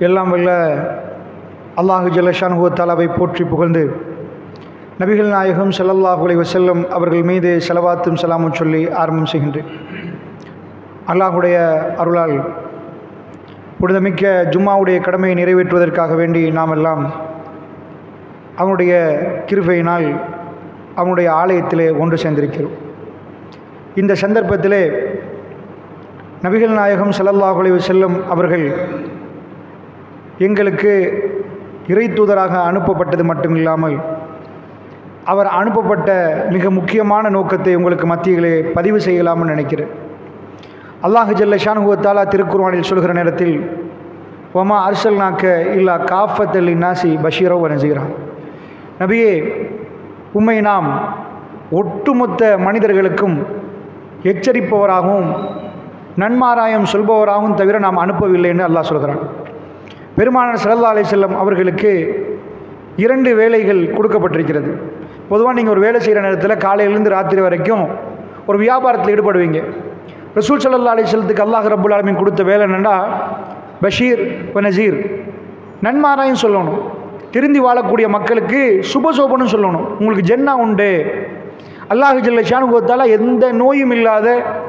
எல்லாம் வல்ல அல்லாஹு ஜல்லஷானுஹு தாலாவை போற்றி புகழ்ந்து நபிகள் நாயகம் ஸல்லல்லாஹு அலைஹி வஸல்லம் அவர்கள் மீது செலவாத்தும் சலாமும் சொல்லி ஆரம்பம் செய்கின்றேன் அல்லாஹுடைய அருளால் புனிதமிக்க ஜும்மாவுடைய கடமையை நிறைவேற்றுவதற்காக வேண்டி நாம் எல்லாம் அவனுடைய கிருபையினால் அவனுடைய ஆலயத்திலே ஒன்று சேர்ந்திருக்கிறோம் இந்த சந்தர்ப்பத்திலே நபிகள் நாயகம் ஸல்லல்லாஹு அலைஹி வஸல்லம் அவர்கள் எங்களுக்கு இறை தூதராக அனுப்பப்பட்டது மட்டும் இல்லாமல் அவர் அனுப்பப்பட்ட மிக முக்கியமான நோக்கத்தை உங்களுக்கு மத்தியிலே பதிவு செய்யலாம்னு நினைக்கிறேன் அல்லாஹு ஜல்ல ஷானுகுவத்தாலா திருக்குர்வானில் சொல்கிற நேரத்தில் ஒமா அர்சல் நாக்க இல்லா காஃபத் அலி நாசி பஷீரோ நசீரா நபியே உம்மை நாம் ஒட்டுமொத்த மனிதர்களுக்கும் எச்சரிப்பவராகவும் நன்மாராயம் சொல்பவராகவும் தவிர நாம் அனுப்பவில்லைன்னு அல்லாஹ் சொல்கிறான் பெருமானார் ஸல்லல்லாஹு அலைஹி வஸல்லம் அவர்களுக்கு இரண்டு வேலைகள் கொடுக்கப்பட்டிருக்கிறது பொதுவாக நீங்கள் ஒரு வேலை செய்கிற நேரத்தில் காலையிலேருந்து ராத்திரி வரைக்கும் ஒரு வியாபாரத்தில் ஈடுபடுவீங்க ரசூல் ஸல்லல்லாஹு அலைஹி வஸல்லத்துக்கு அல்லாஹ் ரப்புல் ஆலமீன் கொடுத்த வேலை என்னென்னா பஷீர் வ நசீர் நன்மாராயம் சொல்லணும் திருந்தி வாழக்கூடிய மக்களுக்கு சுபசோபனும் சொல்லணும் உங்களுக்கு ஜென்னா உண்டு அல்லாஹ் ஜல்ல ஷானுகத்தால எந்த நோயும் இல்லாத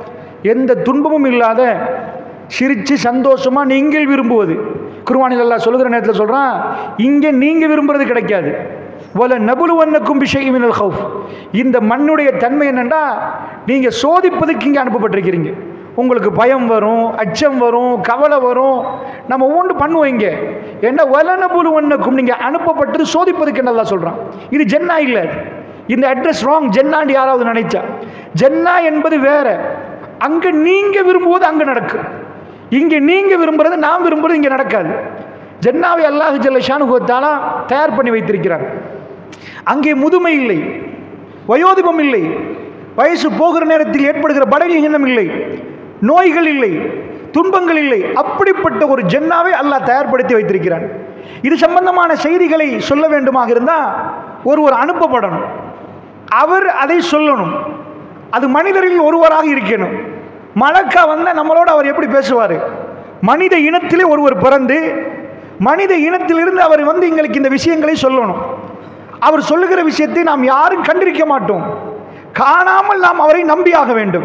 எந்த துன்பமும் இல்லாத சிரித்து சந்தோஷமாக நீங்கள் விரும்புவது குருவானில் அல்லாஹ் சொல்லுகிற நேரத்தில் சொல்கிறான் இங்கே நீங்கள் விரும்புறது கிடைக்காது வல நபுலுவன்னக்கும் விஷயமினல் ஹவுஃப் இந்த மண்ணுடைய தன்மை என்னென்னா நீங்கள் சோதிப்பதுக்கு இங்கே அனுப்பப்பட்டிருக்கிறீங்க உங்களுக்கு பயம் வரும் அச்சம் வரும் கவலை வரும் நம்ம ஒவ்வொன்று பண்ணுவோம் இங்கே ஏன்னா வலனபுலுவன்னக்கும் நீங்கள் அனுப்பப்பட்டது சோதிப்பதுக்கு என்னதான் சொல்கிறான் இது ஜென்னா இல்லை இந்த அட்ரஸ் ராங் ஜென்னான்னு யாராவது நினைச்சா ஜென்னா என்பது வேற அங்கே நீங்கள் விரும்புவது அங்கே நடக்கும் இங்கே நீங்கள் விரும்புறது நான் விரும்புறது இங்கே நடக்காது ஜென்னாவை அல்லாஹு ஜல்ல ஷானுகத்தாலா தயார் பண்ணி வைத்திருக்கிறார் அங்கே முதுமை இல்லை வயோதிபம் இல்லை வயசு போகிற நேரத்தில் ஏற்படுகிற பலகீனம் இல்லை நோய்கள் இல்லை துன்பங்கள் இல்லை அப்படிப்பட்ட ஒரு ஜென்னாவை அல்லாஹ் தயார்படுத்தி வைத்திருக்கிறான் இது சம்பந்தமான செய்திகளை சொல்ல வேண்டுமாக இருந்தால் ஒருவர் அனுப்பப்படணும் அவர் அதை சொல்லணும் அது மனிதரில் ஒருவராக இருக்கணும் மலக்கா வந்தால் நம்மளோட அவர் எப்படி பேசுவார் மனித இனத்திலே ஒருவர் பிறந்து மனித இனத்திலிருந்து அவர் வந்து எங்களுக்கு இந்த விஷயங்களை சொல்லணும் அவர் சொல்லுகிற விஷயத்தை நாம் யாரும் கண்டிருக்க மாட்டோம் காணாமல் நாம் அவரை நம்பியாக வேண்டும்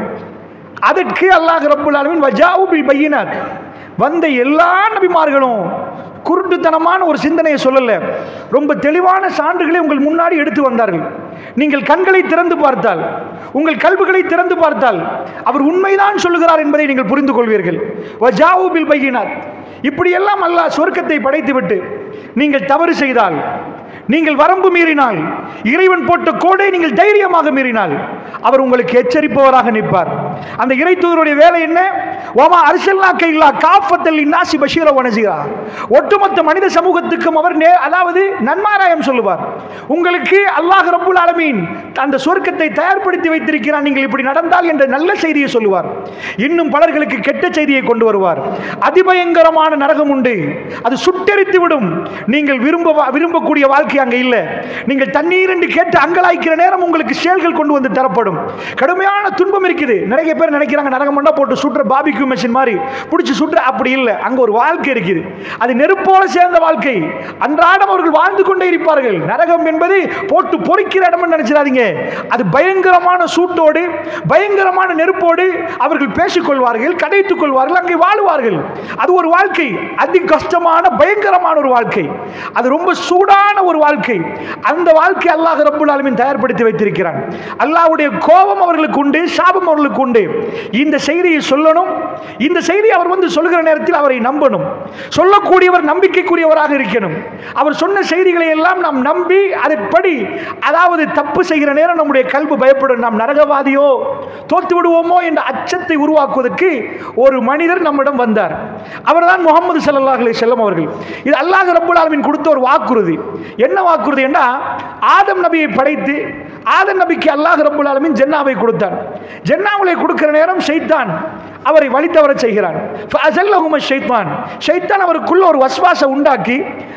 அதற்கு அல்லாஹ் ரப்புல் ஆலமின் வஜாவு பில் பையினார் வந்த எல்லா நபிமார்களும் குருட்டுத்தனமான ஒரு சிந்தனையை சொல்லல ரொம்ப தெளிவான சான்றுகளை உங்கள் முன்னாடி எடுத்து வந்தார்கள் நீங்கள் கண்களை திறந்து பார்த்தால் உங்கள் கல்விகளை திறந்து பார்த்தால் அவர் உண்மைதான் சொல்லுகிறார் என்பதை நீங்கள் புரிந்து கொள்வீர்கள் வஜாவு பில் பையினார் இப்படியெல்லாம் அல்லாஹ் சொர்க்கத்தை படைத்துவிட்டு நீங்கள் தவறு செய்தால் நீங்கள் வரம்பு மீறினால் இறைவன் போட்ட கோடை நீங்கள் தைரியமாக மீறினால் அவர் உங்களுக்கு எச்சரிப்பவராக நிற்பார் அந்த இறை தூதருடைய வேலை என்ன ஓமா அரசல்லாக்க இல்லா காஃபத்தல் இன்னாசி பஷீர வனசிகா ஒட்டுமொத்த மனித சமூகத்துக்கும் அவர் நே அதாவது நன்மாராயம் சொல்லுவார் உங்களுக்கு அல்லாஹ் ரப்புல் ஆலமீன் அந்த சொர்க்கத்தை தயார்படுத்தி வைத்திருக்கிறான் நீங்கள் இப்படி நடந்தால் என்ற நல்ல செய்தியை சொல்லுவார் இன்னும் பலர்களுக்கு கெட்ட செய்தியை கொண்டு வருவார் அதிபயங்கரமான நரகம் உண்டு அது சுட்டெரித்து விடும் நீங்கள் விரும்ப விரும்பக்கூடிய வாழ்க்கை அங்கே இல்லை நீங்கள் தண்ணீர் என்று கேட்டு அங்கலாய்க்கிற நேரம் உங்களுக்கு செயல்கள் கொண்டு வந்து தரப்படும் கடுமையான துன்பம் இருக்குது நிறைய பேர் நினைக்கிறாங்க நரகம் பண்ணா போட்டு சுற்ற பாபிக்யூ மெஷின் மாதிரி பிடிச்சி சுற்ற அப்படி இல்லை அங்கே ஒரு வாழ்க்கை இருக்குது அது நெருப்போட சேர்ந்த வாழ்க்கை அன்றாடம் அவர்கள் வாழ்ந்து கொண்டே இருப்பார்கள் நரகம் என்பது போட்டு பொறிக்கிற இடம் நினைச்சிடாதீங்க அது பயங்கரமான சூட்டோடு பயங்கரமான நெருப்போடு அவர்கள் பேசிக்கொள்வார்கள் கதைத்துக் கொள்வார்கள் அங்கே வாழுவார்கள் அது ஒரு வாழ்க்கை அதி கஷ்டமான பயங்கரமான ஒரு வாழ்க்கை அது ரொம்ப சூடான ஒரு வாழ்க்கை அந்த வாழ்க்கை அல்லாஹ் ரப்புல் ஆலமீன் தயார்படுத்தி வைத்திருக்கிறான் அல்லாஹ்வுடைய கோபம் அவர்களுக்கு உண்டு சாபம் அவர்களுக்கு உண்டு இந்த செய்தியை சொல்லணும் இந்த செய்தி அவர் வந்து சொல்லுகிற நேரத்தில் அவரை நம்பணும் சொல்லக்கூடியவர் நம்பிக்கைக்குரியவராக இருக்கணும் அவர் சொன்ன செய்திகளை எல்லாம் நாம் நம்பி அதன்படி அதாவது தப்பு செய்கிற நேரம் நம்முடைய கல்வி பயப்படும் நாம் நரகவாதியோ தோத்து விடுவோமோ என்ற அச்சத்தை உருவாக்குவதற்கு ஒரு மனிதர் நம்மிடம் வந்தார் அவர்தான் முகமது ஸல்லல்லாஹு அலைஹி வஸல்லம் அவர்கள் இது அல்லாஹ் ரப்புல் ஆலமீன் கொடுத்த ஒரு வாக்குறுதி என்ன வாக்குறுதி என்றா ஆதம் நபியை படைத்து ஆதம் நபிக்கு அல்லாஹ் ரப்புல் ஆலமீன் ஜென்னாவை கொடுத்தான் ஜென்னாவை கொடுக்கிற நேரம் ஷைத்தான் அவரை வழி தவற செய்கிறான் ஃபஅஸல்லஹும ஷைத்தான் ஷைத்தான் அவருக்குள்ள ஒரு வஸ்வாசை உண்டாக்கி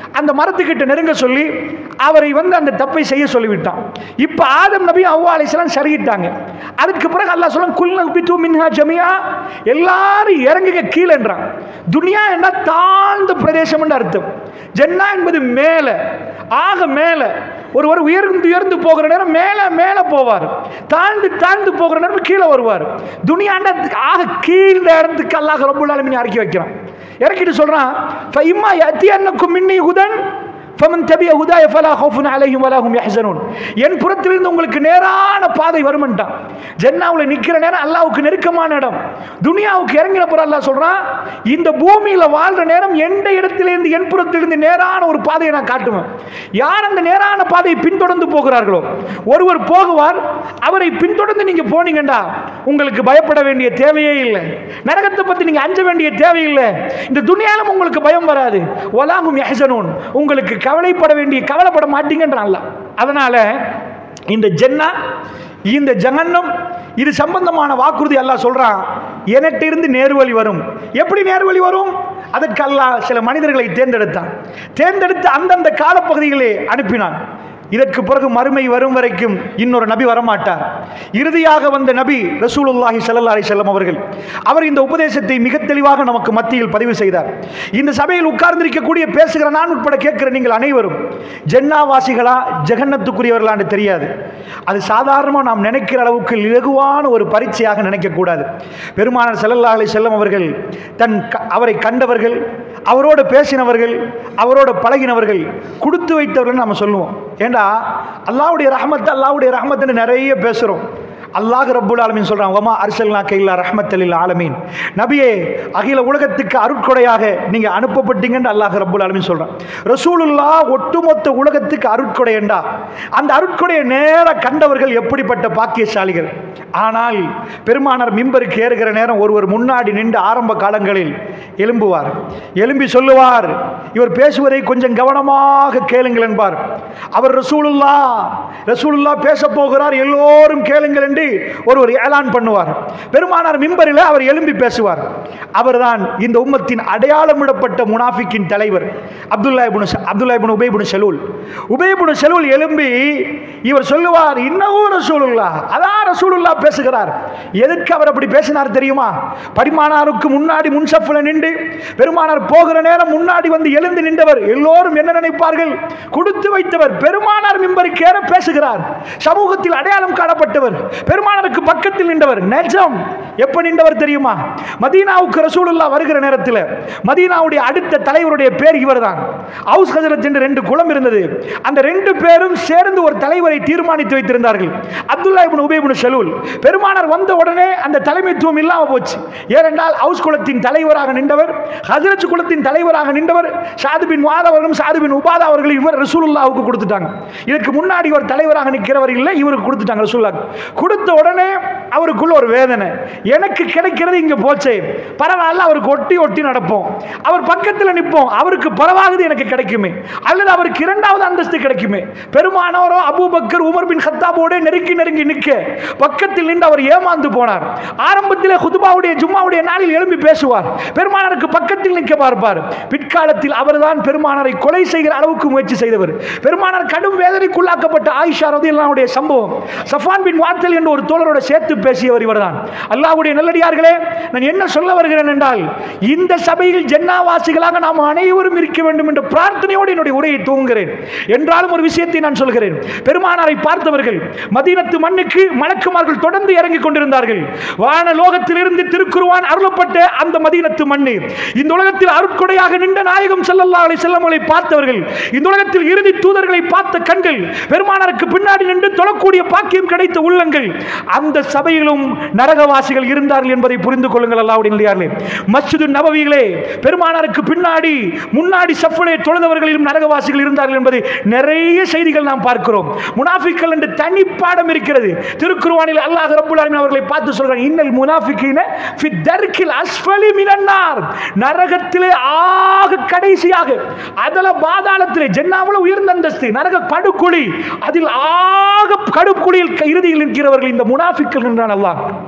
அந்த மரத்துக்கிட்ட நெருங்க சொல்லி அவரை வந்து அந்த தப்பை செய்ய சொல்லிவிட்டான் இப்போ ஆதம் நபி அவ்வா அலிஸ்லாம் சரியிட்டாங்க அதுக்கு பிறகு அல்லாஹ் சொல்ல குல்ல பித்து மின்ஹா ஜமியா எல்லாரும் இறங்குங்க கீழேன்றான் துனியா என்ன தாழ்ந்த பிரதேசம் அர்த்தம் ஜன்னா என்பது மேலே ஆக மேலே ஒருவர் உயர்ந்து உயர்ந்து போகிற நேரம் மேலே மேலே போவார் தாழ்ந்து தாழ்ந்து போகிற நேரம் கீழே வருவார் துனியாண்ட ஆக கீழ் இடத்துக்கு அல்லாஹ் ரப்புல் ஆலமீன் இறக்கி வைக்கிறான் இறக்கிட்டு சொல்றான் ஃபைம்மா யத்தி அன்னக்கும் மின்னி ஹுதன் ஃபமன் தபிய ஹுதாய ஃபலா ஹவுஃபுன் அலைஹிம் வலா ஹும் யஹ்சனூன் என் புறத்திலிருந்து உங்களுக்கு நேரான பாதை வருமன்ட்டான் ஜன்னாவுல நிக்கிற நேரம் அல்லாஹ்வுக்கு நெருக்கமான இடம் துனியாவுக்கு இறங்கின பிறகு அல்லாஹ் சொல்றான் இந்த பூமியில வாழ்ற நேரம் எந்த இடத்திலிருந்து என் புறத்திலிருந்து நேரான ஒரு பாதையை நான் காட்டுவேன் யார் அந்த நேரான பாதையை பின்தொடர்ந்து போகிறார்களோ ஒருவர் போகுவார் அவரை பின்தொடர்ந்து நீங்க போனீங்கண்டா உங்களுக்கு பயப்பட வேண்டிய தேவையே இல்லை நரகத்தை பத்தி நீங்க அஞ்ச வேண்டிய தேவையில்லை இந்த துனியாலும் உங்களுக்கு பயம் வராது ஒலாகும் யஹ்சனூன் உங்களுக்கு கவலைப்பட வேண்டிய கவலைப்பட மாட்டீங்கன்றான் அல்லாஹ். அதனால இந்த ஜென்னா இந்த ஜகன்னம் இது சம்பந்தமான வாக்குறுதி அல்லாஹ் சொல்றான் எனட்டு இருந்து நேர்வழி வரும் எப்படி நேர்வழி வரும் அதற்கு அல்லாஹ் சில மனிதர்களை தேர்ந்தெடுத்தான் தேர்ந்தெடுத்து அந்தந்த காலப்பகுதிகளே அனுப்பினான் இதற்கு பிறகு மறுமை வரும் வரைக்கும் இன்னொரு நபி வரமாட்டார் இறுதியாக வந்த நபி ரசூலுல்லாஹி ஸல்லல்லாஹு அலைஹி வஸல்லம் அவர்கள் அவர் இந்த உபதேசத்தை மிக தெளிவாக நமக்கு மத்தியில் பதிவு செய்தார் இந்த சபையில் உட்கார்ந்திருக்கக்கூடிய பேசுகிற நான் உட்பட கேட்கிற நீங்கள் அனைவரும் ஜென்னாவாசிகளா ஜெகன்னத்துக்குரியவர்களான்னு தெரியாது அது சாதாரணமாக நாம் நினைக்கிற அளவுக்கு இலகுவான ஒரு பரீட்சையாக நினைக்கக்கூடாது பெருமானார் ஸல்லல்லாஹு அலைஹி வஸல்லம் அவர்கள் தன் க- அவரை கண்டவர்கள் அவரோடு பேசினவர்கள் அவரோடு பழகினவர்கள் கொடுத்து வைத்தவர்கள் நம்ம சொல்லுவோம் ஏண்டா அல்லாஹ்வுடைய ரஹமத் அல்லாஹ்வுடைய ரஹமத்துன்னு நிறைய பேசுகிறோம் அல்லாஹ் ரப்புல் ஆலமீன் சொல்றான் வமா அர்சல்னா கைலா ரஹ்மத்தலில் ஆலமீன் நபியே அகில உலகத்துக்கு அருட்கொடையாக நீங்க அனுப்பப்பட்டீங்கன்னு அல்லாஹ் ரப்புல் ஆலமீன் சொல்றான் ரசூலுல்லா ஒட்டுமொத்த உலகத்துக்கு அருட்கொடையண்டா அந்த அருட்கொடையை நேர கண்டவர்கள் எப்படிப்பட்ட பாக்கியசாலிகள் ஆனால் பெருமானார் மிம்பருக்கு ஏறுகிற நேரம் ஒருவர் முன்னாடி நின்று ஆரம்ப காலங்களில் எழும்புவார் எழும்பி சொல்லுவார் இவர் பேசுவதை கொஞ்சம் கவனமாக கேளுங்கள் என்பார் அவர் ரசூலுல்லா ரசூலுல்லா பேச போகிறார் எல்லோரும் கேளுங்கள் என்று ஒருவர் ஏலான் பண்ணுவார் பெருமானார் மிம்பரில் அவர் எழும்பி பேசுவார் அவர்தான் இந்த உம்மத்தின் அடையாளமிடப்பட்ட முனாஃபிக்கின் தலைவர் அப்துல்லா இப்னு ச- அப்துல்லா இப்னு உபை இப்னு செலூல் உபை இப்னு செலூல் எழும்பி இவர் சொல்லுவார் இன்னவும் ரசூலுல்லா அதான் ரசூலுல்லா பேசுகிறார் எதுக்கு அவர் அப்படி பேசினார் தெரியுமா பரிமானாருக்கு முன்னாடி முன்சப்பில் நின்று பெருமானார் போகிற நேரம் முன்னாடி வந்து எழுந்து நின்றவர் எல்லோரும் என்ன நினைப்பார்கள் கொடுத்து வைத்தவர் பெருமானார் மிம்பருக்கு ஏற பேசுகிறார் சமூகத்தில் அடையாளம் காணப்பட்டவர் பெருமானாருக்கு பக்கத்தில் நின்றவர் நெஜம் எப்ப நின்றவர் தெரியுமா மதீனாவுக்கு ரசூலுல்லா வருகிற நேரத்தில் மதீனாவுடைய அடுத்த தலைவருடைய பேர் இவர்தான் ஹவுஸ் ஹஜரத் என்று ரெண்டு குளம் இருந்தது அந்த ரெண்டு பேரும் சேர்ந்து ஒரு தலைவரை தீர்மானித்து வைத்திருந்தார்கள் அப்துல்லா இப்னு உபை இப்னு சலூல் பெருமானார் வந்த உடனே அந்த தலைமைத்துவம் இல்லாம போச்சு ஏனென்றால் ஹவுஸ் குலத்தின் தலைவராக நின்றவர் ஹஜரத் குலத்தின் தலைவராக நின்றவர் சாது பின் வாத் அவர்களும் சாது பின் உபாதா அவர்கள் இவர் ரசூலுல்லாவுக்கு கொடுத்துட்டாங்க இதுக்கு முன்னாடி இவர் தலைவராக நிற்கிறவர் இல்லை இவருக்கு கொடுத்துட்டாங்க ரசூல்லா கொடுத்த உடனே அவருக்குள்ள ஒரு வேதனை எனக்கு கிடைக்கிறது இங்க போச்சே பரவாயில்ல அவருக்கு ஒட்டி ஒட்டி நடப்போம் அவர் பக்கத்தில் நிற்போம் அவருக்கு பரவாகுது எனக்கு கிடைக்குமே அல்லது அவருக்கு இரண்டாவது அந்தஸ்து கிடைக்குமே பெருமானவரோ அபூபக்கர் உமர் பின் ஹத்தாபோட நெருக்கி நெருங்கி நிற்க பக்கத்தில் நின்று அவர் ஏமாந்து போனார் ஆரம்பத்தில் குதுபாவுடைய ஜும்மாவுடைய நாளில் எழும்பி பேசுவார் பெருமானாருக்கு பக்கத்தில் நிற்க பார்ப்பார் பிற்காலத்தில் அவர்தான் பெருமானாரை கொலை செய்கிற அளவுக்கு முயற்சி செய்தவர் பெருமானார் கடும் வேதனைக்குள்ளாக்கப்பட்ட ஆயிஷா ரதியல்லாவுடைய சம்பவம் சஃபான் பின் வாத்தல் என்ற ஒரு தோழரோட சேர்த்து பேசியவர் இவர்தான் அல்லாஹ்வுடைய நல்லடியார்களே நான் என்ன சொல்ல வருகிறேன் என்றால் இந்த சபையில் ஜென்னாவாசிகளாக நாம் அனைவரும் இருக்க வேண்டும் என்ற பிரார்த்தனையோடு என்னுடைய உரையை தூங்குகிறேன் என்றாலும் ஒரு விஷயத்தை நான் சொல்கிறேன் பெருமானாரை பார்த்தவர்கள் மதீனத்து மண்ணுக்கு மலக்குமார்கள் தொடர்ந்து இறங்கிக் கொண்டிருந்தார்கள் வான லோகத்திலிருந்து திருக்குருவான் அருளப்பட்ட அந்த மதீனத்து மண்ணு இந்த உலகத்தில் அருட்கொடையாக நின்ற நாயகம் ஸல்லல்லாஹு அலைஹி வஸல்லம் அவர்களை பார்த்தவர்கள் இந்த உலகத்தில் இறுதி தூதர்களை பார்த்த கண்கள் பெருமானாருக்கு பின்னாடி நின்று தொழக்கூடிய பாக்கியம் கிடைத்த உள்ளங்கள் அந்த சபையிலும் நரகவாசிகள் இருந்தார்கள் என்பதை புரிந்து கொள்ளுங்கள் அல்லாஹ்வுடைய நல்லடியார்களே மஸ்ஜிது நபவியிலே பெருமானாருக்கு பின்னாடி முன்னாடி சஃபலே தொழுதவர்களிலும் நரகவாசிகள் இருந்தார்கள் என்பது நிறைய செய்திகள் நாம் பார்க்கிறோம் முனாஃபிக்கள் என்று தனி பாடம் இருக்கிறது திருக்குர்ஆனில் அல்லாஹ் ரப்பல் ஆலமீன் அவர்களை பார்த்து சொல்றாங்க இன்னல் முனாஃபிகீன ஃபி தர்கில் அஸ்ஃபலி மினன்னார் நரகத்திலே ஆக கடைசியாக அதல பாதாளத்திலே ஜென்னாவுல உயர்ந்த அந்தஸ்து நரக படுகுழி அதில் ஆக கடுக்குழியில் இறுதியில் இருக்கிறவர்கள் இந்த முனாஃபிக்கள் என்றான் அல்லாஹ்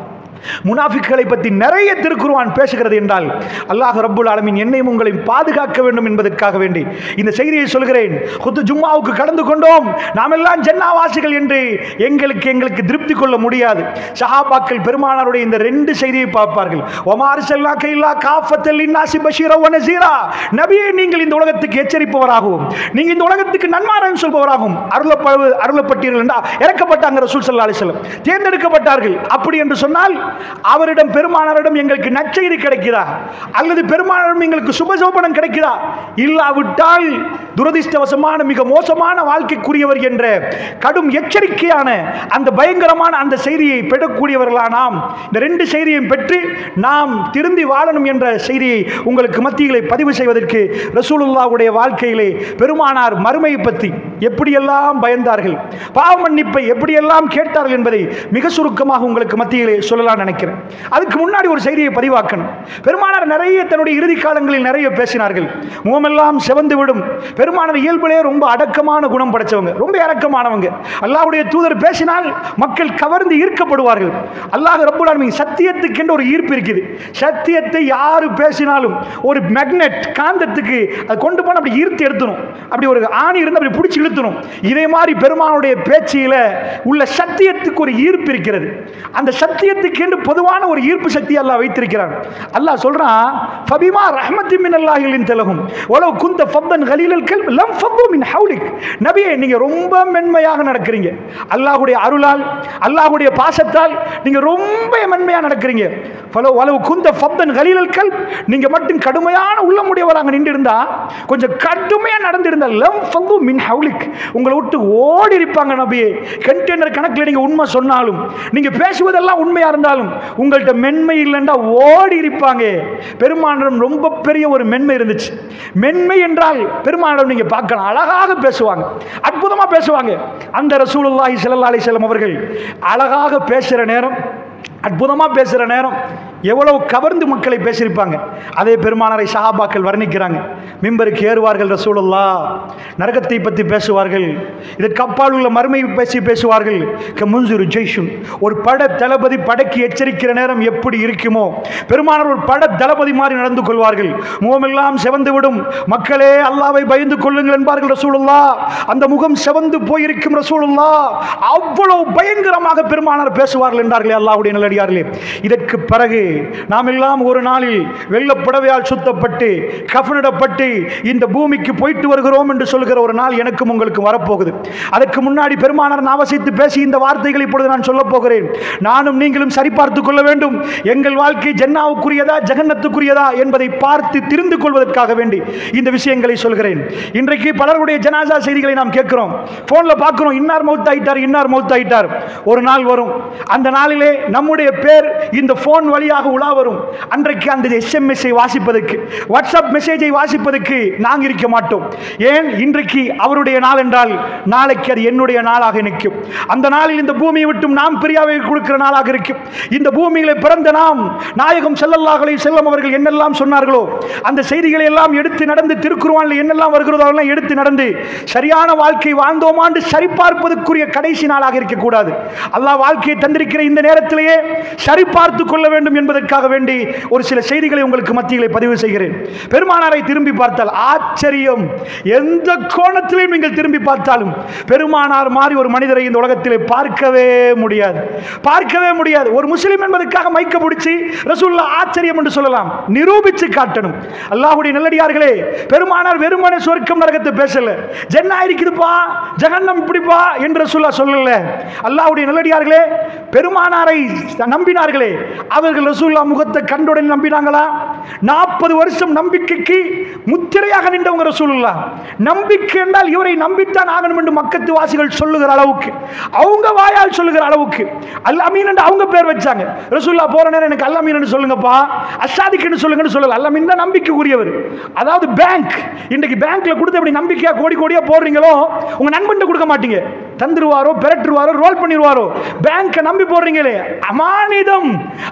முனாஃபிக்களை பற்றி நிறைய திருக்குர்ஆன் பேசுகிறது என்றால் அல்லாஹ் ரப்புல் ஆலமீன் என்னையும் உங்களையும் பாதுகாக்க வேண்டும் என்பதற்காக வேண்டி இந்த செய்தியை சொல்கிறேன் குத்து ஜும்மாவுக்கு கடந்து கொண்டோம் நாம் எல்லாம் ஜன்னாவாசிகள் என்று எங்களுக்கு எங்களுக்கு திருப்தி கொள்ள முடியாது சஹாபாக்கள் பெருமானாருடைய இந்த ரெண்டு செய்தியை பார்ப்பார்கள் ஒமார் செல்லா கைலா காஃபத்தல் இன்னாசி பஷீரா வ நஸீரா நபியே நீங்கள் இந்த உலகத்துக்கு எச்சரிப்பவராகவும் நீங்கள் இந்த உலகத்துக்கு நன்மாராயம் சொல்பவராகவும் அருளப்ப அருளப்பட்டீர்கள் என்றா இறக்கப்பட்டாங்க ரசூல் ஸல்லல்லாஹு அலைஹி வஸல்லம் தேர்ந்தெடுக்கப்பட்டார்கள் அப்படி என்று சொன்னால் அவரிடம் பெருமானாரிடம் எங்களுக்கு நற்செய்தி கிடைக்குதா அல்லது பெருமானாரிடம் எங்களுக்கு சுபசோபனம் கிடைக்குதா இல்லாவிட்டால் துரதிர்ஷ்டவசமான மிக மோசமான வாழ்க்கைக்குரியவர் என்ற கடும் எச்சரிக்கையான அந்த பயங்கரமான அந்த செய்தியை பெறக்கூடியவர்களா நாம் இந்த ரெண்டு செய்தியையும் பெற்று நாம் திருந்தி வாழணும் என்ற செய்தியை உங்களுக்கு மத்தியிலே பதிவு செய்வதற்கு ரசூலுல்லாவுடைய வாழ்க்கையிலே பெருமானார் மறுமையை பற்றி எப்படியெல்லாம் பயந்தார்கள் பாவ மன்னிப்பை எப்படியெல்லாம் கேட்டார்கள் என்பதை மிக சுருக்கமாக உங்களுக்கு மத்தியிலே சொல்லலாம் நினைக்கிறேன் அதுக்கு முன்னாடி ஒரு செய்தியை பதிவாக்கணும் பெருமானார் நிறைய தன்னுடைய இறுதி காலங்களில் நிறைய பேசினார்கள் முகமெல்லாம் செவந்து விடும் பெருமானார் இயல்பிலே ரொம்ப அடக்கமான குணம் படைச்சவங்க ரொம்ப இறக்கமானவங்க அல்லாஹ்வுடைய தூதர் பேசினால் மக்கள் கவர்ந்து ஈர்க்கப்படுவார்கள் அல்லாஹ் ரப்புல் ஆலமீன் சத்தியத்துக்கென்று ஒரு ஈர்ப்பு இருக்குது சத்தியத்தை யாரு பேசினாலும் ஒரு மேக்னெட் காந்தத்துக்கு அது கொண்டு போன அப்படி ஈர்த்து எடுத்துரும் அப்படி ஒரு ஆணி இருந்து அப்படி பிடிச்சி இழுத்துரும் இதே மாதிரி பெருமானுடைய பேச்சில உள்ள சத்தியத்துக்கு ஒரு ஈர்ப்பு இருக்கிறது அந்த சத்தியத்துக்கென்று பொதுவான ஒரு ஈர்ப்பு சக்தி அல்லாஹ் வைத்திருக்கிறான் அல்லாஹ் சொல்றான் ஃபபிமா ரஹ்மத்தி மின் அல்லாஹிலின் தெலகும் ஒலவ் குந்த ஃபத்தன் கலீலல் கல்ப் லம் ஃபத்து மின் ஹவுலிக் நபியே நீங்க ரொம்ப மென்மையாக நடக்கிறீங்க அல்லாஹ்வுடைய அருளால் அல்லாஹ்வுடைய பாசத்தால் நீங்க ரொம்ப மென்மையா நடக்கிறீங்க ஃபலோ ஒலவ் குந்த ஃபத்தன் கலீலல் கல்ப் நீங்க மட்டும் கடுமையான உள்ளமுடையவராக நின்று இருந்தா கொஞ்சம் கடுமையா நடந்திருந்தா லம் ஃபத்து மின் ஹவுலிக் உங்களை விட்டு ஓடி இருப்பாங்க நபியே கண்டெய்னர் கணக்கில் நீங்க உண்மை சொன்னாலும் நீங்க பேசுவதெல்லாம் உண்மையா இருந்தாலும் உங்கள்கிட்ட மென்மை இல்லைண்டா ஓடி இருப்பாங்க பெருமானிடம் ரொம்ப பெரிய ஒரு மென்மை இருந்துச்சு மென்மை என்றால் பெருமானிடம் நீங்க பார்க்கலாம் அழகாக பேசுவாங்க அற்புதமா பேசுவாங்க அந்த ரசூலுல்லாஹி ஸல்லல்லாஹு அலைஹி வஸல்லம் அவர்கள் அழகாக பேசுற நேரம் அற்புதமா பேசுற நேரம் எவ்வளவு கவர்ந்து மக்களை பேசியிருப்பாங்க அதே பெருமானாரை சஹாபாக்கள் வர்ணிக்கிறாங்க மிம்பருக்கு ஏறுவார்கள் ரசூலுல்லா நரகத்தை பற்றி பேசுவார்கள் இதற்கு அப்பால் உள்ள மறுமை பேசி பேசுவார்கள் முன்சுரு ஜெய்ஷுன் ஒரு பட தளபதி படைக்கு எச்சரிக்கிற நேரம் எப்படி இருக்குமோ பெருமானார் ஒரு பட தளபதி மாதிரி நடந்து கொள்வார்கள் முகமெல்லாம் செவந்து விடும் மக்களே அல்லாவை பயந்து கொள்ளுங்கள் என்பார்கள் ரசூலுல்லா அந்த முகம் செவந்து போயிருக்கும் ரசூலுல்லா அவ்வளவு பயங்கரமாக பெருமானார் பேசுவார்கள் என்றார்களே அல்லாஹ்வுடைய நல்லடியார்களே இதற்கு பிறகு நாம் எல்லாம் ஒரு நாளில் வெள்ளப்புடவையால் சுத்தப்பட்டு கஃனிடப்பட்டு இந்த பூமிக்கு போயிட்டு வருகிறோம் என்று சொல்கிற ஒரு நாள் எனக்கும் உங்களுக்கு வரப்போகுது அதற்கு முன்னாடி பெருமானார் நாவசித்து பேசி இந்த வார்த்தைகளை இப்பொழுது நான் சொல்ல போகிறேன் நானும் நீங்களும் சரிபார்த்துக் கொள்ள வேண்டும் எங்கள் வாழ்க்கை ஜன்னாவுக்குரியதா ஜெகன்னத்துக்குரியதா என்பதை பார்த்து தெரிந்து கொள்வதற்காக வேண்டி இந்த விஷயங்களை சொல்கிறேன் இன்றைக்கு பலருடைய ஜனாசா செய்திகளை நாம் கேட்கிறோம் போன்ல பார்க்கிறோம் இன்னார் மவுத் ஆயிட்டார் இன்னார் மவுத் ஆயிட்டார் ஒரு நாள் வரும் அந்த நாளிலே நம்முடைய பேர் இந்த போன் வழியாக உலா வரும் அன்றைக்கு அந்த எஸ்எம்எஸ்ஐ வாசிப்பதற்கு வாட்ஸ்அப் மெசேஜை வாசிப்பதற்கு நாங்கள் இருக்க மாட்டோம் ஏன் இன்றைக்கு அவருடைய நாள் என்றால் நாளைக்கு அது என்னுடைய நாளாக நிற்கும் அந்த நாளில் இந்த பூமியை விட்டும் நாம் பிரியாவை கொடுக்கிற நாளாக இருக்கும் இந்த பூமியில பிறந்த நாம் நாயகம் செல்லல்லாஹலை செல்லம் அவர்கள் என்னெல்லாம் சொன்னார்களோ அந்த செய்திகளை எல்லாம் எடுத்து நடந்து திருக்குருவானில் என்னெல்லாம் வருகிறதோ அதெல்லாம் எடுத்து நடந்து சரியான வாழ்க்கை வாழ்ந்தோமாண்டு சரிபார்ப்பதற்குரிய கடைசி நாளாக இருக்கக்கூடாது அல்லாஹ் வாழ்க்கையை தந்திருக்கிற இந்த நேரத்திலேயே சரிபார்த்து கொள்ள வேண்டும் என்பதற்காக வேண்டி ஒரு சில செய்திகளை உங்களுக்கு மத்தியிலே பதிவு செய்கிறேன் பெருமானாரை திரும்பி பார்த்தால் ஆச்சரியம் எந்த கோணத்திலையும் நீங்கள் திரும்பி பார்த்தாலும் பெருமானார் மாதிரி ஒரு மனிதரை இந்த உலகத்திலே பார்க்கவே முடியாது பார்க்கவே முடியாது ஒரு முஸ்லிம் என்பதற்காக மைக்க பிடிச்சி ரசூல்லா ஆச்சரியம் என்று சொல்லலாம் நிரூபித்து காட்டணும் அல்லாஹ்வுடைய நல்லடியார்களே பெருமானார் வெறுமனே சொர்க்கம் நரகத்தை பேசல ஜென்னா இருக்குதுப்பா ஜெகன்னம் இப்படிப்பா என்று ரசூல்லா சொல்லல அல்லாஹ்வுடைய நல்லடியார்களே பெருமானாரை நம்பினார்களே அவர்கள் ரசூல்லா முகத்தை கண்டுடன் நம்பினாங்களா நாற்பது வருஷம் நம்பிக்கைக்கு முத்திரையாக நின்றவங்க ரசூலுல்லா நம்பிக்கை என்றால் இவரை நம்பித்தான் ஆகணும் என்று மக்கத்து வாசிகள் சொல்லுகிற அளவுக்கு அவங்க வாயால் சொல்லுகிற அளவுக்கு அல் அமீன் என்று அவங்க பேர் வச்சாங்க ரசூல்லா போற நேரம் எனக்கு அல் அமீன் சொல்லுங்கப்பா அசாதிக்குன்னு சொல்லுங்கன்னு சொல்லல அல் அமீன் தான் நம்பிக்கைக்குரியவர் அதாவது பேங்க் இன்றைக்கு பேங்க்ல கொடுத்து எப்படி நம்பிக்கையா கோடி கோடியா போடுறீங்களோ உங்க நண்பன் கொடுக்க மாட்டீங்க தந்துருவாரோ பெரட்டுருவாரோ ரோல் பண்ணிடுவாரோ பேங்கை நம்பி போடுறீங்களே அமானிதம் அல் அமீன்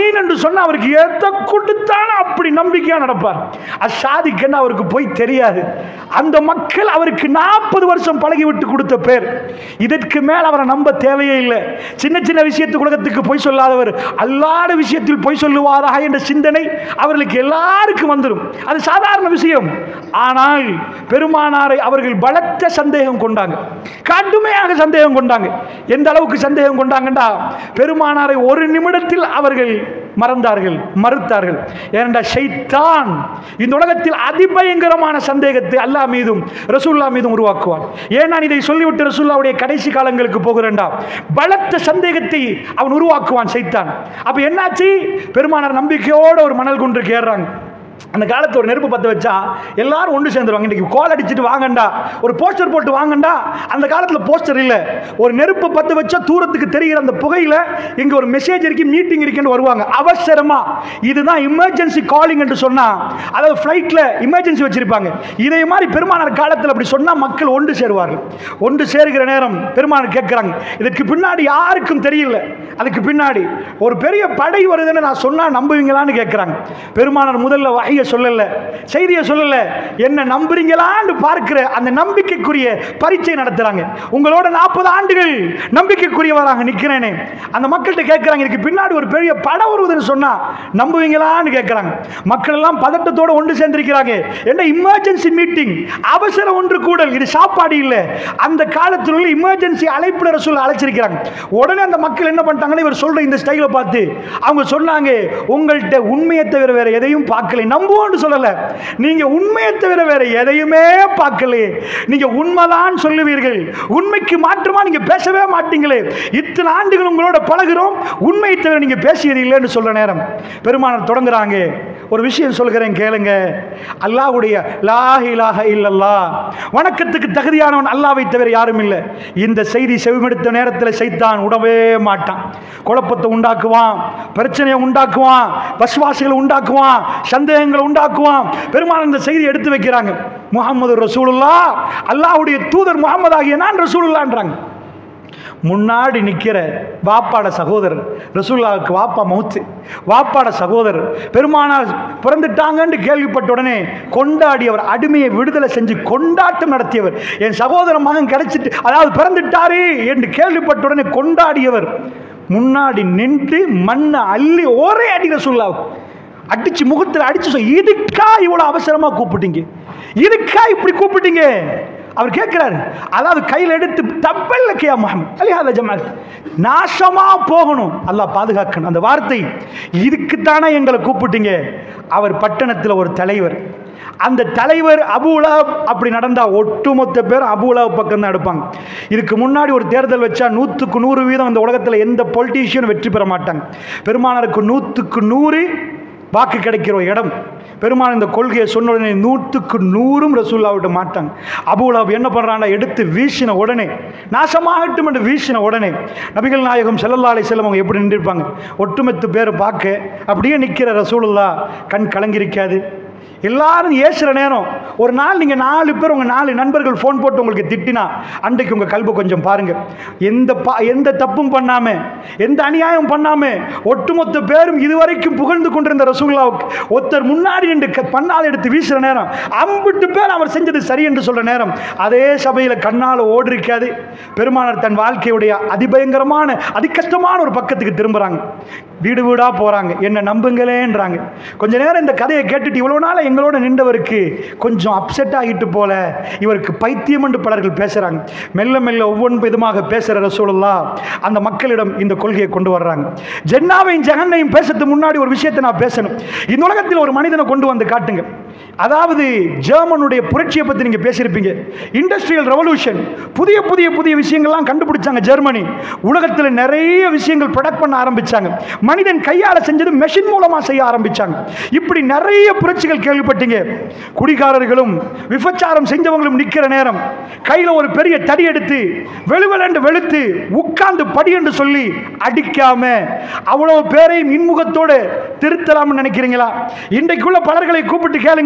அமீன் என்று சொன்னா அவருக்கு எதை கொடுத்தாலும் அப்படி நம்பிக்கையா நடப்பார் அசாதிக்கன்னு அவருக்கு போய் தெரியாது அந்த மக்கள் அவருக்கு நாற்பது வருஷம் பழகி விட்டு கொடுத்த பேர் இதற்கு மேல் அவரை நம்ப தேவையே இல்லை சின்ன சின்ன விஷயத்து உலகத்துக்கு பொய் சொல்லாதவர் அல்லாத விஷயத்தில் பொய் சொல்லுவாரா என்ற சிந்தனை அவர்களுக்கு எல்லாருக்கும் வந்துடும் அது சாதாரண விஷயம் ஆனால் பெருமானாரை அவர்கள் பலத்த சந்தேகம் கொண்டாங்க கடுமையாக சந்தேகம் கொண்டாங்க எந்த அளவுக்கு சந்தேகம் கொண்டாங்கண்டா பெருமானாரை ஒரு நிமிடத்தில் அவர்கள் மறந்தார்கள் மறுத்தார்கள் ஏனென்றா ஷைத்தான் இந்த உலகத்தில் அதிபயங்கரமான சந்தேகத்தை அல்லாஹ் மீதும் ரசூல்லா மீதும் உருவாக்குவான் ஏன் நான் இதை சொல்லிவிட்டு ரசூல்லாவுடைய கடைசி காலங்களுக்கு போகிறேன்டா பலத்த சந்தேகத்தை அவன் உருவாக்குவான் சைத்தான் அப்ப என்னாச்சு பெருமானார் நம்பிக்கையோட ஒரு மணல் குன்றுக்கு ஏறுறாங்க அந்த காலத்துல ஒரு நெருப்பு பற்ற வச்சா எல்லாரும் ஒன்று சேர்ந்துருவாங்க இன்னைக்கு கோல் அடிச்சுட்டு வாங்கண்டா ஒரு போஸ்டர் போட்டு வாங்கண்டா அந்த காலத்தில் போஸ்டர் இல்லை ஒரு நெருப்பு பற்ற வச்சா தூரத்துக்கு தெரிகிற அந்த புகையில இங்க ஒரு மெசேஜ் இருக்கு மீட்டிங் இருக்குன்னு வருவாங்க அவசரமா இதுதான் எமர்ஜென்சி காலிங் என்று சொன்னா அதாவது ஃப்ளைட்ல எமர்ஜென்சி வச்சிருப்பாங்க இதே மாதிரி பெருமானார் காலத்தில் அப்படி சொன்னா மக்கள் ஒன்று சேருவார்கள் ஒன்று சேருகிற நேரம் பெருமானார் கேட்கிறாங்க இதற்கு பின்னாடி யாருக்கும் தெரியல அதுக்கு பின்னாடி ஒரு பெரிய படை வருதுன்னு நான் சொன்னா நம்புவீங்களான்னு கேட்கிறாங்க பெருமானார் முதல்ல வகையை சொல்லல செய்தியை சொல்லல என்ன நம்புறீங்களான்னு பார்க்கிற அந்த நம்பிக்கைக்குரிய பரீட்சை நடத்துறாங்க உங்களோட நாற்பது ஆண்டுகள் நம்பிக்கைக்குரியவராக நிக்கிறேனே அந்த மக்கள்கிட்ட கேட்கிறாங்க இதுக்கு பின்னாடி ஒரு பெரிய படம் வருவதுன்னு சொன்னா நம்புவீங்களான்னு கேட்கிறாங்க மக்கள் எல்லாம் பதட்டத்தோட ஒன்று சேர்ந்திருக்கிறாங்க என்ன இமர்ஜென்சி மீட்டிங் அவசர ஒன்று கூடல் இது சாப்பாடு இல்லை அந்த காலத்தில் உள்ள இமர்ஜென்சி அழைப்புல சொல்ல அழைச்சிருக்கிறாங்க உடனே அந்த மக்கள் என்ன பண்ணிட்டாங்கன்னு இவர் சொல்ற இந்த ஸ்டைலை பார்த்து அவங்க சொன்னாங்க உங்கள்கிட்ட உண்மையை தவிர வேற எதையும் பார்க்கல நம்புவோம்னு சொல்லல நீங்க உண்மையை தவிர வேற எதையுமே பார்க்கல நீங்க உண்மைதான் சொல்லுவீர்கள் உண்மைக்கு மாற்றமா நீங்க பேசவே மாட்டீங்களே இத்தனை ஆண்டுகள் உங்களோட பழகுறோம் உண்மையை தவிர நீங்க பேசியது இல்லைன்னு சொல்ற நேரம் பெருமானார் தொடங்குறாங்க ஒரு விஷயம் சொல்கிறேன் கேளுங்க அல்லாஹ்வுடைய லா இலாஹ இல்லல்லா வணக்கத்துக்கு தகுதியானவன் அல்லாவை தவிர யாரும் இல்லை இந்த செய்தி செவிமெடுத்த நேரத்தில் சைத்தான் உடவே மாட்டான் குழப்பத்தை உண்டாக்குவான் பிரச்சனையை உண்டாக்குவான் பஸ்வாசிகளை உண்டாக்குவான் சந்தேகங்களை உண்டாக்குவான் பெருமாள் இந்த செய்தி எடுத்து வைக்கிறாங்க முகமது ரசூலுல்லா அல்லாஹ்வுடைய தூதர் முகமது ஆகிய நான் ரசூலுல்லான்றாங்க முன்னாடி நிற்கிற வாப்பாட சகோதரர் ரசூல்லாவுக்கு வாப்பா மௌத்து வாப்பாட சகோதரர் பெருமானார் பிறந்துட்டாங்கன்னு கேள்விப்பட்ட உடனே கொண்டாடியவர் அடிமையை விடுதலை செஞ்சு கொண்டாட்டம் நடத்தியவர் என் சகோதர மகன் கிடைச்சிட்டு அதாவது பிறந்துட்டாரு என்று கேள்விப்பட்ட உடனே கொண்டாடியவர் முன்னாடி நின்று மண்ணை அள்ளி ஒரே அடி ரசூல்லாவுக்கு அடிச்சு முகத்தில் அடிச்சு சொல் இதுக்கா இவ்வளவு அவசரமா கூப்பிட்டீங்க இதுக்கா இப்படி கூப்பிட்டீங்க அவர் கேட்கிறாரு அதாவது கையில் எடுத்து தப்பல்ல கியா முகமது அலிஹாத ஜமால் நாசமா போகணும் அல்லாஹ் பாதுகாக்கணும் அந்த வார்த்தை இதுக்குத்தானே எங்களை கூப்பிட்டீங்க அவர் பட்டணத்தில் ஒரு தலைவர் அந்த தலைவர் அபு உலஹப் அப்படி நடந்தா ஒட்டுமொத்த பேர் அபு உலஹப் பக்கம் தான் எடுப்பாங்க இதுக்கு முன்னாடி ஒரு தேர்தல் வச்சா நூற்றுக்கு நூறு வீதம் இந்த உலகத்தில் எந்த பொலிட்டீஷியனும் வெற்றி பெற மாட்டாங்க பெருமானருக்கு நூற்றுக்கு நூறு வாக்கு கிடைக்கிற ஒரு இடம் பெருமான் இந்த கொள்கையை சொன்ன உடனே நூற்றுக்கு நூறும் ரசூல்லா விட்டு மாட்டாங்க அபுலாப் என்ன பண்ணுறான்னா எடுத்து வீசின உடனே நாசமாகட்டும் என்று வீசின உடனே நபிகள் நாயகம் செல்லல்லா அலை செல்லம் அவங்க எப்படி நின்றுருப்பாங்க ஒட்டுமொத்த பேரை பார்க்க அப்படியே நிற்கிற ரசூலுல்லா கண் கலங்கிருக்காது எல்லாரும் ஏசுகிற நேரம் ஒரு நாள் நீங்கள் நாலு பேர் உங்கள் நாலு நண்பர்கள் ஃபோன் போட்டு உங்களுக்கு திட்டினா அன்றைக்கு உங்கள் கல்வை கொஞ்சம் பாருங்கள் எந்த பா எந்த தப்பும் பண்ணாமல் எந்த அநியாயம் பண்ணாமல் ஒட்டுமொத்த பேரும் இதுவரைக்கும் புகழ்ந்து கொண்டிருந்த ரசூல்லாவுக்கு ஒருத்தர் முன்னாடி நின்று க- பன்னால் எடுத்து வீசுகிற நேரம் அம்பிட்டு பேர் அவர் செஞ்சது சரி என்று சொல்கிற நேரம் அதே சபையில் கண்ணால் ஓடிருக்காது பெருமானார் தன் வாழ்க்கையுடைய அதிபயங்கரமான அதிகஷ்டமான ஒரு பக்கத்துக்கு திரும்புகிறாங்க வீடு வீடாக போகிறாங்க என்ன நம்புங்களேன்றாங்க கொஞ்ச நேரம் இந்த கதையை கேட்டுட்டு இவ்வளோ நாள் எங்களோட நின்றவருக்கு கொஞ்சம் அப்செட் ஆகிட்டு போல இவருக்கு பைத்தியம் என்று பலர்கள் பேசுகிறாங்க மெல்ல மெல்ல ஒவ்வொன்று விதமாக பேசுகிற ரசூலுல்லா அந்த மக்களிடம் இந்த கொள்கையை கொண்டு வர்றாங்க ஜென்னாவையும் ஜெகன்னையும் பேசுறதுக்கு முன்னாடி ஒரு விஷயத்தை நான் பேசணும் இந்த உலகத்தில் ஒரு மனிதனை கொண்டு வந்து காட்டுங்க அதாவது ஜெர்மனுடைய புரட்சியை பற்றி நீங்கள் பேசியிருப்பீங்க இண்டஸ்ட்ரியல் ரெவல்யூஷன் புதிய புதிய புதிய விஷயங்கள்லாம் கண்டுபிடிச்சாங்க ஜெர்மனி உலகத்தில் நிறைய விஷயங்கள் ப்ரொடக்ட் பண்ண ஆரம்பிச்சாங்க மனிதன் கையால் செஞ்சது மெஷின் மூலமாக செய்ய ஆரம்பிச்சாங்க இப்படி நிறைய புரட்சிகள் கேள்விப்பட்டீங்க குடிகாரர்களும் விபச்சாரம் செஞ்சவங்களும் நிற்கிற நேரம் கையில் ஒரு பெரிய தடி எடுத்து வெளுவெளண்டு வெளுத்து உட்கார்ந்து படி என்று சொல்லி அடிக்காம அவ்வளவு பேரையும் இன்முகத்தோடு திருத்தலாம்னு நினைக்கிறீங்களா இன்றைக்குள்ள பலர்களை கூப்பிட்டு கேளுங்க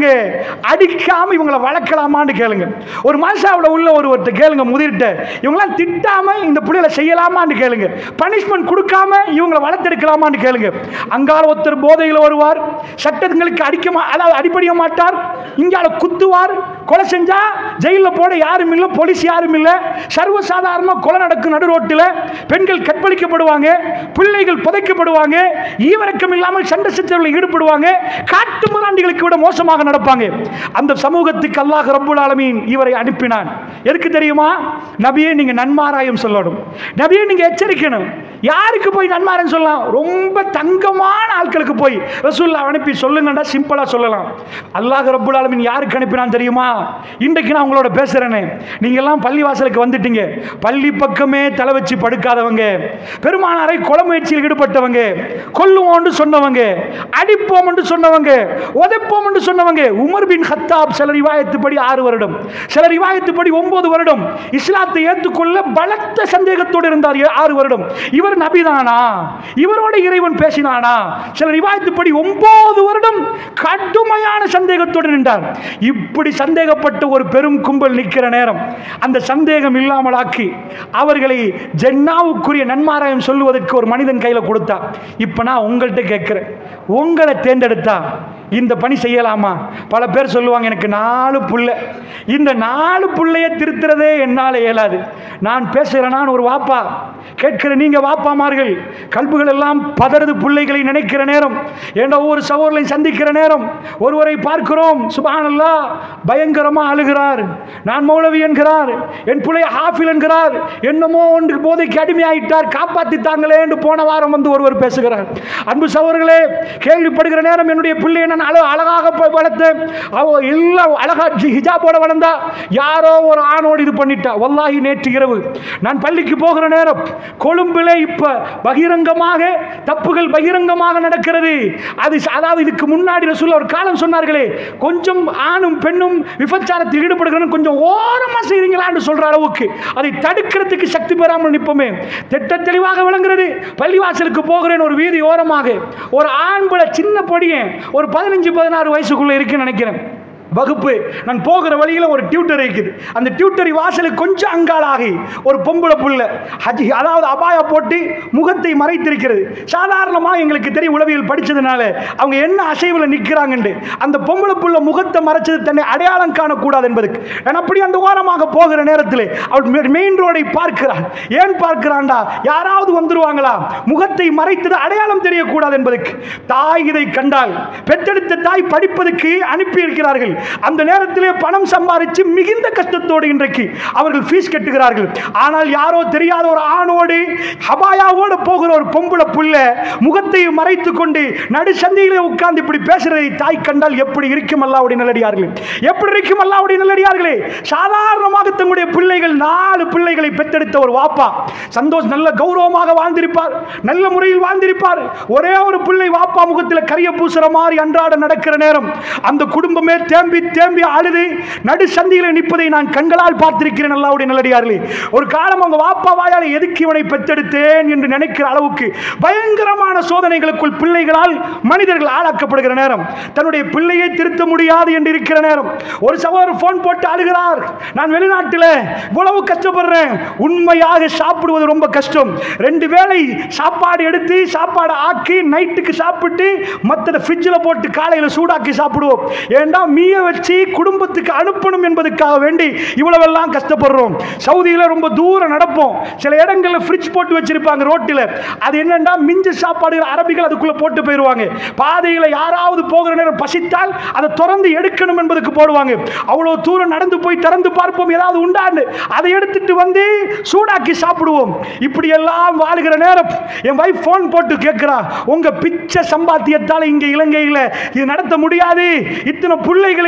கேளுங்க அடிக்காம இவங்களை வளர்க்கலாமான்னு கேளுங்க ஒரு மனுஷாவில் உள்ள ஒருவர்கிட்ட கேளுங்க முதிர்ட்ட இவங்களாம் திட்டாம இந்த பிள்ளைகளை செய்யலாமான்னு கேளுங்க பனிஷ்மெண்ட் கொடுக்காம இவங்களை வளர்த்தெடுக்கலாமான்னு கேளுங்க அங்கால ஒருத்தர் போதையில் வருவார் சட்டங்களுக்கு அடிக்க மா- அதாவது அடிப்படிய மாட்டார் இங்கால குத்துவார் கொலை செஞ்சா ஜெயிலில் போட யாரும் இல்லை போலீஸ் யாரும் இல்லை சர்வசாதாரணமாக கொலை நடக்கும் நடு ரோட்டில் பெண்கள் கற்பழிக்கப்படுவாங்க பிள்ளைகள் புதைக்கப்படுவாங்க ஈவரக்கம் இல்லாமல் சண்டை சச்சரவில் ஈடுபடுவாங்க காட்டு மிராண்டிகளுக்கு விட மோசமாக நடப்பாங்க அந்த சமூகத்துக்கு அல்லாஹ் ரப்புல் ஆலமீன் இவரை அனுப்பினான் எதுக்கு தெரியுமா நபியே நீங்க நன்மாராயம் சொல்லணும் நபியே நீங்க எச்சரிக்கணும் யாருக்கு போய் நன்மாராயம் சொல்லலாம் ரொம்ப தங்கமான ஆட்களுக்கு போய் ரசூல்லா அனுப்பி சொல்லுங்கடா சிம்பிளா சொல்லலாம் அல்லாஹ் ரப்புல் ஆலமீன் யாருக்கு அனுப்பினான் தெரியுமா இன்றைக்கு நான் உங்களோட பேசுறேனே நீங்க எல்லாம் பள்ளி வாசலுக்கு வந்துட்டீங்க பள்ளி பக்கமே தலை வச்சு படுக்காதவங்க பெருமானாரை கொலை முயற்சியில் ஈடுபட்டவங்க கொல்லுவோம்னு சொன்னவங்க அடிப்போம் என்று சொன்னவங்க உதைப்போம் என்று சொன்னவங்க உமர் பின் ஹத்தாப் சில ரிவாயத்துப்படி ஆறு வருடம் சில ரிவாயத்துப்படி ஒன்பது வருடம் இஸ்லாத்தை ஏற்றுக்கொள்ள பலத்த சந்தேகத்தோடு இருந்தார் ஏ- ஆறு வருடம் இவர் நபிதானா இவரோட இறைவன் பேசினானா சில ரிவாயத்துப்படி ஒன்பது வருடம் கடுமையான சந்தேகத்தோடு நின்றார் இப்படி சந்தேகப்பட்ட ஒரு பெரும் கும்பல் நிற்கிற நேரம் அந்த சந்தேகம் இல்லாமல் ஆக்கி அவர்களை ஜென்னாவுக்குரிய நன்மாராயம் சொல்லுவதற்கு ஒரு மனிதன் கையில் கொடுத்தா இப்போ நான் உங்கள்கிட்ட கேட்குறேன் உங்களை தேர்ந்தெடுத்தா இந்த பணி செய்யலாமா பல பேர் சொல்லுவாங்க எனக்கு நாலு புள்ள இந்த நாலு புள்ளைய திருத்துறதே என்னால் இயலாது நான் பேசுகிறேன் நான் ஒரு வாப்பா கேட்கிற நீங்க வாப்பாமார்கள் கல்புகள் எல்லாம் பதறது பிள்ளைகளை நினைக்கிற நேரம் ஏண்டா ஒவ்வொரு சகோதரனை சந்திக்கிற நேரம் ஒருவரை பார்க்கிறோம் சுபானல்லா பயங்கரமா அழுகிறார் நான் மௌலவி என்கிறார் என் பிள்ளை ஹாஃபில் என்கிறார் என்னமோ ஒன்று போதைக்கு அடிமையாயிட்டார் காப்பாத்தித்தாங்களே என்று போன வாரம் வந்து ஒருவர் பேசுகிறார் அன்பு சகோதரர்களே கேள்விப்படுகிற நேரம் என்னுடைய பிள்ளையை நான் அழ அழகாக போய் வளர்த்தேன் அவ எல்லாம் அழகா ஜி- ஹிஜாபோட வளர்ந்தா யாரோ ஒரு ஆணோடு இது பண்ணிட்டா வல்லாஹி நேற்று இரவு நான் பள்ளிக்கு போகிற நேரம் கொழும்பிலே இப்ப பகிரங்கமாக தப்புகள் பகிரங்கமாக நடக்கிறது அது ச- அதாவது இதுக்கு முன்னாடி ரசூல் ஒரு காலம் சொன்னார்களே கொஞ்சம் ஆணும் பெண்ணும் விபச்சாரத்தில் ஈடுபடுகிறன்னு கொஞ்சம் ஓரமா செய்றீங்களான்னு சொல்ற அளவுக்கு அதை தடுக்கிறதுக்கு சக்தி பெறாமல் நிற்போமே திட்ட தெளிவாக விளங்குறது பள்ளிவாசலுக்கு போகிறேன் ஒரு வீதி ஓரமாக ஒரு ஆண்புல சின்ன பொடியன் ஒரு பதினஞ்சு பதினாறு வயசுக்குள்ள இருக்குன்னு நினைக்கிறேன் வகுப்பு நான் போகிற வழியில் ஒரு டியூட்டர் இருக்குது அந்த டியூட்டரி வாசலுக்கு கொஞ்சம் அங்காளாகி ஒரு பொம்பளை புள்ள ஹஜ் அதாவது அபாயா போட்டு முகத்தை மறைத்திருக்கிறது சாதாரணமாக எங்களுக்கு தெரியும் உளவியல் படித்ததுனால அவங்க என்ன அசைவில் நிற்கிறாங்கன்னு அந்த பொம்பளை புள்ள முகத்தை மறைச்சது தன்னை அடையாளம் காணக்கூடாது என்பதுக்கு நான் அப்படி அந்த ஓரமாக போகிற நேரத்தில் அவள் மெயின் ரோடை பார்க்கிறாள் ஏன் பார்க்கிறான்டா யாராவது வந்துருவாங்களா முகத்தை மறைத்தது அடையாளம் தெரியக்கூடாது என்பதற்கு தாய் இதை கண்டால் பெற்றெடுத்த தாய் படிப்பதற்கு அனுப்பி இருக்கிறார்கள் அந்த நேரத்திலே பணம் சம்பாதிச்சு மிகுந்த கஷ்டத்தோடு இன்றைக்கு அவர்கள் ஃபீஸ் கட்டுகிறார்கள் ஆனால் யாரோ தெரியாத ஒரு ஆணோடு ஹபாயாவோடு போகிற ஒரு பொம்பளை புள்ள முகத்தை மறைத்து கொண்டு நடு சந்தையிலே உட்கார்ந்து இப்படி பேசுறதை தாய் கண்டால் எப்படி இருக்கும் அல்லாவுடைய நல்லடியார்களே எப்படி இருக்கும் அல்லாவுடைய நல்லடியார்களே சாதாரணமாக தங்களுடைய பிள்ளைகள் நாலு பிள்ளைகளை பெற்றெடுத்த ஒரு வாப்பா சந்தோஷ் நல்ல கௌரவமாக வாழ்ந்திருப்பார் நல்ல முறையில் வாழ்ந்திருப்பார் ஒரே ஒரு பிள்ளை வாப்பா முகத்தில் கரிய பூசுற மாதிரி அன்றாட நடக்கிற நேரம் அந்த குடும்பமே தேம்பி தேம்பி அழுது நடு சந்தியில நிற்பதை நான் கண்களால் பார்த்திருக்கிறேன் அல்லாவுடைய நல்லடியார்களே ஒரு காலம் அவங்க வாப்பா வாயால் எதுக்கு இவனை பெற்றெடுத்தேன் என்று நினைக்கிற அளவுக்கு பயங்கரமான சோதனைகளுக்குள் பிள்ளைகளால் மனிதர்கள் ஆளாக்கப்படுகிற நேரம் தன்னுடைய பிள்ளையை திருத்த முடியாது என்று இருக்கிற நேரம் ஒரு சகோதரர் போன் போட்டு அழுகிறார் நான் வெளிநாட்டில் இவ்வளவு கஷ்டப்படுறேன் உண்மையாக சாப்பிடுவது ரொம்ப கஷ்டம் ரெண்டு வேளை சாப்பாடு எடுத்து சாப்பாடு ஆக்கி நைட்டுக்கு சாப்பிட்டு மற்றதை ஃப்ரிட்ஜில் போட்டு காலையில் சூடாக்கி சாப்பிடுவோம் ஏண்டா மீய வச்சு குடும்பத்துக்கு அனுப்பணும் என்பதற்காக வேண்டி இவ்வளவெல்லாம் கஷ்டப்படுறோம் சவுதியில் ரொம்ப தூரம் நடப்போம் சில இடங்களில் ஃப்ரிட்ஜ் போட்டு வச்சிருப்பாங்க ரோட்டில் அது என்னன்னா மிஞ்ச சாப்பாடு அரபிகள் அதுக்குள்ள போட்டு போயிடுவாங்க பாதையில் யாராவது போகிற நேரம் பசித்தால் அதை திறந்து எடுக்கணும் என்பதுக்கு போடுவாங்க அவ்வளோ தூரம் நடந்து போய் திறந்து பார்ப்போம் ஏதாவது உண்டான்னு அதை எடுத்துட்டு வந்து சூடாக்கி சாப்பிடுவோம் இப்படி எல்லாம் வாழுகிற நேரம் என் வைஃப் ஃபோன் போட்டு கேட்கிறா உங்க பிச்சை சம்பாத்தியத்தால் இங்க இலங்கையில் இது நடத்த முடியாது இத்தனை பிள்ளைகளுக்கு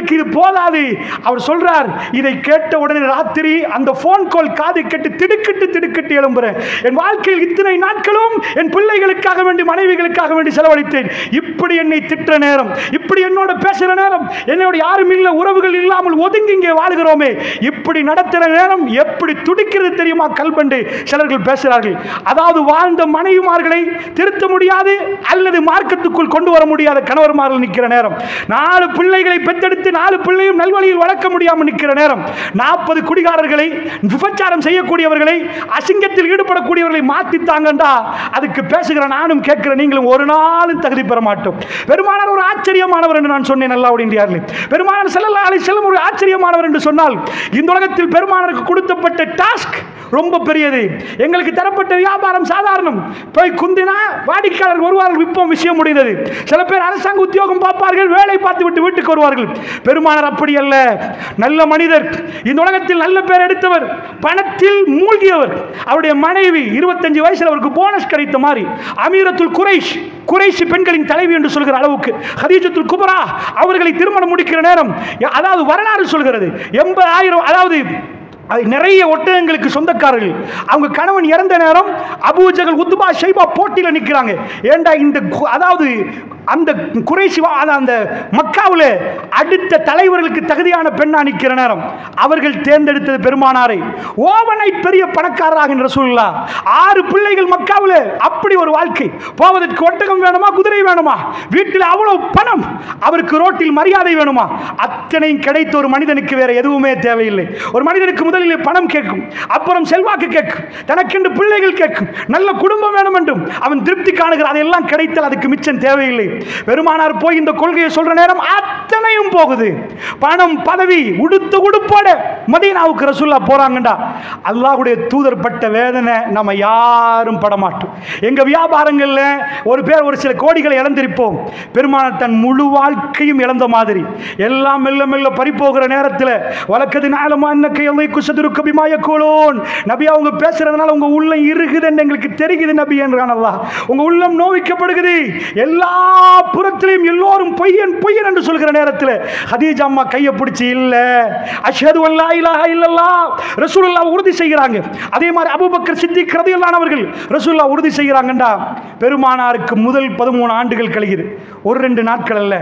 எங்களுக்கு இது போதாது அவர் சொல்றார் இதை கேட்ட உடனே ராத்திரி அந்த ஃபோன் கால் காதை கேட்டு திடுக்கிட்டு திடுக்கிட்டு எழும்புறேன் என் வாழ்க்கையில் இத்தனை நாட்களும் என் பிள்ளைகளுக்காக வேண்டி மனைவிகளுக்காக வேண்டி செலவழித்தேன் இப்படி என்னை திட்டுற நேரம் இப்படி என்னோட பேசுற நேரம் என்னோட யாரும் இல்லை உறவுகள் இல்லாமல் ஒதுங்கி இங்கே வாழ்கிறோமே இப்படி நடத்துகிற நேரம் எப்படி துடிக்கிறது தெரியுமா கல்பண்டு சிலர்கள் பேசுகிறார்கள் அதாவது வாழ்ந்த மனைவிமார்களை திருத்த முடியாது அல்லது மார்க்கத்துக்குள் கொண்டு வர முடியாத கணவர்மார்கள் நிற்கிற நேரம் நாலு பிள்ளைகளை பெத்தெடுத்து நாலு பிள்ளையும் நல்வழியில் வளர்க்க முடியாமல் நிற்கிற நேரம் நாற்பது குடிகாரர்களை விபச்சாரம் செய்யக்கூடியவர்களை அசிங்கத்தில் ஈடுபடக்கூடியவர்களை மாத்தித்தாங்கண்டா அதுக்கு பேசுகிற நானும் கேட்கிற நீங்களும் ஒரு நாளும் தகுதி பெற மாட்டோம் பெருமானார் ஒரு ஆச்சரியமானவர் என்று நான் சொன்னேன் நல்லா அப்படின்றார்கள் பெருமானார் செல்லல்லா அலை செல்லும் ஒரு ஆச்சரியமானவர் என்று சொன்னால் இந்த உலகத்தில் பெருமானாருக்கு கொடுத்தப்பட்ட டாஸ்க் ரொம்ப பெரியது எங்களுக்கு தரப்பட்ட வியாபாரம் சாதாரணம் போய் குந்தினா வாடிக்கையாளர் வருவார்கள் விற்போம் விஷயம் முடிந்தது சில பேர் அரசாங்க உத்தியோகம் பார்ப்பார்கள் வேலை பார்த்து விட்டு வீட்டுக்கு வருவார்கள் பெருமானார் அப்படி அல்ல நல்ல மனிதர் இந்த உலகத்தில் நல்ல பேர் எடுத்தவர் பணத்தில் மூழ்கியவர் அவருடைய மனைவி இருபத்தஞ்சு வயசுல அவருக்கு போனஸ் கிடைத்த மாதிரி அமீரத்துல் குறைஷ் குறைஷி பெண்களின் தலைவி என்று சொல்கிற அளவுக்கு ஹதீஜத்துல் குபரா அவர்களை திருமணம் முடிக்கிற நேரம் அதாவது வரலாறு சொல்கிறது எண்பதாயிரம் அதாவது அது நிறைய ஒட்டகங்களுக்கு சொந்தக்காரர்கள் அவங்க கணவன் இறந்த நேரம் அபூஜகல் உத்துபா ஷைபா போட்டியில் நிற்கிறாங்க ஏண்டா இந்த கு- அதாவது அந்த குறைசி அந்த மக்காவில் அடுத்த தலைவர்களுக்கு தகுதியான பெண்ணா நிற்கிற நேரம் அவர்கள் தேர்ந்தெடுத்தது பெருமானாரை ஓவனை பெரிய பணக்காரராக ரசூல்லா ஆறு பிள்ளைகள் மக்காவில் அப்படி ஒரு வாழ்க்கை போவதற்கு ஒட்டகம் வேணுமா குதிரை வேணுமா வீட்டில் அவ்வளவு பணம் அவருக்கு ரோட்டில் மரியாதை வேணுமா அத்தனையும் கிடைத்த ஒரு மனிதனுக்கு வேற எதுவுமே தேவையில்லை ஒரு மனிதனுக்கு முதலில் பணம் கேட்கும் அப்புறம் செல்வாக்கு கேட்கும் தனக்கென்று பிள்ளைகள் கேட்கும் நல்ல குடும்பம் வேண்டும் என்றும் அவன் திருப்தி காணுகிற அதெல்லாம் கிடைத்தால் அதுக்கு மிச்சம் தேவையில்லை பெருமானார் போய் இந்த கொள்கையை சொல்ற நேரம் அத்தனையும் போகுது பணம் பதவி உடுத்த உடுப்போட மதீனாவுக்கு ரசூல்லா போறாங்கடா அல்லாஹ்வுடைய தூதர் பட்ட வேதனை நம்ம யாரும் பட மாட்டோம் எங்க வியாபாரங்கள்ல ஒரு பேர் ஒரு சில கோடிகளை இழந்திருப்போம் பெருமானார் தன் முழு வாழ்க்கையும் இழந்த மாதிரி எல்லாம் மெல்ல மெல்ல பறிப்போகிற நேரத்தில் வழக்கது நாளமா அன்னக்கை எல்லை குசதுருக்கு பிமாய கோலோன் நபி அவங்க பேசுறதுனால உங்க உள்ளம் இருக்குதுன்னு எங்களுக்கு தெரியுது நபி என்றான் அல்லாஹ் உங்க உள்ளம் நோவிக்கப்படுகிறது எல்லா புறத்திலையும் எல்லோரும் பொய்யன் பொய்யன் என்று சொல்கிற நேரத்தில் ஹதீஜா அம்மா கையை பிடிச்சி இல்ல அஷ்ஹது அல்லா இலாஹ இல்லல்லாஹ் ரசூலுல்லாஹ் உறுதி செய்கிறாங்க அதே மாதிரி அபூபக்கர் சித்திக் ரதியல்லானவர்கள் ரசூலுல்லாஹ் உறுதி செய்கிறாங்கண்டா பெருமானாருக்கு முதல் பதிமூணு ஆண்டுகள் கழியுது ஒரு ரெண்டு நாட்கள் அல்ல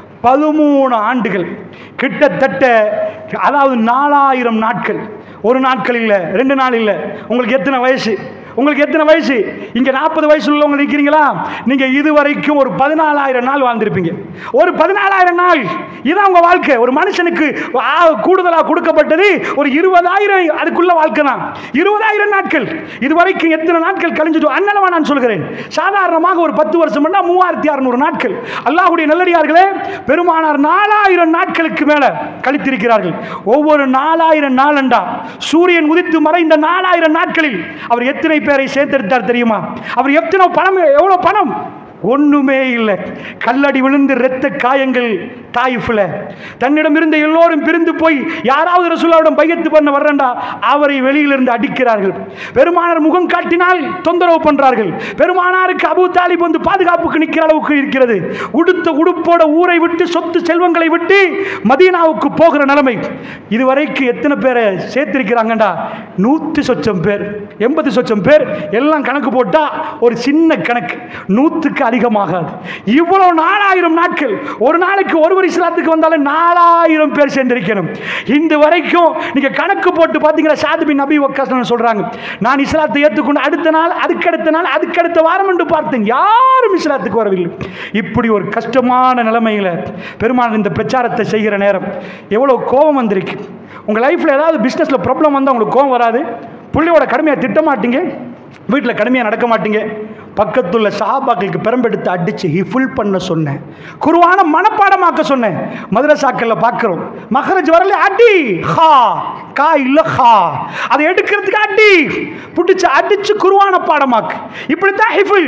பதிமூணு ஆண்டுகள் கிட்டத்தட்ட அதாவது நாலாயிரம் நாட்கள் ஒரு நாட்கள் இல்லை ரெண்டு நாள் இல்லை உங்களுக்கு எத்தனை வயசு உங்களுக்கு எத்தனை வயசு இங்கே நாற்பது வயசு உள்ளவங்க நிற்கிறீங்களா நீங்கள் இதுவரைக்கும் ஒரு பதினாலாயிரம் நாள் வாழ்ந்திருப்பீங்க ஒரு பதினாலாயிரம் நாள் இதான் உங்கள் வாழ்க்கை ஒரு மனுஷனுக்கு கூடுதலாக கொடுக்கப்பட்டது ஒரு இருபதாயிரம் அதுக்குள்ள வாழ்க்கை தான் இருபதாயிரம் நாட்கள் இதுவரைக்கும் எத்தனை நாட்கள் கழிஞ்சிட்டு அண்ணனவா நான் சொல்கிறேன் சாதாரணமாக ஒரு பத்து வருஷம் பண்ணால் மூவாயிரத்தி அறுநூறு நாட்கள் அல்லாஹ்வுடைய நல்லடியார்களே பெருமானார் நாலாயிரம் நாட்களுக்கு மேலே கழித்திருக்கிறார்கள் ஒவ்வொரு நாலாயிரம் நாளண்டா சூரியன் உதித்து மறைந்த நாலாயிரம் நாட்களில் அவர் எத்தனை பேரை சேர்த்தெடுத்தார் தெரியுமா அவர் எத்தனை பணம் எவ்வளோ பணம் ஒண்ணுமே இல்லை கல்லடி விழுந்து இரத்த காயங்கள் தாயிஃபில் தன்னிடம் இருந்த எல்லோரும் பிரிந்து போய் யாராவது ரசூலாவிடம் பையத்து பண்ண வர்றண்டா அவரை வெளியிலிருந்து அடிக்கிறார்கள் பெருமானார் முகம் காட்டினால் தொந்தரவு பண்றார்கள் பெருமானாருக்கு அபு தாலிப் வந்து பாதுகாப்புக்கு நிற்கிற அளவுக்கு இருக்கிறது உடுத்த உடுப்போட ஊரை விட்டு சொத்து செல்வங்களை விட்டு மதீனாவுக்கு போகிற நிலைமை இதுவரைக்கும் எத்தனை பேரை சேர்த்திருக்கிறாங்கண்டா நூற்றி சொச்சம் பேர் எண்பது சொச்சம் பேர் எல்லாம் கணக்கு போட்டா ஒரு சின்ன கணக்கு நூற்றுக்கு அதிகமாகாது இவ்வளவு நாலாயிரம் நாட்கள் ஒரு நாளைக்கு ஒருவர் இஸ்லாத்துக்கு வந்தாலும் நாலாயிரம் பேர் சேர்ந்திருக்கணும் இந்த வரைக்கும் நீங்க கணக்கு போட்டு பார்த்தீங்கன்னா சாது பின் நபி வக்காஸ் சொல்றாங்க நான் இஸ்லாத்தை ஏற்றுக்கொண்டு அடுத்த நாள் அதுக்கடுத்த நாள் அதுக்கடுத்த வாரம் என்று பார்த்தேன் யாரும் இஸ்லாத்துக்கு வரவில்லை இப்படி ஒரு கஷ்டமான நிலைமையில பெருமாள் இந்த பிரச்சாரத்தை செய்கிற நேரம் எவ்வளவு கோபம் வந்திருக்கு உங்க லைஃப்ல ஏதாவது பிசினஸ்ல ப்ராப்ளம் வந்தால் உங்களுக்கு கோபம் வராது புள்ளியோட கடுமையாக திட்ட மாட்டீங்க வீட்டில் கடுமையாக நடக்க மாட்டீங்க பக்கத்துள்ள சஹாபாக்களுக்கு பெரம்பெடுத்து அடிச்சு ஃபுல் பண்ண சொன்னேன் குருவான மனப்பாடமாக்க சொன்னேன் மதுரசாக்கல்ல பார்க்குறோம் மகரஜ் வரல அடி ஹா கா இல்ல ஹா அதை எடுக்கிறதுக்கு அடி பிடிச்சு அடிச்சு குருவான பாடமாக்கு இப்படித்தான் ஹிஃபுல்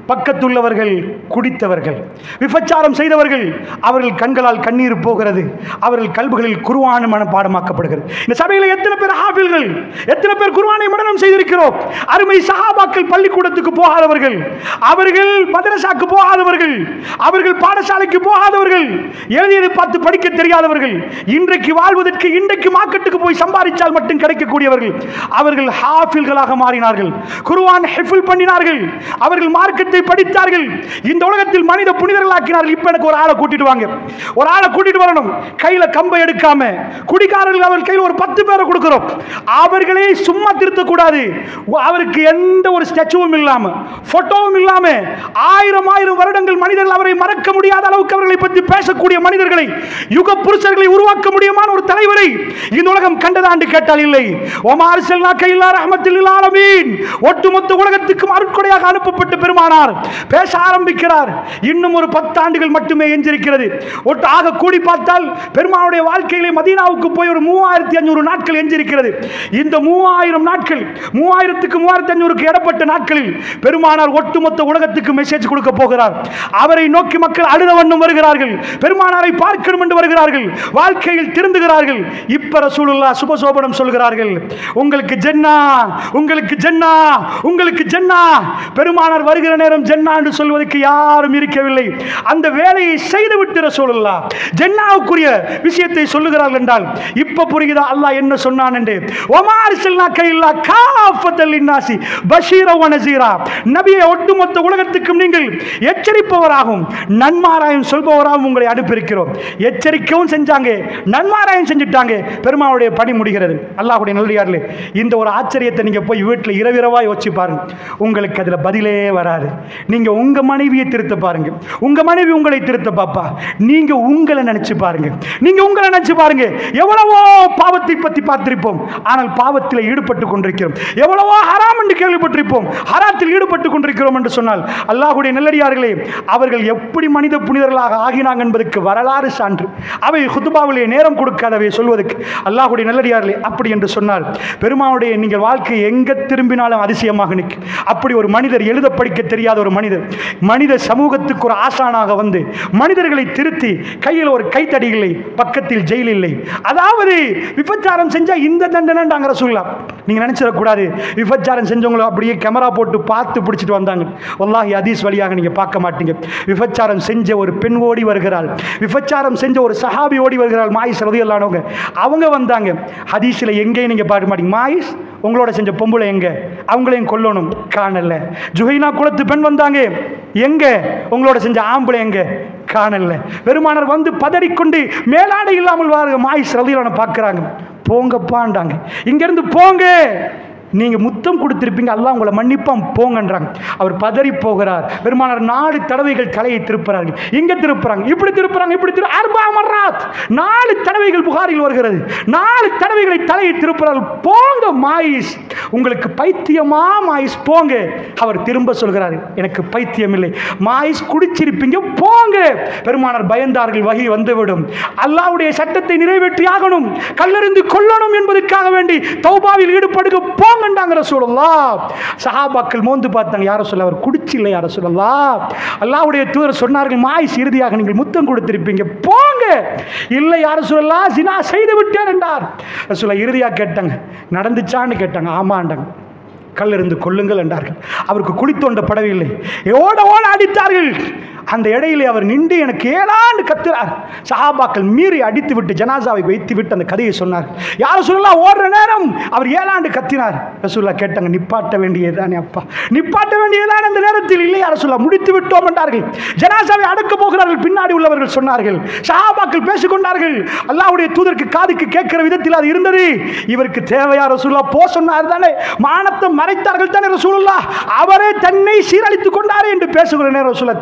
பக்கத்துள்ளவர்கள் குடித்தவர்கள் விபச்சாரம் செய்தவர்கள் அவர்கள் கண்களால் கண்ணீர் போகிறது அவர்கள் கல்புகளில் குருவான மனப்பாடமாக்கப்படுகிறது இந்த சபையில் எத்தனை பேர் ஹாஃபில்கள் எத்தனை பேர் குருவானை மனனம் செய்திருக்கிறோம் அருமை சஹாபாக்கள் பள்ளிக்கூடத்துக்கு போகாதவர்கள் அவர்கள் மதரசாக்கு போகாதவர்கள் அவர்கள் பாடசாலைக்கு போகாதவர்கள் எழுதியதை பார்த்து படிக்க தெரியாதவர்கள் இன்றைக்கு வாழ்வதற்கு இன்றைக்கு மார்க்கெட்டுக்கு போய் சம்பாதிச்சால் மட்டும் கிடைக்கக்கூடியவர்கள் அவர்கள் ஹாஃபில்களாக மாறினார்கள் குருவான் ஹெஃபில் பண்ணினார்கள் அவர்கள் மார்க்கத்தை படித்தார்கள் இந்த உலகத்தில் மனித புனிதர்களாக்கினார்கள் இப்ப எனக்கு ஒரு ஆளை கூட்டிட்டு வாங்க ஒரு ஆளை கூட்டிட்டு வரணும் கையில கம்பை எடுக்காம குடிக்காரர்கள் அவர் கையில் ஒரு பத்து பேரை கொடுக்கிறோம் அவர்களே சும்மா திருத்தக்கூடாது அவருக்கு எந்த ஒரு ஸ்டாச்சுவும் இல்லாம போட்டோவும் இல்லாம ஆயிரம் ஆயிரம் வருடங்கள் மனிதர்கள் அவரை மறக்க முடியாத அளவுக்கு அவர்களை பற்றி பேசக்கூடிய மனிதர்களை யுக புருஷர்களை உருவாக்க முடியுமான ஒரு தலைவரை இந்த உலகம் கண்டதாண்டு கேட்டால் இல்லை ஒமார் செல்னா கையிலா ரஹமத்தில் ஆலமீன் ஒட்டுமொத்த உலகத்துக்கும் அருட்கொடையாக அனுப்பப்பட்டு பெருமானார் பேச ஆரம்பிக்கிறார் இன்னும் ஒரு பத்து ஆண்டுகள் மட்டுமே எஞ்சிருக்கிறது ஒட்டு ஆக கூடி பார்த்தால் பெருமானுடைய வாழ்க்கையிலே மதீனாவுக்கு போய் ஒரு மூவாயிரத்தி அஞ்சூறு நாட்கள் எஞ்சிருக்கிறது இந்த மூவாயிரம் நாட்கள் மூவாயிரத்துக்கு மூவாயிரத்தி அஞ்சூறுக்கு இடப்பட்ட நாட்களில் பெருமானார் ஒட்டுமொத்த உலகத்துக்கு மெசேஜ் கொடுக்க போகிறார் அவரை நோக்கி மக்கள் அழுத வண்ணம் வருகிறார்கள் பெருமானாரை பார்க்கணும் என்று வருகிறார்கள் வாழ்க்கையில் திருந்துகிறார்கள் இப்ப ரசூலுல்லா சுபசோபனம் சொல்கிறார்கள் உங்களுக்கு ஜென்னா உங்களுக்கு ஜென்னா உங்களுக்கு ஜென்னா பெருமானார் வருகிற நேரம் ஜென்னா என்று சொல்வதற்கு யாரும் இருக்கவில்லை அந்த வேலையை செய்துவிட்டு ரசூலுல்லா ஜென்னாவுக்குரிய விஷயத்தை சொல்லுகிறார்கள் என்றால் இப்ப புரியுதா அல்லாஹ் என்ன சொன்னான் என்று ஒமார் செல்னா கையில்லா காஃபத்தல் இன்னாசி பஷீர வனசீரா நபியை ஒட்டுமொத்த உலகத்துக்கும் நீங்கள் எச்சரிப்பவராகவும் நன்மாராயம் சொல்பவராகவும் உங்களை அனுப்பியிருக்கிறோம் எச்சரிக்கவும் செஞ்சாங்க நன்மாராயம் செஞ்சுட்டாங்க பெருமாவுடைய பணி முடிகிறது அல்லாஹ்வுடைய நல்லடியார்களே இந்த ஒரு ஆச்சரியத்தை நீங்க போய் வீட்டில் இரவிரவா யோசிச்சு பாருங்க உங்களுக்கு அதுல பதிலே வராது நீங்க உங்க மனைவியை திருத்த பாருங்க உங்க மனைவி உங்களை திருத்த பாப்பா நீங்க உங்களை நினைச்சு பாருங்க நீங்க உங்களை நினைச்சு பாருங்க எவ்வளவோ பாவத்தை பத்தி பார்த்திருப்போம் ஆனால் பாவத்தில் ஈடுபட்டு கொண்டிருக்கிறோம் எவ்வளவோ ஹராம் என்று கேள்விப்பட்டிருப்போம் ஹராத்தில் ஈடுபட்டு கொண்டிருக்கிறோம் என்று சொன்னால் அல்லாஹ்வுடைய நல்லடியார்களே அவர்கள் எப்படி மனித புனிதர்களாக ஆகினாங்க என்பதற்கு வரலாறு சான்று அவை ஹுத்துபாவிலே நேரம் கொடுக்காதவை சொல்வதற்கு அல்லாஹ்வுடைய நல்லடியார்களே அப்படி என்று சொன்னால் பெருமாவுடைய நீங்கள் வாழ்க்கை எங்க திரும்பினாலும் அதிசயமாக நிற்கும் அப்படி ஒரு மனிதர் எழுத படிக்க தெரியாத ஒரு மனிதர் மனித சமூகத்துக்கு ஒரு ஆசானாக வந்து மனிதர்களை திருத்தி கையில் ஒரு கைத்தடி இல்லை பக்கத்தில் ஜெயில் இல்லை அதாவது விபச்சாரம் செஞ்சா இந்த தண்டனைண்டாங்க சொல்லலாம் நீங்க நினைச்சிடக்கூடாது விபச்சாரம் செஞ்சவங்கள அப்படியே கேமரா போட்டு பார்த்து பிடிச்சிட்டு வந்தாங்க வல்லாஹி ஹதீஸ் வழியாக நீங்க பார்க்க மாட்டீங்க விபச்சாரம் செஞ்ச ஒரு பெண் ஓடி வருகிறாள் விபச்சாரம் செஞ்ச ஒரு சஹாபி ஓடி வருகிறாள் மாயிஸ் ரதியல்லானவங்க அவங்க வந்தாங்க ஹதீஸில் எங்கேயும் நீங்க பார்க்க மாட்டீங்க மாயிஸ் உங்களோட செஞ்ச பொம்பளை எங்க அவங்களையும் கொல்லணும் காணல ஜுஹைனா குலத்து பெண் வந்தாங்க எங்க உங்களோட செஞ்ச ஆம்பளை எங்க காணல பெருமானர் வந்து பதறிக்கொண்டு மேலாடை இல்லாமல் வாருங்க மாயிஸ் ரதியலான பார்க்குறாங்க போங்கப்பான்டாங்க இங்கேருந்து போங்க நீங்க முத்தம் கொடுத்திருப்பீங்க அல்லாஹ் உங்களை மன்னிப்பான் போங்கன்றாங்க அவர் பதறி போகிறார் பெருமானார் நாலு தடவைகள் தலையை திருப்புறார்கள் இங்க திருப்புறாங்க இப்படி திருப்புறாங்க இப்படி திரு அர்பா மர்ராத் நாலு தடவைகள் புகாரில் வருகிறது நாலு தடவைகளை தலையை திருப்புறார்கள் போங்க மாயிஸ் உங்களுக்கு பைத்தியமா மாயிஸ் போங்க அவர் திரும்ப சொல்கிறார் எனக்கு பைத்தியம் இல்லை மாயிஸ் குடிச்சிருப்பீங்க போங்க பெருமானார் பயந்தார்கள் வகை வந்துவிடும் அல்லாஹ்வுடைய சட்டத்தை நிறைவேற்றி ஆகணும் கல்லறிந்து கொல்லணும் என்பதற்காக வேண்டி தௌபாவில் ஈடுபடுக போங்கண்டாங்க ரசூலுல்லா சஹாபாக்கள் மோந்து பார்த்தாங்க யார சொல்ல அவர் குடிச்சு இல்லை யார சொல்லலா அல்லாஹ்வுடைய தூதர் சொன்னார்கள் மாயிஸ் இறுதியாக நீங்கள் முத்தம் கொடுத்திருப்பீங்க போங்க இல்லை யார சொல்லலாம் சினா செய்து விட்டேன் என்றார் ரசூலா இறுதியாக கேட்டாங்க நடந்துச்சான்னு கேட்டாங்க ஆமாண்டாங்க கல்லிருந்து கொள்ளுங்கள் என்றார்கள் அவருக்கு குளித்தோண்ட படவில்லை ஓட ஓட அடித்தார்கள் அந்த இடையிலே அவர் நின்று எனக்கு ஏழாண்டு கத்துறார் சஹாபாக்கள் மீறி அடித்து விட்டு ஜனாசாவை வைத்து விட்டு அந்த கதையை சொன்னார் யார் சொல்லலாம் ஓடுற நேரம் அவர் ஏழாண்டு கத்தினார் ரசூல்லா கேட்டாங்க நிப்பாட்ட வேண்டியதுதானே அப்பா நிப்பாட்ட வேண்டியதுதான் அந்த நேரத்தில் இல்லை யார் சொல்ல முடித்து விட்டோம் என்றார்கள் ஜனாசாவை அடக்க போகிறார்கள் பின்னாடி உள்ளவர்கள் சொன்னார்கள் சஹாபாக்கள் பேசிக்கொண்டார்கள் அல்லாஹ்வுடைய தூதருக்கு காதுக்கு கேட்கிற விதத்தில் அது இருந்தது இவருக்கு தேவையா ரசூல்லா போ சொன்னார் தானே மானத்தை மறைத்தார்கள் தானே ரசூலுல்லா அவரே தன்னை சீரழித்துக் கொண்டாரே என்று பேசுகிற நேரம் ரசூல்லா திரும்பினார்கள்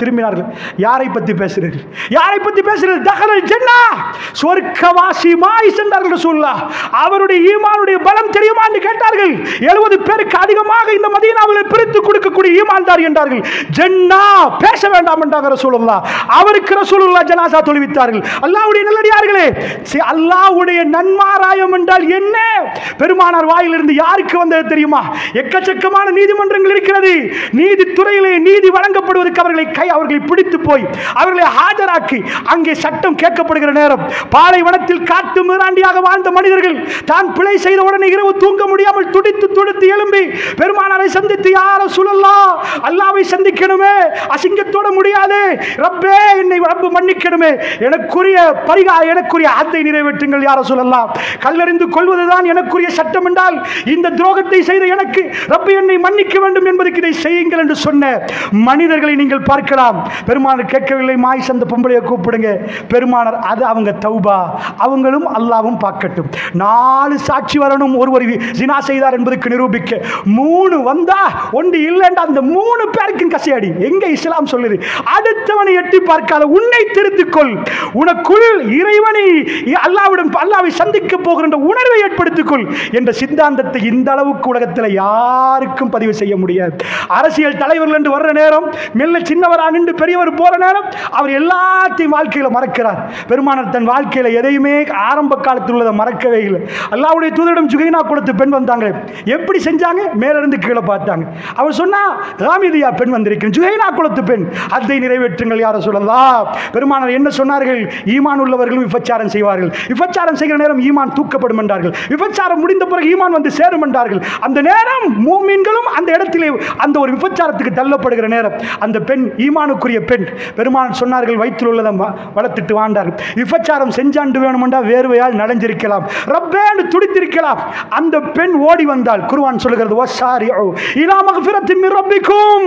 யாரை பத்தி பேசுறீர்கள் யாரை பத்தி பேசுறீர்கள் தகவல் ஜன்னா சொர்க்கவாசி மாய் சென்றார்கள் ரசூலுல்லாஹ் அவருடைய ஈமானுடைய பலம் தெரியுமா என்று கேட்டார்கள் எழுபது பேருக்கு அதிகமாக இந்த மதீனாவில் பிரித்து கொடுக்கக்கூடிய ஈமான்தார் என்றார்கள் ஜன்னா பேச வேண்டாம் என்றாங்க ரசூலுல்லாஹ் அவருக்கு ரசூலுல்லாஹ் ஜனாசா தொழுவித்தார்கள் அல்லாஹ்வுடைய நல்லடியார்களே சி- அல்லாஹ்வுடைய நன்மாராயம் என்றால் என்ன பெருமானார் வாயிலிருந்து யாருக்கு வந்தது தெரியுமா எக்கச்சக்கமான நீதிமன்றங்கள் இருக்கிறது நீதித்துறையிலே நீதி வழங்கப்படுவதற்கு அவர்களை கை அவர்களை பிடித்து போய் அவர்களை ஆஜராக்கி அங்கே சட்டம் கேட்கப்படுகிற நேரம் பாலைவனத்தில் காட்டு மிராண்டியாக வாழ்ந்த மனிதர்கள் தான் பிழை செய்த உடனே இரவு தூங்க முடியாமல் துடித்து துடித்து எழும்பி பெருமானாரை சந்தித்து யார சுழல்லா அல்லாவை சந்திக்கணுமே அசிங்கத்தோட முடியாது ரப்பே என்னை ரப்பு மன்னிக்கணுமே எனக்குரிய பரிகா எனக்குரிய அத்தை நிறைவேற்றுங்கள் யார சொல்லலாம் கல்லறிந்து கொள்வதுதான் எனக்குரிய சட்டம் என்றால் இந்த துரோகத்தை செய்த எனக்கு ரப்பு என்னை மன்னிக்க வேண்டும் என்பதற்கு இதை செய்யுங்கள் என்று சொன்ன மனிதர்களை நீங்கள் பார்க்கலாம் பெருமானார் கேட்கவில்லை மாய் சந்த பொம்பளையை கூப்பிடுங்க பெருமானார் அது அவங்க தௌபா அவங்களும் அல்லாவும் பார்க்கட்டும் நாலு சாட்சி வரணும் ஒருவர் ஜினா செய்தார் என்பதற்கு நிரூபிக்க மூணு வந்தா ஒன்று இல்லைண்டா அந்த மூணு பேருக்கும் கசையடி எங்க இஸ்லாம் சொல்லுது அடுத்தவனை எட்டி பார்க்காத உன்னை திருத்திக் கொள் உனக்குள் இறைவனை அல்லாவிடம் அல்லாவை சந்திக்க போகின்ற உணர்வை ஏற்படுத்திக் கொள் என்ற சித்தாந்தத்தை இந்த அளவுக்கு உலகத்தில் யாருக்கும் பதிவு செய்ய முடியாது அரசியல் தலைவர்கள் என்று வர்ற நேரம் மெல்ல சின்னவரா நின்று பெரியவர் போற நேரம் அவர் எல்லாத்தையும் வாழ்க்கையில மறக்கிறார் பெருமானார் தன் வாழ்க்கையில எதையுமே ஆரம்ப காலத்தில் உள்ளதை மறக்கவே இல்லை அல்லாவுடைய தூதரிடம் ஜுகைனா கொடுத்து பெண் வந்தாங்க எப்படி செஞ்சாங்க மேல இருந்து கீழே பார்த்தாங்க அவர் சொன்னா ராமிதியா பெண் வந்திருக்கிறேன் ஜுகைனா குலத்து பெண் அதை நிறைவேற்றுங்கள் யார சொல்லலாம் பெருமானார் என்ன சொன்னார்கள் ஈமான் உள்ளவர்களும் விபச்சாரம் செய்வார்கள் விபச்சாரம் செய்கிற நேரம் ஈமான் தூக்கப்படும் என்றார்கள் விபச்சாரம் முடிந்த பிறகு ஈமான் வந்து சேரும் என்றார்கள் அந்த நேரம் மூமின்களும் அந்த இடத்திலே அந்த ஒரு விபச்சாரத்துக்கு தள்ளப்படுகிற நேரம் அந்த பெண் ஈமானுக்குரிய பெண் பெருமான் சொன்னார்கள் வயிற்றில் உள்ளதை வ- வளர்த்துட்டு வாழ்ந்தார்கள் விபச்சாரம் செஞ்சாண்டு வேணுமெண்டா வேர்வையால் நனைஞ்சிருக்கலாம் ரப்பேன்னு துடித்திருக்கலாம் அந்த பெண் ஓடி வந்தால் குருவான் சொல்லுகிறது வசாரி இலா மகஃபிரத்தின் மின் ரப்பிக்கும்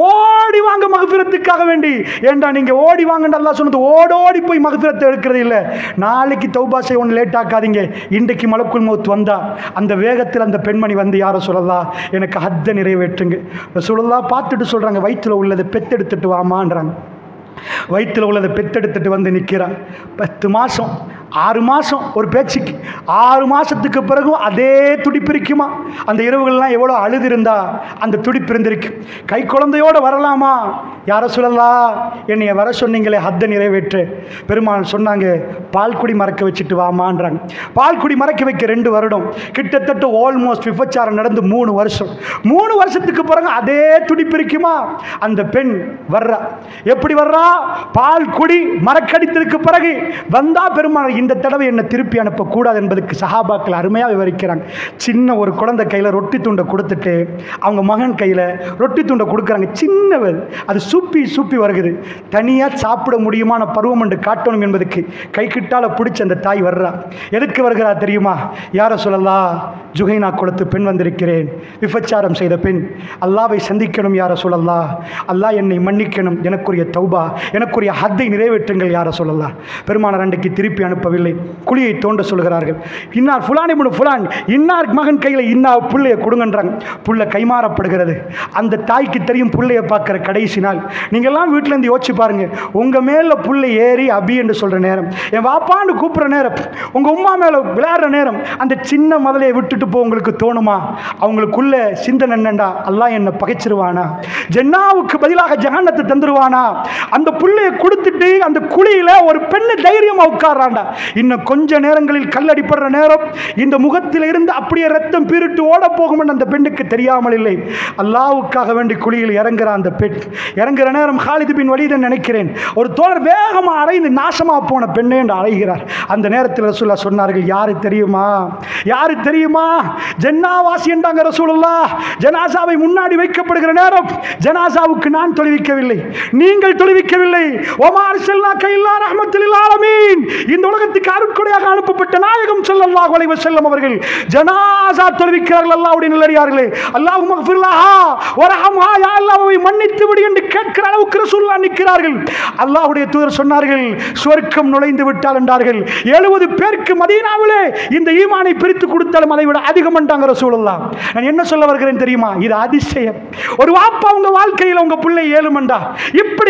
ஓடி வாங்க மகஃபிரத்துக்காக வேண்டி ஏண்டா நீங்க ஓடி வாங்கன்னு அல்லாஹ் சொன்னது ஓடோடி போய் மகஃபிரத்தை எடுக்கிறது இல்லை நாளைக்கு தௌபா செய்ய ஒன்று லேட் ஆக்காதீங்க இன்றைக்கு மலக்குள் மௌத் வந்தா அந்த வேகத்தில் அந்த பெண்மணி வந்து யாரை சொல்லலாம் எனக்கு ஹத்தை நிறைவேற்றுங்க சொல்லலாம் பார்த்துட்டு சொல்றாங்க வயிற்றுல உள்ளதை பெத்தெடுத்துட்டு வாமான்றாங்க வயிற்றுல உள்ளதை பெத்தெடுத்துட்டு வந்து நிற்கிறான் பத்து மாதம் ஆறு மாதம் ஒரு பேச்சுக்கு ஆறு மாதத்துக்கு பிறகும் அதே துடிப்பு இருக்குமா அந்த இரவுகள்லாம் எவ்வளோ அழுது இருந்தா அந்த துடிப்பு இருந்திருக்கு கை குழந்தையோடு வரலாமா யாரை சொல்லலாம் என்னைய வர சொன்னீங்களே ஹத்தை நிறைவேற்று பெருமாள் சொன்னாங்க பால்குடி மறக்க வச்சுட்டு வாமான்றாங்க பால்குடி மறக்க வைக்க ரெண்டு வருடம் கிட்டத்தட்ட ஆல்மோஸ்ட் விபச்சாரம் நடந்து மூணு வருஷம் மூணு வருஷத்துக்கு பிறகு அதே துடிப்பு இருக்குமா அந்த பெண் வர்றா எப்படி வர்றா பால் குடி மறக்கடித்ததுக்கு பிறகு வந்தா பெருமாள் இந்த தடவை என்ன திருப்பி அனுப்பக்கூடாது என்பதற்கு சஹாபாக்கள் அருமையாக விவரிக்கிறாங்க சின்ன ஒரு குழந்தை கையில் ரொட்டி துண்டை கொடுத்துட்டு அவங்க மகன் கையில் ரொட்டி துண்டை கொடுக்குறாங்க சின்னவர் அது சூப்பி சூப்பி வருகிறது தனியாக சாப்பிட முடியுமான பருவம் என்று காட்டணும் என்பதற்கு கை கிட்டால பிடிச்ச அந்த தாய் வர்றா எதுக்கு வருகிறா தெரியுமா யாரை சொல்லலாம் ஜுகைனா கொடுத்து பெண் வந்திருக்கிறேன் விபச்சாரம் செய்த பெண் அல்லாவை சந்திக்கணும் யாரை சொல்லலாம் அல்லாஹ் என்னை மன்னிக்கணும் எனக்குரிய தௌபா எனக்குரிய ஹத்தை நிறைவேற்றுங்கள் யாரை சொல்லலாம் பெருமானார் அன்றைக்கு திருப்பி அனுப்பவில்லை குழியை தோண்ட சொல்கிறார்கள் இன்னார் ஃபுலானி முழு ஃபுலான் இன்னார் மகன் கையில் இன்னா புள்ளைய கொடுங்கன்றாங்க புள்ள கைமாறப்படுகிறது அந்த தாய்க்கு தெரியும் புள்ளைய பார்க்குற கடைசி நாள் நீங்கள்லாம் வீட்டிலேருந்து யோசிச்சு பாருங்க உங்கள் மேலே புள்ளை ஏறி அபி என்று சொல்கிற நேரம் என் வாப்பான்னு கூப்பிட்ற நேரம் உங்கள் உம்மா மேலே விளையாடுற நேரம் அந்த சின்ன முதலையை விட்டுட்டு போ உங்களுக்கு தோணுமா அவங்களுக்குள்ள சிந்தனை என்னண்டா அல்லாஹ் என்னை பகைச்சிருவானா ஜென்னாவுக்கு பதிலாக ஜஹன்னத்தை தந்துருவானா அந்த புள்ளையை கொடுத்துட்டு அந்த குழியில ஒரு பெண்ணு தைரியமா உட்கார்றாண்டா இன்னும் கொஞ்ச நேரங்களில் கல்லடிப்படுற நேரம் இந்த முகத்தில் இருந்து அப்படியே ரத்தம் பீரிட்டு ஓட போகும் அந்த பெண்ணுக்கு தெரியாமல் இல்லை அல்லாவுக்காக வேண்டி குழியில் இறங்குற அந்த பெண் இறங்குற நேரம் ஹாலிது பின் வலிதன் நினைக்கிறேன் ஒரு தோழர் வேகமா அறைந்து நாசமா போன பெண்ணே என்று அழைகிறார் அந்த நேரத்தில் ரசூல்லா சொன்னார்கள் யாரு தெரியுமா யாரு தெரியுமா ஜன்னாவாசி என்றாங்க ரசூலுல்லா ஜனாசாவை முன்னாடி வைக்கப்படுகிற நேரம் ஜனாசாவுக்கு நான் தொழுவிக்கவில்லை நீங்கள் தொழுவிக்கவில்லை ஒமார் செல்லா கைல்லா ரஹமத்துல் ஆலமீன் இந்த உலகத்துக்கு அருட்கொடையாக அனுப்பப்பட்ட நாயகம் ஸல்லல்லாஹு அலைஹி வஸல்லம் அவர்கள் ஜனாசா தொழுவிக்கிறார்கள் அல்லாஹ்வுடைய நல்லடியார்களே அல்லாஹ் மக்ஃபிர்லஹா வரஹம்ஹா யா அல்லாஹ்வை மன்னித்து விடு என்று கேட்கிற அளவுக்கு ரசூலுல்லா நிற்கிறார்கள் அல்லாஹ்வுடைய தூதர் சொன்னார்கள் சொர்க்கம் நுழைந்து விட்டால் என்றார்கள் எழுபது பேருக்கு மதீனாவிலே இந்த ஈமானை பிரித்து கொடுத்தாலும் அதை விட அதிகம் என்றாங்க ரசூலுல்லா நான் என்ன சொல்ல வருகிறேன் தெரியுமா இது அதிசயம் ஒரு வாப்பா உங்க வாழ்க்கையில் உங்க பிள்ளை ஏழுமண்டா இப்படி வளர்த்து காட்டு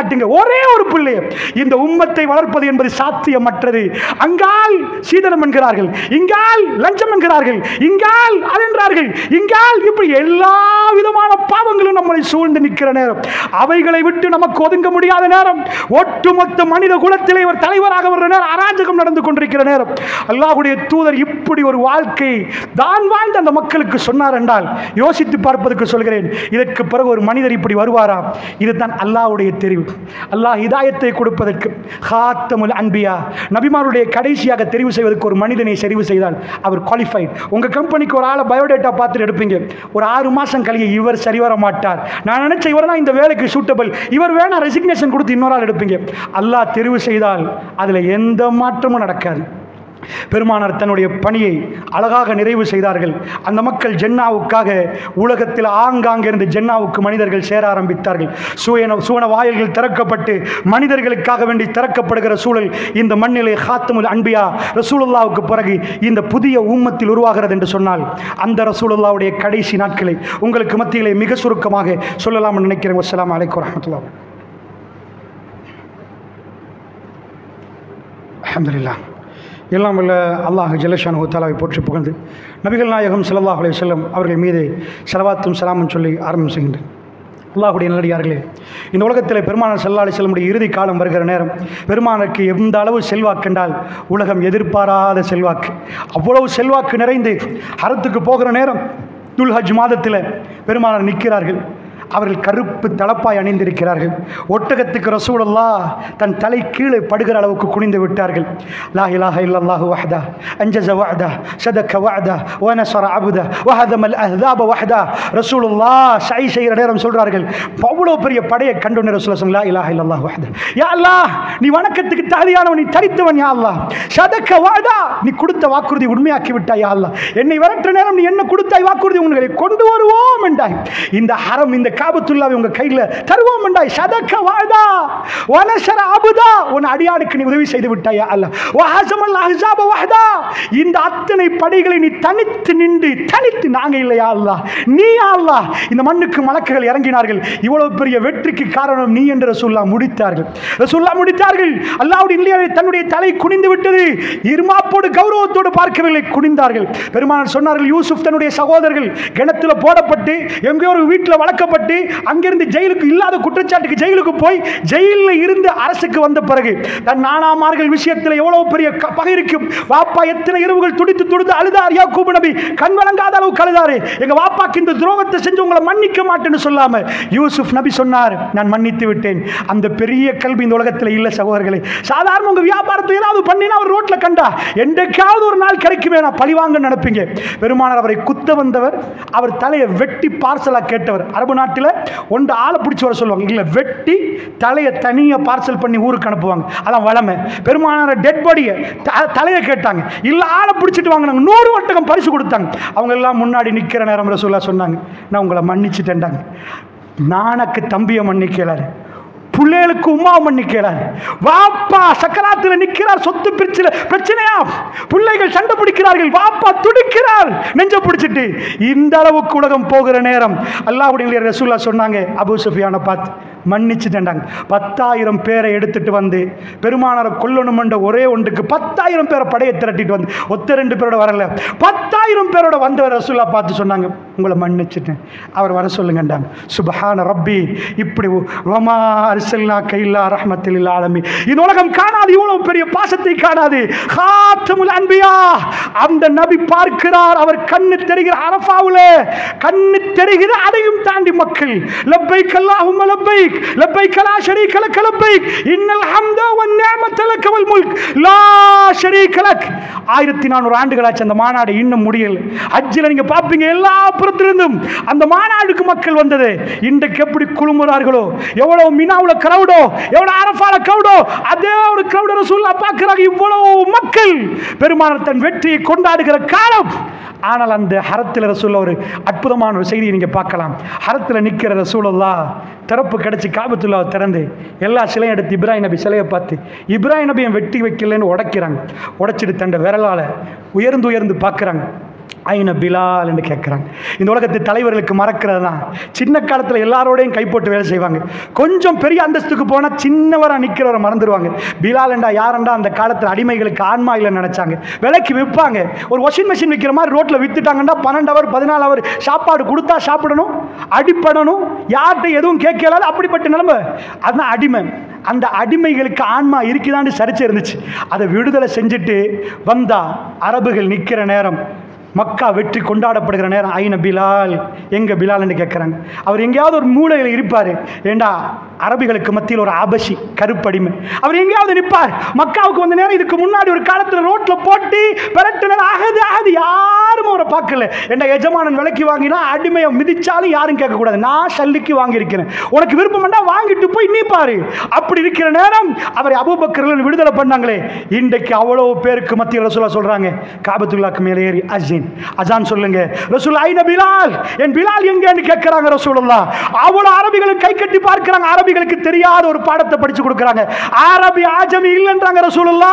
காட்டுங்க ஒரே ஒரு பிள்ளை இந்த உம்மத்தை வளர்ப்பது என்பது சாத்தியமற்றது அங்கால் சீதனம் என்கிறார்கள் இங்கால் லஞ்சம் என்கிறார்கள் இங்கால் அதென்றார்கள் இங்கால் இப்படி எல்லா விதமான பாவங்களும் நம்மளை சூழ்ந்து நிற்கிற நேரம் அவைகளை விட்டு நமக்கு ஒதுங்க முடியாத நேரம் ஒட்டுமொத்த மனித குலத்திலே ஒரு தலைவராக வர்ற நேரம் அராஜகம் நடந்து கொண்டிருக்கிற நேரம் அல்லாஹ்வுடைய தூதர் இப்படி ஒரு வாழ்க்கை தான் வாழ்ந்த அந்த மக்களுக்கு சொன்னார் என்றால் யோசித்து பார்ப்பதற்கு சொல்கிறேன் இதற்கு பிறகு ஒரு மனிதர் இப்படி வருவாரா இதுதான் அல்லாஹ்வுடைய தெரிவு அல்லாஹ் ஹிதாயத்தை கொடுப்பதற்கு ஹாத்தமுல் அன்பியா நபிமாருடைய கடைசியாக தெரிவு செய்வதற்கு ஒரு மனிதனை தெரிவு செய்தால் அவர் குவாலிஃபைட் உங்க கம்பெனிக்கு ஒரு ஆளை பயோடேட்டா பார்த்துட்டு எடுப்பீங்க ஒரு ஆறு மாசம் கழிய இவர் சரி வர மாட்டார் நான் நினைச்ச இவர் தான் இந்த வேலைக்கு சூட்டபிள் இவர் வேணா ரெசிக்னேஷன் கொடுத்து இன்னொரு ஆள் எடுப்பீங்க அல்லாஹ் தெரிவு செய்தால் அதுல எந்த மாற்றமும் நடக்காது பெருமானார் தன்னுடைய பணியை அழகாக நிறைவு செய்தார்கள் அந்த மக்கள் ஜென்னாவுக்காக உலகத்தில் ஆங்காங்கே இருந்து ஜென்னாவுக்கு மனிதர்கள் சேர ஆரம்பித்தார்கள் சூயன சூன வாயில்கள் திறக்கப்பட்டு மனிதர்களுக்காக வேண்டி திறக்கப்படுகிற சூழல் இந்த மண்ணிலே ஹாத்தமுல் அன்பியா ரசூலுல்லாவுக்கு பிறகு இந்த புதிய ஊம்மத்தில் உருவாகிறது என்று சொன்னால் அந்த ரசூலுல்லாவுடைய கடைசி நாட்களை உங்களுக்கு மத்தியிலே மிக சுருக்கமாக சொல்லலாம்னு நினைக்கிறேன் வஸ்ஸலாமு அலைக்கும் வரஹ்மத்துல்லாஹ் அல்ஹம்துலில்லாஹ் எல்லாம் வல்ல அல்லாஹ் ஜல்லஷானு தாலாவை போற்றி புகழ்ந்து நபிகள் நாயகம் ஸல்லல்லாஹு அலைஹி வஸல்லம் அவர்கள் மீது ஸலவாத்தும் சலாமும் சொல்லி ஆரம்பம் செய்கின்றேன் அல்லாஹுடைய நல்லடியார்களே இந்த உலகத்தில் பெருமானார் ஸல்லல்லாஹு அலைஹி வஸல்லமுடைய இறுதி காலம் வருகிற நேரம் பெருமானுக்கு எந்த அளவு செல்வாக்கு என்றால் உலகம் எதிர்பாராத செல்வாக்கு அவ்வளவு செல்வாக்கு நிறைந்து ஹரத்துக்கு போகிற நேரம் துல்ஹஜ் மாதத்தில் பெருமானார் நிற்கிறார்கள் அவர்கள் கருப்பு தலப்பாய் அணிந்திருக்கிறார்கள் ஒட்டகத்துக்கு ரசூலல்லா தன் தலை கீழே படுகிற அளவுக்கு குனிந்து விட்டார்கள் லா இலாஹ இல்லல்லாஹு வஹ்தா அன்ஜஸ வஅதா சதக்க வஅதா வனஸர அப்தா வஹதமல் அஹ்தாப வஹ்தா ரசூலுல்லா சை செய்கிற நேரம் சொல்றார்கள் அவ்வளோ பெரிய படையை கண்டுன ரசூல சொன்ன லா இலாஹ இல்லல்லாஹு வஹ்தா யா அல்லாஹ் நீ வணக்கத்துக்கு தகுதியானவன் நீ தரித்தவன் யா அல்லாஹ் சதக்க வஅதா நீ கொடுத்த வாக்குறுதி உண்மையாக்கி விட்டாய் யா அல்லாஹ் என்னை விரட்டுற நேரம் நீ என்ன கொடுத்தாய் வாக்குறுதி உங்களை கொண்டு வருவோம் என்றாய் இந்த ஹரம் இந்த காபத்துல்லாவை உங்க கையில் தருவோம் என்றாய் சதக்க வாதா வனசர அபுதா உன் அடியானுக்கு நீ உதவி செய்து விட்டாயா அல்ல வஹசமல் அஹ்ஸாப வஹதா இந்த அத்தனை படைகளை நீ தனித்து நின்று தனித்து நாங்க இல்லையா அல்லாஹ் நீ அல்லாஹ் இந்த மண்ணுக்கு மலக்குகள் இறங்கினார்கள் இவ்வளவு பெரிய வெற்றிக்கு காரணம் நீ என்று ரசூல்லா முடித்தார்கள் ரசூல்லா முடித்தார்கள் அல்லாஹ்வுடைய இல்லையே தன்னுடைய தலை குனிந்து விட்டது இருமாப்போடு கௌரவத்தோடு பார்க்கவில்லை குனிந்தார்கள் பெருமானார் சொன்னார்கள் யூசுப் தன்னுடைய சகோதரர்கள் கிணத்துல போடப்பட்டு எங்கேயோ ஒரு வீட்டில் வளர்க்கப்பட்டு அங்கிருந்து ஜெயிலுக்கு இல்லாத குற்றச்சாட்டுக்கு ஜெயிலுக்கு போய் ஜெயிலில் இருந்து அரசுக்கு வந்த பிறகு தன் நானாமார்கள் விஷயத்தில் எவ்வளவு பெரிய க- பகை இருக்கும் வாப்பா எத்தனை இரவுகள் துடித்து துடித்து அழுதார் யாக்கூபு நபி கண் வழங்காத அளவுக்கு அழுதாரு எங்க வாப்பாக்கு இந்த துரோகத்தை செஞ்சு உங்களை மன்னிக்க மாட்டேன்னு சொல்லாம யூசுப் நபி சொன்னார் நான் மன்னித்து விட்டேன் அந்த பெரிய கல்வி இந்த உலகத்தில் இல்லை சகோதரர்களே சாதாரண உங்க வியாபாரத்தை ஏதாவது பண்ணினா அவர் ரோட்ல கண்டா என்றைக்காவது ஒரு நாள் கிடைக்குமே நான் பழிவாங்க நினைப்பீங்க பெருமானார் அவரை குத்த வந்தவர் அவர் தலையை வெட்டி பார்சலா கேட்டவர் அரபு நாட்டில் ஒன்று ஆளை பிடிச்சி வர சொல்லுவாங்க இல்லை வெட்டி தலையை தனியாக பார்சல் பண்ணி ஊருக்கு அனுப்புவாங்க அதான் வளமை பெருமானார டெட் பாடியை தலையை கேட்டாங்க இல்லை ஆளை பிடிச்சிட்டு வாங்கினாங்க நூறு வட்டகம் பரிசு கொடுத்தாங்க அவங்க எல்லாம் முன்னாடி நிற்கிற நேரம் ரசூல்லா சொன்னாங்க நான் உங்களை மன்னிச்சுட்டேன்டாங்க நானக்கு தம்பியை மன்னிக்கலாரு பிள்ளைகளுக்கு உமா மன்னிக்கிறார் வாப்பா சக்கராத்தில் நிற்கிறார் சொத்து பிரச்சனை பிரச்சனையா பிள்ளைகள் சண்டை பிடிக்கிறார்கள் வாப்பா துடிக்கிறார் நெஞ்ச பிடிச்சிட்டு இந்த அளவுக்கு உலகம் போகிற நேரம் அல்லாஹ்வுடைய ரசூல்லா சொன்னாங்க அபூ சுஃபியானை பார்த்து மன்னிச்சுட்டேன்டாங்க பத்தாயிரம் பேரை எடுத்துட்டு வந்து பெருமானாரை கொல்லணுமென்ற ஒரே ஒன்றுக்கு பத்தாயிரம் பேரை படையை திரட்டிட்டு வந்து ஒத்த ரெண்டு பேரோட வரல பத்தாயிரம் பேரோட வந்தவர் ரசூல்லா பார்த்து சொன்னாங்க உங்களை மன்னிச்சுட்டேன் அவர் வர சொல்லுங்கண்டாங்க சுபஹான ரப்பி இப்படி வமா அரிசல்னா கைல்லா ரஹ்மத்தில் ஆலமி இந்த உலகம் காணாது இவ்வளவு பெரிய பாசத்தை காணாது ஹாத்தமுல் அன்பியா அந்த நபி பார்க்கிறார் அவர் கண்ணு தெரிகிற அரஃபாவுல கண்ணு தெரிகிற அதையும் தாண்டி மக்கள் லப்பைக் அல்லாஹும்ம லப்பைக் லப்பைக் லா ஷரீக லக லப்பைக் இன்னல் ஹம்த வன் நிஅமத லக வல் முல்க் லா ஷரீக லக் ஆயிரத்தி நானூறு ஆண்டுகளாச்சு அந்த மாநாடு இன்னும் முடியல ஹஜ்ஜில் நீங்க பார்ப்பீங்க எல்லா புறத்திலிருந்தும் அந்த மாநாடுக்கு மக்கள் வந்தது இன்றைக்கு எப்படி குழுமுறார்களோ எவ்வளவு மினாவுல கிரௌடோ எவ்வளவு அரஃபால கிரௌடோ அதே ஒரு கிரௌட ரசூல்லா பார்க்கிறாங்க இவ்வளவு மக்கள் பெருமானார் தன் வெற்றியை கொண்டாடுகிற காலம் ஆனால் அந்த ஹரத்தில் ரசூல்ல ஒரு அற்புதமான ஒரு செய்தியை நீங்கள் பார்க்கலாம் ஹரத்தில் நிற்கிற ரசூலுல்லா திறப்பு கிடச்சி காபத்துல்லாவை திறந்து எல்லா சிலையும் எடுத்து இப்ராஹிம் நபி சிலையை பார்த்து இப்ராஹிம் நபியை வெட்டி வைக்கலன்னு உடைக்கிறாங்க உடைச்சிட்டு தண்ட விரலால் உயர்ந்து உயர்ந்து பார்க்குறாங்க ஐன பிலால் என்று கேட்குறாங்க இந்த உலகத்து தலைவர்களுக்கு மறக்கிறது தான் சின்ன காலத்தில் எல்லாரோடையும் கைப்போட்டு வேலை செய்வாங்க கொஞ்சம் பெரிய அந்தஸ்துக்கு போனால் சின்னவராக நிற்கிறவரை மறந்துடுவாங்க பிலால் என்றா யாரெண்டா அந்த காலத்தில் அடிமைகளுக்கு ஆன்மா இல்லைன்னு நினச்சாங்க விலைக்கு விற்பாங்க ஒரு வாஷிங் மிஷின் விற்கிற மாதிரி ரோட்டில் வித்துட்டாங்கன்னா பன்னெண்டு அவர் பதினாலு அவர் சாப்பாடு கொடுத்தா சாப்பிடணும் அடிப்படணும் யார்கிட்ட எதுவும் கேட்கலாது அப்படிப்பட்ட நிலைமை அதுதான் அடிமை அந்த அடிமைகளுக்கு ஆன்மா இருக்குதான்னு சரிச்சு இருந்துச்சு அதை விடுதலை செஞ்சுட்டு வந்தா அரபுகள் நிற்கிற நேரம் மக்கா வெற்றி கொண்டாடப்படுகிற நேரம் ஐன பிலால் எங்க பிலால்னு கேட்குறாங்க அவர் எங்கேயாவது ஒரு மூலையில் இருப்பார் ஏண்டா அரபிகளுக்கு மத்தியில் ஒரு ஆபசி கருப்படிமை அவர் எங்கேயாவது நிற்பார் மக்காவுக்கு வந்த நேரம் இதுக்கு முன்னாடி ஒரு காலத்தில் ரோட்டில் போட்டு விரட்டினர் ஆகுது ஆகுது யாரும் அவரை பார்க்கல என்ன எஜமானன் விலைக்கு வாங்கினா அடிமையை மிதிச்சாலும் யாரும் கேட்கக்கூடாது நான் சல்லிக்கு வாங்கியிருக்கிறேன் உனக்கு விருப்பம் வேண்டாம் வாங்கிட்டு போய் நீ பாரு அப்படி இருக்கிற நேரம் அவரை அபுபக்கர்கள் விடுதலை பண்ணாங்களே இன்றைக்கு அவ்வளோ பேருக்கு மத்தியில் ரசூலா சொல்றாங்க காபத்துல்லாக்கு மேலே ஏறி அஜின் அஜான் சொல்லுங்க ரசூல் ஐன பிலால் என் பிலால் எங்கன்னு கேட்கிறாங்க ரசூலுல்லா அவ்வளோ அரபிகளுக்கு கை கட்டி பார்க்கிறாங்க அரபிகளுக்கு தெரியாத ஒரு பாடத்தை படிச்சு கொடுக்குறாங்க அரபி ஆஜமி இல்லைன்றாங்க ரசூலுல்லா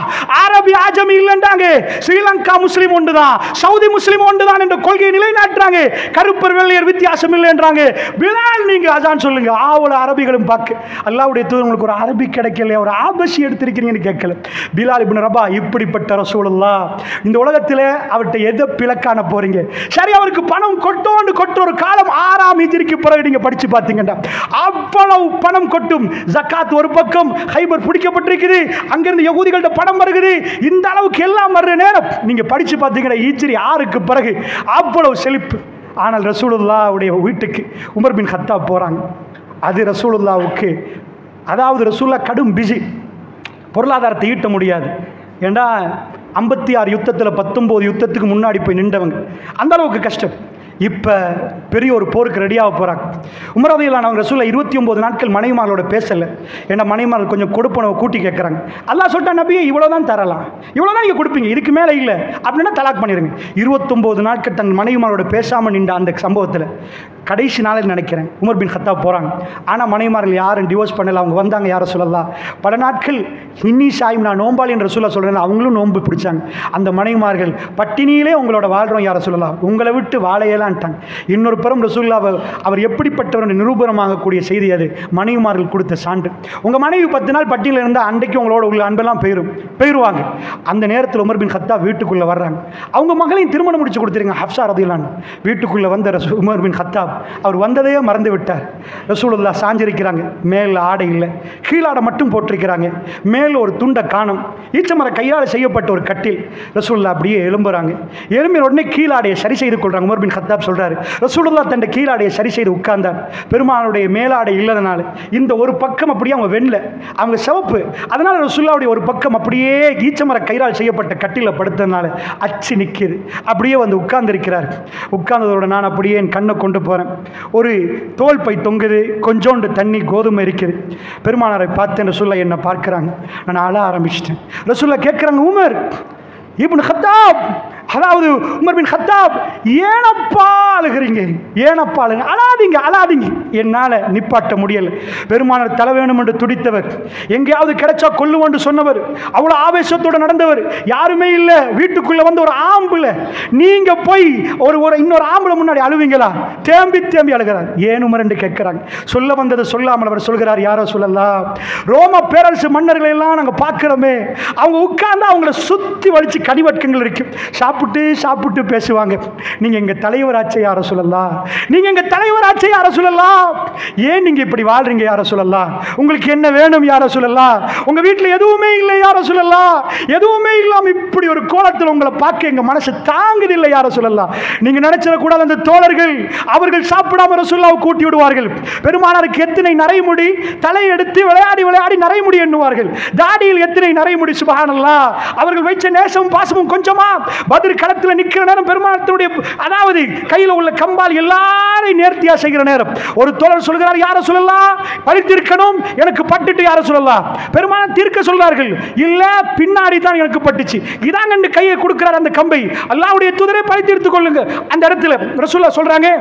அரபி ஆஜமி இல்லைன்றாங்க ஸ்ரீலங்கா முஸ்லீம் ஒன்று தான் சவுதி முஸ்லீம் ஒன்று தான் என்ற கொள்கையை நிலைநாட்டுறாங்க கருப்பர் வெள்ளையர் வித்தியாசம் இல்லைன்றாங்க பிலால் நீங்க அஜான் சொல்லுங்க ஆவல அரபிகளும் பார்க்க அல்லாவுடைய தூதர் உங்களுக்கு ஒரு அரபி கிடைக்கல ஒரு ஆபசி எடுத்திருக்கிறீங்கன்னு கேட்கல பிலால் இப்னு ரபா இப்படிப்பட்ட ரசூலுல்லா இந்த உலகத்தில் அவர்கிட்ட எதை பிளக்கான போறீங்க சரி அவருக்கு பணம் கொட்டோண்டு கொட்ட ஒரு காலம் ஆறாம் ஹிஜ்ரிக்கு பிறகு நீங்க படிச்சு பார்த்தீங்கன்னா அவ்வளவு பணம் கொட்டும் ஜக்காத் ஒரு பக்கம் ஹைபர் பிடிக்கப்பட்டிருக்குது அங்கிருந்து யகூதிகள்ட்ட பணம் வருகுது இந்த அளவுக்கு எல்லாம் வர்ற நேரம் நீங்க படிச்சு பார்த்தீங்கன்னா ஹிஜ்ரி ஆறுக்கு பிறகு அவ்வளவு செழிப்பு ஆனால் ரசூலுல்லாவுடைய வீட்டுக்கு உமர் பின் ஹத்தாப் போறாங்க அது ரசூலுல்லாவுக்கு அதாவது ரசூல்லா கடும் பிஸி பொருளாதாரத்தை ஈட்ட முடியாது ஏண்டா ஐம்பத்தி ஆறு யுத்தத்தில் பத்தொம்போது யுத்தத்துக்கு முன்னாடி போய் நின்றவங்க அந்த அளவுக்கு கஷ்டம் இப்போ பெரிய ஒரு போருக்கு ரெடியாக போகிறாங்க உமரதையிலான அவங்க ரசூலை இருபத்தி ஒம்பது நாட்கள் மனைவிமார்களோட பேசலை ஏன்னா மனைவிமார்கள் கொஞ்சம் கொடுப்பனவை கூட்டி கேட்குறாங்க அல்லாஹ் சொல்லிட்டா நபியை இவ்வளோ தான் தரலாம் இவ்வளோ தான் நீங்கள் கொடுப்பீங்க இதுக்கு மேலே இல்லை அப்படின்னா தலாக் பண்ணிடுங்க இருபத்தொம்போது நாட்கள் தன் மனைவிமாரோட பேசாமல் நின்ற அந்த சம்பவத்தில் கடைசி நாளில் நினைக்கிறேன் உமர் பின் ஹத்தாப் போகிறாங்க ஆனால் மனைவிமார்கள் யாரும் டிவோர்ஸ் பண்ணல அவங்க வந்தாங்க யாரை சொல்லலாம் பல நாட்கள் இன்னி சாயும் நான் நோம்பாளி என்ற சொல்ல சொல்கிறேன் அவங்களும் நோன்பு பிடிச்சாங்க அந்த மனைவிமார்கள் பட்டினியிலே உங்களோட வாழ்கிறோம் யாரை சொல்லலாம் உங்களை விட்டு வாழையலான்ட்டாங்க இன்னொரு புறம் ரசூல்லா அவர் எப்படிப்பட்டவர் நிரூபணமாகக்கூடிய செய்தி அது மனைவிமார்கள் கொடுத்த சான்று உங்கள் மனைவி பத்து நாள் பட்டியலில் இருந்தால் அன்றைக்கு உங்களோட உள்ள அன்பெல்லாம் போயிடும் போயிடுவாங்க அந்த நேரத்தில் உமர் பின் ஹத்தா வீட்டுக்குள்ளே வர்றாங்க அவங்க மகளையும் திருமணம் முடிச்சு கொடுத்துருங்க ஹப்சா ரதிலான் வீட்டுக்குள்ளே வந்த ரசூ உமர் பின் ஹத்தாப் அவர் வந்ததையே மறந்து விட்டார் ரசூலுல்லா சாஞ்சிருக்கிறாங்க மேல் ஆடை இல்லை கீழாடை மட்டும் போட்டிருக்கிறாங்க மேல் ஒரு துண்டை காணும் ஈச்சமர கையால் செய்யப்பட்ட ஒரு கட்டில் ரசூலுல்லா அப்படியே எழும்புறாங்க எழும்பின உடனே கீழாடையை சரி செய்து கொள்றாங்க உமர் பின் ஹத்தாப் சொல்றாரு ரசூலுல்லா தன் கீழாடையை சரி செய்து உட்கார்ந்தார் பெருமானுடைய மேலாடை இல்லாதனால இந்த ஒரு பக்கம் அப்படியே அவங்க வெண்ல அவங்க சிவப்பு அதனால ரசூல்லாவுடைய ஒரு பக்கம் அப்படியே ஈச்சமர கயிறால் செய்யப்பட்ட கட்டில படுத்ததுனால அச்சு நிற்கிது அப்படியே வந்து உட்கார்ந்திருக்கிறார் உட்கார்ந்ததோட நான் அப்படியே என் கண்ணை கொண்டு போகிறேன் ஒரு தோல் பை தொங்குது கொஞ்சோண்டு தண்ணி கோதுமை இருக்குது பெருமானாரை பார்த்து ரசூல்லா என்னை பார்க்குறாங்க நான் அழ ஆரம்பிச்சிட்டேன் ரசூல்லா கேட்குறாங்க உமர் இப்னு ஹத்தாப் அதாவது உமர் பின் ஹத்தாப் ஏனப்பா அழுகிறீங்க ஏனப்பா அழுங்க அழாதீங்க அழாதீங்க என்னால் நிப்பாட்ட முடியல பெருமானார் தலை வேணும் என்று துடித்தவர் எங்கேயாவது கிடைச்சா கொல்லுவோன்று சொன்னவர் அவ்வளோ ஆவேசத்தோடு நடந்தவர் யாருமே இல்லை வீட்டுக்குள்ளே வந்து ஒரு ஆம்புல நீங்க போய் ஒரு ஒரு இன்னொரு ஆம்பளை முன்னாடி அழுவீங்களா தேம்பி தேம்பி அழுகிறார் ஏன் உமர் என்று கேட்கிறாங்க சொல்ல வந்ததை சொல்லாமல் அவர் சொல்கிறார் யாரோ சொல்லலாம் ரோம பேரரசு மன்னர்களை எல்லாம் நாங்கள் பார்க்குறோமே அவங்க உட்கார்ந்து அவங்கள சுற்றி வலிச்சு கனிவட்கங்கள் இருக்கு சாப்பிட்டு சாப்பிட்டு பேசுவாங்க நீங்க எங்க தலைவராச்சே யார சொல்லலாம் நீங்க எங்க தலைவராச்சே யார சொல்லலாம் ஏன் நீங்க இப்படி வாழ்றீங்க யார சொல்லலாம் உங்களுக்கு என்ன வேணும் யார சொல்லலாம் உங்க வீட்டில் எதுவுமே இல்லை யார சொல்லலாம் எதுவுமே இல்லாம இப்படி ஒரு கோலத்தில் உங்களை பார்க்க எங்க மனசு தாங்குது இல்லை யார சொல்லலாம் நீங்க நினைச்சிடக்கூடாது அந்த தோழர்கள் அவர்கள் சாப்பிடாம ரசூல்லாவை கூட்டி விடுவார்கள் பெருமானாருக்கு எத்தனை நரைமுடி தலை எடுத்து விளையாடி விளையாடி நரைமுடி எண்ணுவார்கள் தாடியில் எத்தனை நரைமுடி சுபஹானல்லா அவர்கள் வைச்ச நேசமும் பாசமும் கொஞ்சமா பதில் களத்தில் நிற்கிற நேரம் பெருமானத்தினுடைய அதாவது கையில் உள்ள கம்பால் எல்லாரையும் நேர்த்தியா செய்கிற நேரம் ஒரு தோழர் சொல்கிறார் யார சொல்லலாம் பழித்திருக்கணும் எனக்கு பட்டுட்டு யார சொல்லலாம் பெருமான தீர்க்க சொல்றார்கள் இல்ல பின்னாடி தான் எனக்கு பட்டுச்சு இதான் கண்டு கையை கொடுக்கிறார் அந்த கம்பை அல்லாவுடைய தூதரை பழித்தீர்த்துக் கொள்ளுங்க அந்த இடத்துல ரசூல்லா சொல்றாங்க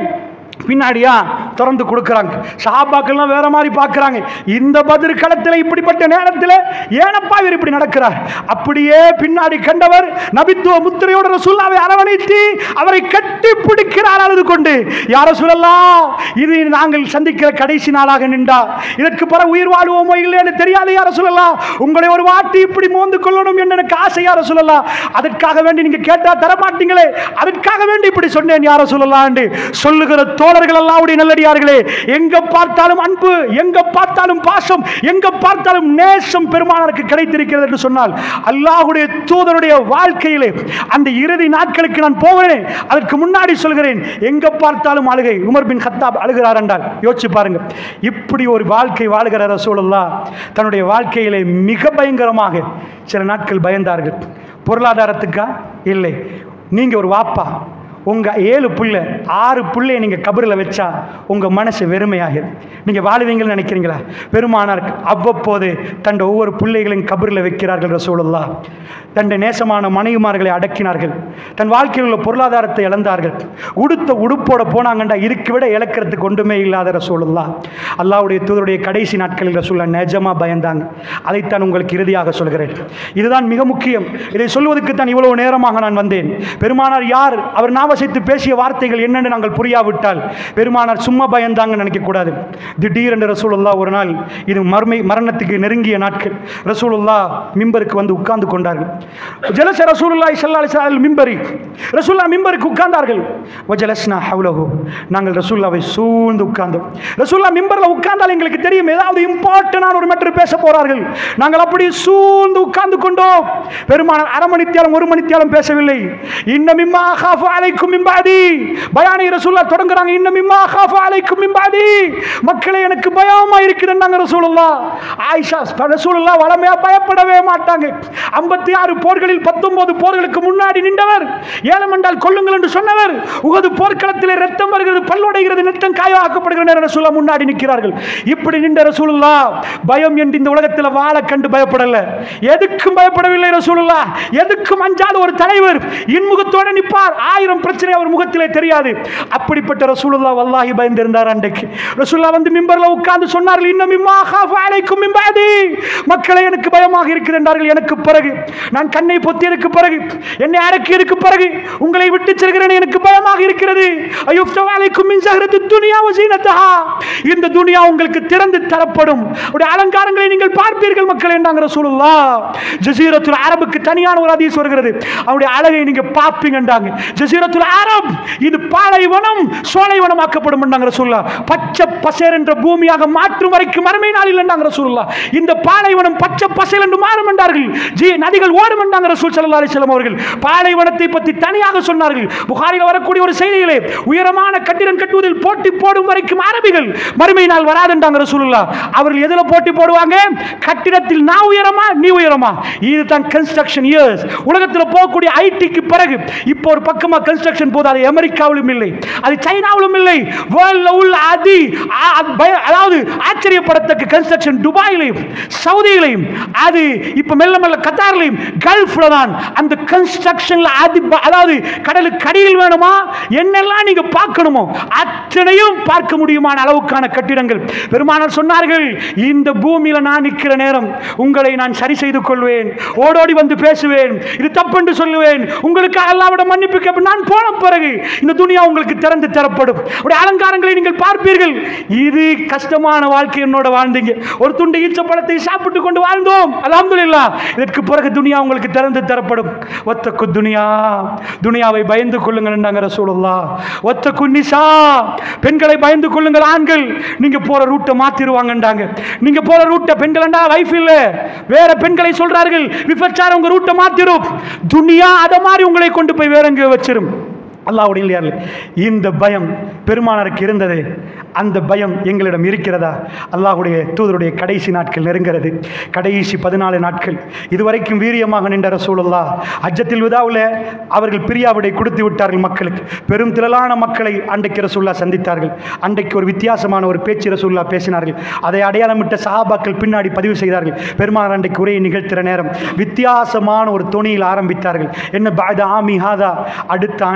பின்னாடியா திறந்து கொடுக்குறாங்க சஹாபாக்கள்லாம் வேற மாதிரி பார்க்குறாங்க இந்த பதிர் களத்தில் இப்படிப்பட்ட நேரத்தில் ஏனப்பா இவர் இப்படி நடக்கிறார் அப்படியே பின்னாடி கண்டவர் நபித்துவ முத்திரையோட ரசூல்லாவை அரவணைத்து அவரை கட்டி பிடிக்கிறார் அழுது கொண்டு யார சொல்லலாம் இது நாங்கள் சந்திக்கிற கடைசி நாளாக நின்றா இதற்கு பிறகு உயிர் வாழ்வோமோ இல்லைன்னு தெரியாது யார சொல்லலாம் உங்களை ஒரு வாட்டி இப்படி மோந்து கொள்ளணும் என்று எனக்கு ஆசை யார சொல்லலாம் அதற்காக வேண்டி நீங்க கேட்டா தரமாட்டீங்களே அதற்காக வேண்டி இப்படி சொன்னேன் யார சொல்லலாம் என்று சொல்லுகிற தோழர்கள் அல்லாவுடைய நல்லடியார்களே எங்க பார்த்தாலும் அன்பு எங்க பார்த்தாலும் பாசம் எங்க பார்த்தாலும் நேசம் பெருமானருக்கு கிடைத்திருக்கிறது என்று சொன்னால் அல்லாஹ்வுடைய தூதருடைய வாழ்க்கையிலே அந்த இறுதி நாட்களுக்கு நான் போகிறேன் அதற்கு முன்னாடி சொல்கிறேன் எங்க பார்த்தாலும் அழுகை உமர் பின் ஹத்தாப் அழுகிறார் என்றால் யோசிச்சு பாருங்க இப்படி ஒரு வாழ்க்கை வாழுகிற ரசூலுல்லா தன்னுடைய வாழ்க்கையிலே மிக பயங்கரமாக சில நாட்கள் பயந்தார்கள் பொருளாதாரத்துக்கா இல்லை நீங்க ஒரு வாப்பா உங்க ஏழு புள்ள ஆறு புள்ளைய நீங்க கபரில் வச்சா உங்க மனசு வெறுமையாகுது நீங்க வாழுவீங்கன்னு நினைக்கிறீங்களா பெருமானார் அவ்வப்போது தன் ஒவ்வொரு பிள்ளைகளையும் கபரில் வைக்கிறார்கள் ரசூலுல்லா தன் நேசமான மனைவிமார்களை அடக்கினார்கள் தன் வாழ்க்கையில் உள்ள பொருளாதாரத்தை இழந்தார்கள் உடுத்த உடுப்போட போனாங்கண்டா இதுக்கு விட இழக்கிறதுக்கு ஒன்றுமே இல்லாத ரசூலுல்லா அல்லாவுடைய தூதருடைய கடைசி நாட்களில் ரசூல்லா நிஜமா பயந்தாங்க அதைத்தான் உங்களுக்கு இறுதியாக சொல்கிறேன் இதுதான் மிக முக்கியம் இதை சொல்வதற்கு தான் இவ்வளவு நேரமாக நான் வந்தேன் பெருமானார் யார் அவர் நாவசைத்து பேசிய வார்த்தைகள் என்னென்னு நாங்கள் புரியாவிட்டால் பெருமானார் சும்மா பயந்தாங்கன்னு நினைக்கக்கூடாது திடீரென்று ரசூலுல்லா ஒரு நாள் இது மர்மை மரணத்துக்கு நெருங்கிய நாட்கள் ரசூலுல்லா மிம்பருக்கு வந்து உட்கார்ந்து கொண்டார்கள் ஜலச ரசூலுல்லா ஸல்லல்லாஹு அலைஹி மிம்பரி ரசூல்லா மிம்பருக்கு உட்கார்ந்தார்கள் வஜலஸ்னா ஹவுலஹு நாங்கள் ரசூல்லாவை சூழ்ந்து உட்கார்ந்தோம் ரசூல்லா மிம்பர்ல உட்கார்ந்தால் எங்களுக்கு தெரியும் ஏதாவது இம்பார்ட்டன்டான ஒரு மேட்டர் பேச போறார்கள் நாங்கள் அப்படி சூழ்ந்து உட்கார்ந்து கொண்டோம் பெருமானார் அரை மணித்தியாலம் ஒரு மணித்தியாலம் பேசவில்லை இன்னும் இம்மா ஹாஃபு அலைக்கும் மிம்பாதி பயானி ரசூல்லா தொடங்குறாங்க இன்னும் இம்மா ஹாஃபு அலைக்கும் மிம்பாதி மக்களே எனக்கு பயமா இருக்குதுன்னாங்க ரசூலுல்லா ஆயிஷா ரசூலுல்லா வளமையா பயப்படவே மாட்டாங்க ஐம்பத்தி ஆறு போர்களில் பத்தொன்பது போர்களுக்கு முன்னாடி நின்றவர் ஏலம் என்றால் கொள்ளுங்கள் என்று சொன்னவர் உகது போர்க்களத்திலே ரத்தம் வருகிறது பல்லுடைகிறது நித்தம் காயமாக்கப்படுகிற நேரம் ரசூலா முன்னாடி நிற்கிறார்கள் இப்படி நின்ற ரசூலுல்லா பயம் என்று இந்த உலகத்தில் வாழ கண்டு பயப்படல எதுக்கும் பயப்படவில்லை ரசூலுல்லா எதுக்கும் அஞ்சாத ஒரு தலைவர் இன்முகத்தோடு நிற்பார் ஆயிரம் பிரச்சனை அவர் முகத்திலே தெரியாது அப்படிப்பட்ட ரசூலுல்லா வல்லாஹி பயந்திருந்தார் அன்றைக்கு ரசூல்லா வந்து மிம்பர்ல உட்கார்ந்து சொன்னார்கள் இன்னும் இம்மா ஹாஃப் அலைக்கும் மிம்பாதி மக்களை எனக்கு பயமாக இருக்குது என்றார்கள் எனக்கு பிறகு நான் கண்ணை பொத்தியதுக்கு பிறகு என்னை அடக்கியதுக்கு பிறகு உங்களை விட்டு செல்கிறேன் எனக்கு பயமாக இருக்கிறது ஐயோ அலைக்கும் மின்சாகிறது துனியா வசீனத்தா இந்த துனியா உங்களுக்கு திறந்து தரப்படும் உடைய அலங்காரங்களை நீங்கள் பார்ப்பீர்கள் மக்கள் என்றாங்க ரசூலுல்லா ஜசீரத்துல் அரபுக்கு தனியான ஒரு ஹதீஸ் வருகிறது அவருடைய அழகை நீங்க பார்ப்பீங்கன்றாங்க ஜசீரத்துல் அரப் இது பாலைவனம் சோலைவனம் ஆக்கப்படும் என்றாங்க ரசூலுல்லா பச்சை பசேர் என்ற பூமியாக மாற்றும் வரைக்கும் மறுமை நாளில் என்றாங்க ரசூலுல்லா இந்த பாலைவனம் பச்சை பசேல் என்று மாறும் என்றார்கள் ஜி நதிகள் ஓடும் என்றாங்க ரசூல் ஸல்லல்லாஹு அலைஹி வஸல்லம் அவர்கள் பாலைவனத்தை பற்றி தனியாக சொன்னார்கள் புகாரில் வரக்கூடிய ஒரு செய்தியிலே உயரமான கட்டிடம் கட்டுவதில் போட்டி போடும் வரைக்கும் அரபிகள் மறுமை நாள் வராது என்றாங்க ரசூலுல்லா அவர்கள் எதில் போட்டி போடுவாங்க கட்டிடத்தில் நான் உயரமா நீ உயரமா இதுதான் கன்ஸ்ட்ரக்ஷன் இயர்ஸ் உலகத்தில் போகக்கூடிய ஐடிக்கு பிறகு இப்போ ஒரு பக்கமா கன்ஸ்ட்ரக்ஷன் போது அது அமெரிக்காவிலும் இல்லை அது சைனாவிலும் இல்லை வேர்ல்ட்ல உள்ள அதி ஆ- அது பய- அதாவது ஆச்சரியப்படத்தக்க கன்ஸ்ட்ரக்ஷன் துபாயிலையும் சவுதியிலையும் அது இப்போ மெல்ல மெல்ல கத்தார்லையும் கல்ஃப்ல தான் அந்த கன்ஸ்ட்ரக்ஷன்ல அது ப- அதாவது கடலுக்கு அடியில் வேணுமா என்னெல்லாம் நீங்க பார்க்கணுமோ அத்தனையும் பார்க்க முடியுமான அளவுக்கான கட்டிடங்கள் பெருமானார் சொன்னார்கள் இந்த பூமியில நான் நிற்கிற நேரம் உங்களை நான் சரி செய்து கொள்வேன் ஓடோடி வந்து பேசுவேன் இது தப்பென்று சொல்லுவேன் உங்களுக்கு அல்லாவிட மன்னிப்பு கேட்பேன் நான் போன பிறகு இந்த துனியா உங்களுக்கு திறந்து தரப்படும் உடைய அலங்காரங்களை நீங்கள் பார்ப்பீர்கள் இது கஷ்டமான வாழ்க்கை என்னோட வாழ்ந்தீங்க ஒரு துண்டு ஈச்ச பழத்தை சாப்பிட்டு கொண்டு வாழ்ந்தோம் அல்ஹம்துலில்லாஹ் இதற்கு பிறகு துனியா உங்களுக்கு திறந்து தரப்படும் ஒத்தக்கு துனியா துனியாவை பயந்து கொள்ளுங்கள் என்றாங்க ரசூலுல்லாஹ் ஒத்தக்கு நிசா பெண்களை பயந்து கொள்ளுங்கள் ஆண்கள் நீங்க போற ரூட்டை மாத்திருவாங்கன்றாங்க நீங்க போற ரூட்டை பெண்களண்டா வைஃப் இல்ல வேற பெண்களை சொல்றார்கள் விபச்சாரம் உங்க ரூட்டை மாத்திரும் துனியா அத மாதிரி உங்களை கொண்டு போய் வேற எங்க வச்சிரும் அல்லாஹ்வுடைய இல்லையார்கள் இந்த பயம் பெருமானருக்கு இருந்தது அந்த பயம் எங்களிடம் இருக்கிறதா அல்லாஹ்வுடைய தூதருடைய கடைசி நாட்கள் நெருங்கிறது கடைசி பதினாலு நாட்கள் இதுவரைக்கும் வீரியமாக நின்ற ரசூலுல்லாஹ் அஜத்தில் விதாவில் அவர்கள் பிரியாவிடை கொடுத்து விட்டார்கள் மக்களுக்கு பெரும் திரளான மக்களை அன்றைக்கு ரசூல்லா சந்தித்தார்கள் அன்றைக்கு ஒரு வித்தியாசமான ஒரு பேச்சு ரசூல்லா பேசினார்கள் அதை அடையாளமிட்ட சஹாபாக்கள் பின்னாடி பதிவு செய்தார்கள் பெருமானார் அன்றைக்கு உரையை நிகழ்த்துகிற நேரம் வித்தியாசமான ஒரு தொனியில் ஆரம்பித்தார்கள் என்ன பாத ஆமி ஹாதா அடுத்த ஆண்டு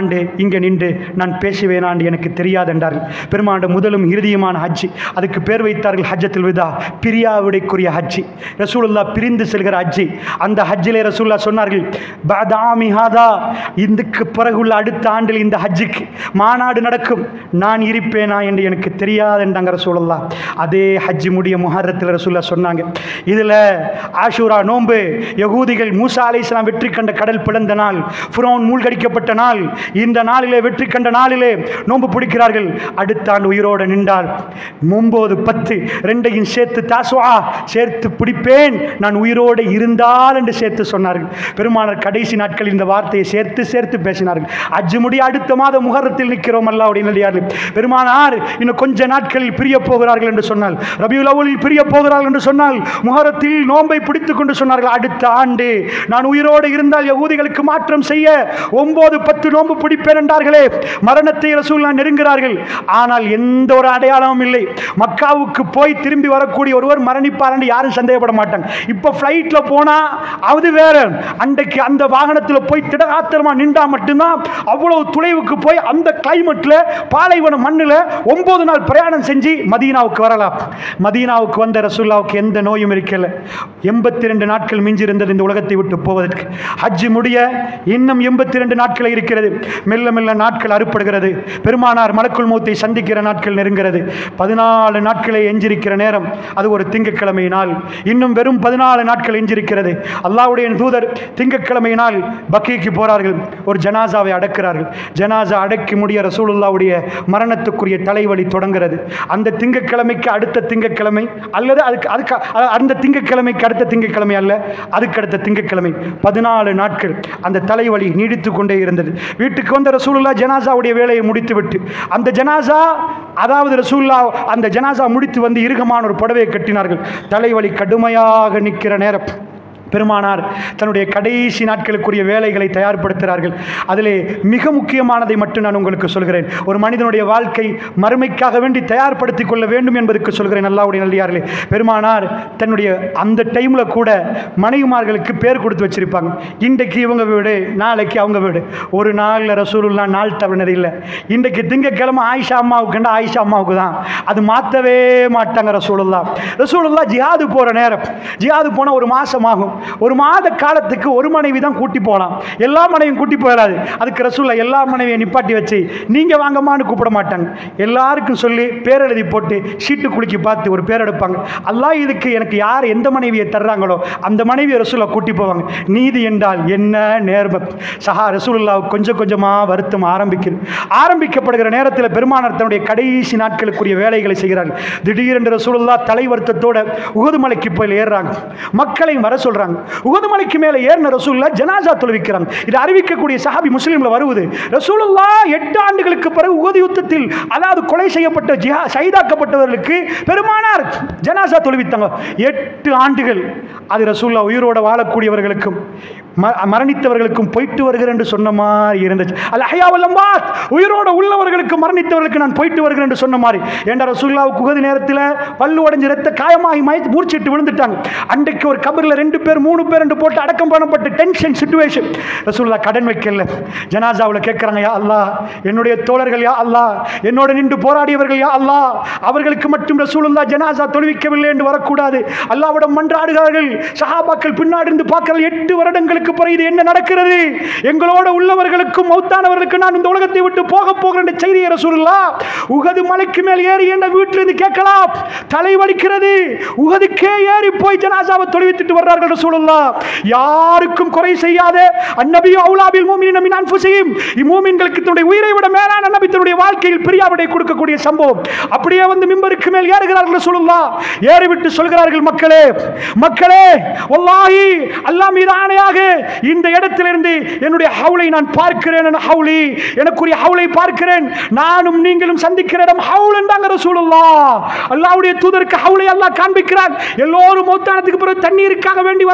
இங்கே நின்று நான் பேசுவேனான்னு எனக்கு தெரியாது என்றார்கள் பெருமாண்ட முதலும் இறுதியுமான ஹஜ்ஜி அதுக்கு பேர் வைத்தார்கள் ஹஜ்ஜத்தில் விதா பிரியாவிடைக்குரிய ஹஜ்ஜி ரசூலுல்லா பிரிந்து செல்கிற ஹஜ்ஜி அந்த ஹஜ்ஜிலே ரசூல்லா சொன்னார்கள் பதாமி ஹாதா இதுக்கு பிறகுள்ள அடுத்த ஆண்டில் இந்த ஹஜ்ஜுக்கு மாநாடு நடக்கும் நான் இருப்பேனா என்று எனக்கு தெரியாது என்றாங்க ரசூலுல்லா அதே ஹஜ்ஜி முடிய முஹர்ரத்தில் ரசூல்லா சொன்னாங்க இதில் ஆஷூரா நோன்பு யகூதிகள் மூசா அலை இஸ்லாம் வெற்றி கண்ட கடல் பிளந்த நாள் ஃபுரோன் மூழ்கடிக்கப்பட்ட நாள் இந்த நாளிலே வெற்றி கண்ட நாளிலே நோன்பு பிடிக்கிறார்கள் அடுத்த ஆண்டு உயிரோடு நின்றால் ஒன்பது பத்து ரெண்டையும் சேர்த்து தாசுவா சேர்த்து பிடிப்பேன் நான் உயிரோடு இருந்தால் என்று சேர்த்து சொன்னார்கள் பெருமானார் கடைசி நாட்களில் இந்த வார்த்தையை சேர்த்து சேர்த்து பேசினார்கள் அஜ்ஜு முடி அடுத்த மாத முகரத்தில் நிற்கிறோம் அல்ல அப்படின்னு பெருமானார் இன்னும் கொஞ்ச நாட்களில் பிரிய போகிறார்கள் என்று சொன்னால் ரபியுல் அவ்வளில் பிரிய போகிறார்கள் என்று சொன்னால் முகரத்தில் நோன்பை பிடித்துக் கொண்டு சொன்னார்கள் அடுத்த ஆண்டு நான் உயிரோடு இருந்தால் யகூதிகளுக்கு மாற்றம் செய்ய ஒன்பது பத்து நோன்பு பிடிப்பேன் என்றார்களே மரணத்தை ரசூல்லா நெருங்குகிறார்கள் ஆனால் எந்த ஒரு அடையாளமும் இல்லை மக்காவுக்கு போய் திரும்பி வரக்கூடிய ஒருவர் மரணிப்பார் என்று யாரும் சந்தேகப்பட மாட்டாங்க இப்போ ஃப்ளைட்டில் போனால் அது வேற அன்றைக்கு அந்த வாகனத்தில் போய் திடகாத்திரமா நின்றா மட்டும்தான் அவ்வளவு தொலைவுக்கு போய் அந்த கிளைமேட்டில் பாலைவன மண்ணில் ஒன்பது நாள் பிரயாணம் செஞ்சு மதீனாவுக்கு வரலாம் மதீனாவுக்கு வந்த ரசூல்லாவுக்கு எந்த நோயும் இருக்கல எண்பத்தி ரெண்டு நாட்கள் மிஞ்சி இருந்தது இந்த உலகத்தை விட்டு போவதற்கு ஹஜ்ஜி முடிய இன்னும் எண்பத்தி ரெண்டு நாட்கள் இருக்கிறது மெல்ல மெல்ல நாட்கள் அறுப்படுகிறது பெருமானார் மலக்குள் மூத்தை சந்திக்கிற நாட்கள் நெருங்கிறது பதினாலு நாட்களை எஞ்சிருக்கிற நேரம் அது ஒரு திங்கட்கிழமை நாள் இன்னும் வெறும் பதினாலு நாட்கள் எஞ்சிருக்கிறது அல்லாவுடைய தூதர் திங்கட்கிழமை நாள் பக்கீக்கு போறார்கள் ஒரு ஜனாசாவை அடக்கிறார்கள் ஜனாசா அடக்கி முடிய ரசூலுல்லாவுடைய மரணத்துக்குரிய தலைவலி தொடங்குகிறது அந்த திங்கட்கிழமைக்கு அடுத்த திங்கட்கிழமை அல்லது அதுக்கு அதுக்கு அ- அந்த திங்கட்கிழமைக்கு அடுத்த திங்கட்கிழமை அல்ல அதுக்கு அடுத்த திங்கட்கிழமை பதினாலு நாட்கள் அந்த தலைவலி நீடித்து கொண்டே இருந்தது வீட்டுக்கு வந்த ரசூலுல்லா ஜனாசாவுடைய வேலையை முடித்துவிட்டு அந்த ஜனாசா அதாவது ரசூல்லா அந்த ஜனாசா முடித்து வந்து இறுகமான ஒரு புடவையை கட்டினார்கள் தலைவலி கடுமையாக நிற்கிற நேரம் பெருமானார் தன்னுடைய கடைசி நாட்களுக்குரிய வேலைகளை தயார்படுத்துகிறார்கள் அதிலே மிக முக்கியமானதை மட்டும் நான் உங்களுக்கு சொல்கிறேன் ஒரு மனிதனுடைய வாழ்க்கை மறுமைக்காக வேண்டி தயார்படுத்திக் கொள்ள வேண்டும் என்பதற்கு சொல்கிறேன் அல்லாவுடைய நல்லியார்களே பெருமானார் தன்னுடைய அந்த டைமில் கூட மனைவிமார்களுக்கு பேர் கொடுத்து வச்சிருப்பாங்க இன்றைக்கு இவங்க வீடு நாளைக்கு அவங்க வீடு ஒரு நாளில் ரசூலுல்லா நாள் தவறினது இல்லை இன்றைக்கு திங்கக்கிழமை ஆயிஷா அம்மாவுக்கு கண்டா ஆயிஷா அம்மாவுக்கு தான் அது மாற்றவே மாட்டாங்க ரசூலுல்லா ரசூலுல்லா ஜிஹாது போகிற நேரம் ஜிஹாது போனால் ஒரு மாதம் ஆகும் ஒரு மாத காலத்துக்கு ஒரு மனைவி தான் கூட்டி போகலாம் எல்லா மனைவியும் கூட்டி போயிடாது அதுக்கு ரசூல்லா எல்லா மனைவியை நிப்பாட்டி வச்சு நீங்கள் வாங்கம்மான்னு கூப்பிட மாட்டாங்க எல்லாருக்கும் சொல்லி பேர் எழுதி போட்டு சீட்டு குலுக்கி பார்த்து ஒரு பேர் எடுப்பாங்க அல்லாஹ் இதுக்கு எனக்கு யார் எந்த மனைவியை தர்றாங்களோ அந்த மனைவியை ரசூல்லா கூட்டி போவாங்க நீதி என்றால் என்ன நேர்மை சஹா ரசூலுல்லா கொஞ்சம் கொஞ்சமாக வருத்தம் ஆரம்பிக்குது ஆரம்பிக்கப்படுகிற நேரத்தில் பெருமானார் தன்னுடைய கடைசி நாட்களுக்குரிய வேலைகளை செய்கிறார்கள் திடீரென்று ரசூலுல்லா தலை வருத்தத்தோட உகது மலைக்கு போய் ஏறுறாங்க மக்களையும் வர சொல்றாங்க உகது மலைக்கு மேலே ஏறின ரசூலுல்லா ஜனாசா தொழுவிக்கிறாங்க இது அறிவிக்கக்கூடிய சஹாபி முஸ்லீம்ல வருவது ரசூலுல்லா எட்டு ஆண்டுகளுக்கு பிறகு உகது யுத்தத்தில் அதாவது கொலை செய்யப்பட்ட ஜிஹா ஷைதாக்கப்பட்டவர்களுக்கு பெருமானார் ஜனாசா தொழுவித்தாங்க எட்டு ஆண்டுகள் அது ரசூல்லா உயிரோட வாழக்கூடியவர்களுக்கும் ம- மரணித்தவர்களுக்கும் போயிட்டு வருகிறேன் என்று சொன்ன மாதிரி இருந்துச்சு அல்ல ஹயாவல்லம்பாத் உயிரோட உள்ளவர்களுக்கு மரணித்தவர்களுக்கு நான் போயிட்டு வருகிறேன் என்று சொன்ன மாதிரி ஏண்டா ரசூல்லாவுக்கு உகது நேரத்தில் பல்லு உடைஞ்சு ரத்த காயமாகி மயத்து மூர்ச்சிட்டு விழுந்துட்டாங்க அன்றைக்கு ஒரு கபரில் ரெண்டு பேர் மூணு பேர் என்று போட்டு அடக்கம் பண்ணப்பட்ட டென்ஷன் சுச்சுவேஷன் ரசூல்லா கடன் வைக்கல ஜனாசாவில் கேட்குறாங்க யா அல்லாஹ் என்னுடைய தோழர்கள் யா அல்லாஹ் என்னோட நின்று போராடியவர்கள் யா அல்லாஹ் அவர்களுக்கு மட்டும் ரசூலுல்லா ஜனாசா தொழுவிக்கவில்லை என்று வரக்கூடாது அல்லாவிடம் மன்றாடுகிறார்கள் சஹாபாக்கள் பின்னாடி இருந்து பார்க்கிறார்கள் எட்டு வருடங்களுக்கு பிறகு இது என்ன நடக்கிறது எங்களோட உள்ளவர்களுக்கும் மௌத்தானவர்களுக்கு நான் இந்த உலகத்தை விட்டு போக போகிறேன் என்ற செய்தியை ரசூலுல்லா உகது மலைக்கு மேல் ஏறி என்ற வீட்டிலிருந்து கேட்கலாம் தலை வலிக்கிறது உகதுக்கே ஏறி போய் ஜனாசாவை தொழுவித்துட்டு வர்றார்கள் ரசூலுல்லா யாருக்கும் குறை செய்யாத அந்நபியும் அவுலாபில் மூமின் மின் அன்புசையும் இம்மூமின்களுக்கு தன்னுடைய உயிரை விட மேலான நபி தன்னுடைய வாழ்க்கையில் பிரியாவிடை கொடுக்கக்கூடிய சம்பவம் அப்படியே வந்து மிம்பருக்கு மேல் ஏறுகிறார்கள் ரசூலுல்லா ஏறிவிட்டு சொல்கிறார்கள் மக்களே மக்களே வல்லாஹி அல்லாஹ் மீது ஆணையாக இந்த இடத்திலிருந்து என்னுடைய ஹவுலை நான் பார்க்கிறேன் என் ஹவுலி எனக்குரிய ஹவுலை பார்க்கிறேன் நானும் நீங்களும் சந்திக்கிற இடம் ஹவுல் என்றாங்க ரசூலுல்லா அல்லாஹ்வுடைய தூதருக்கு ஹவுலை அல்லாஹ் காண்பிக்கிறார் எல்லோரும் மௌத்தானத்துக்கு பிறகு தண்ணீருக்காக வேண்டி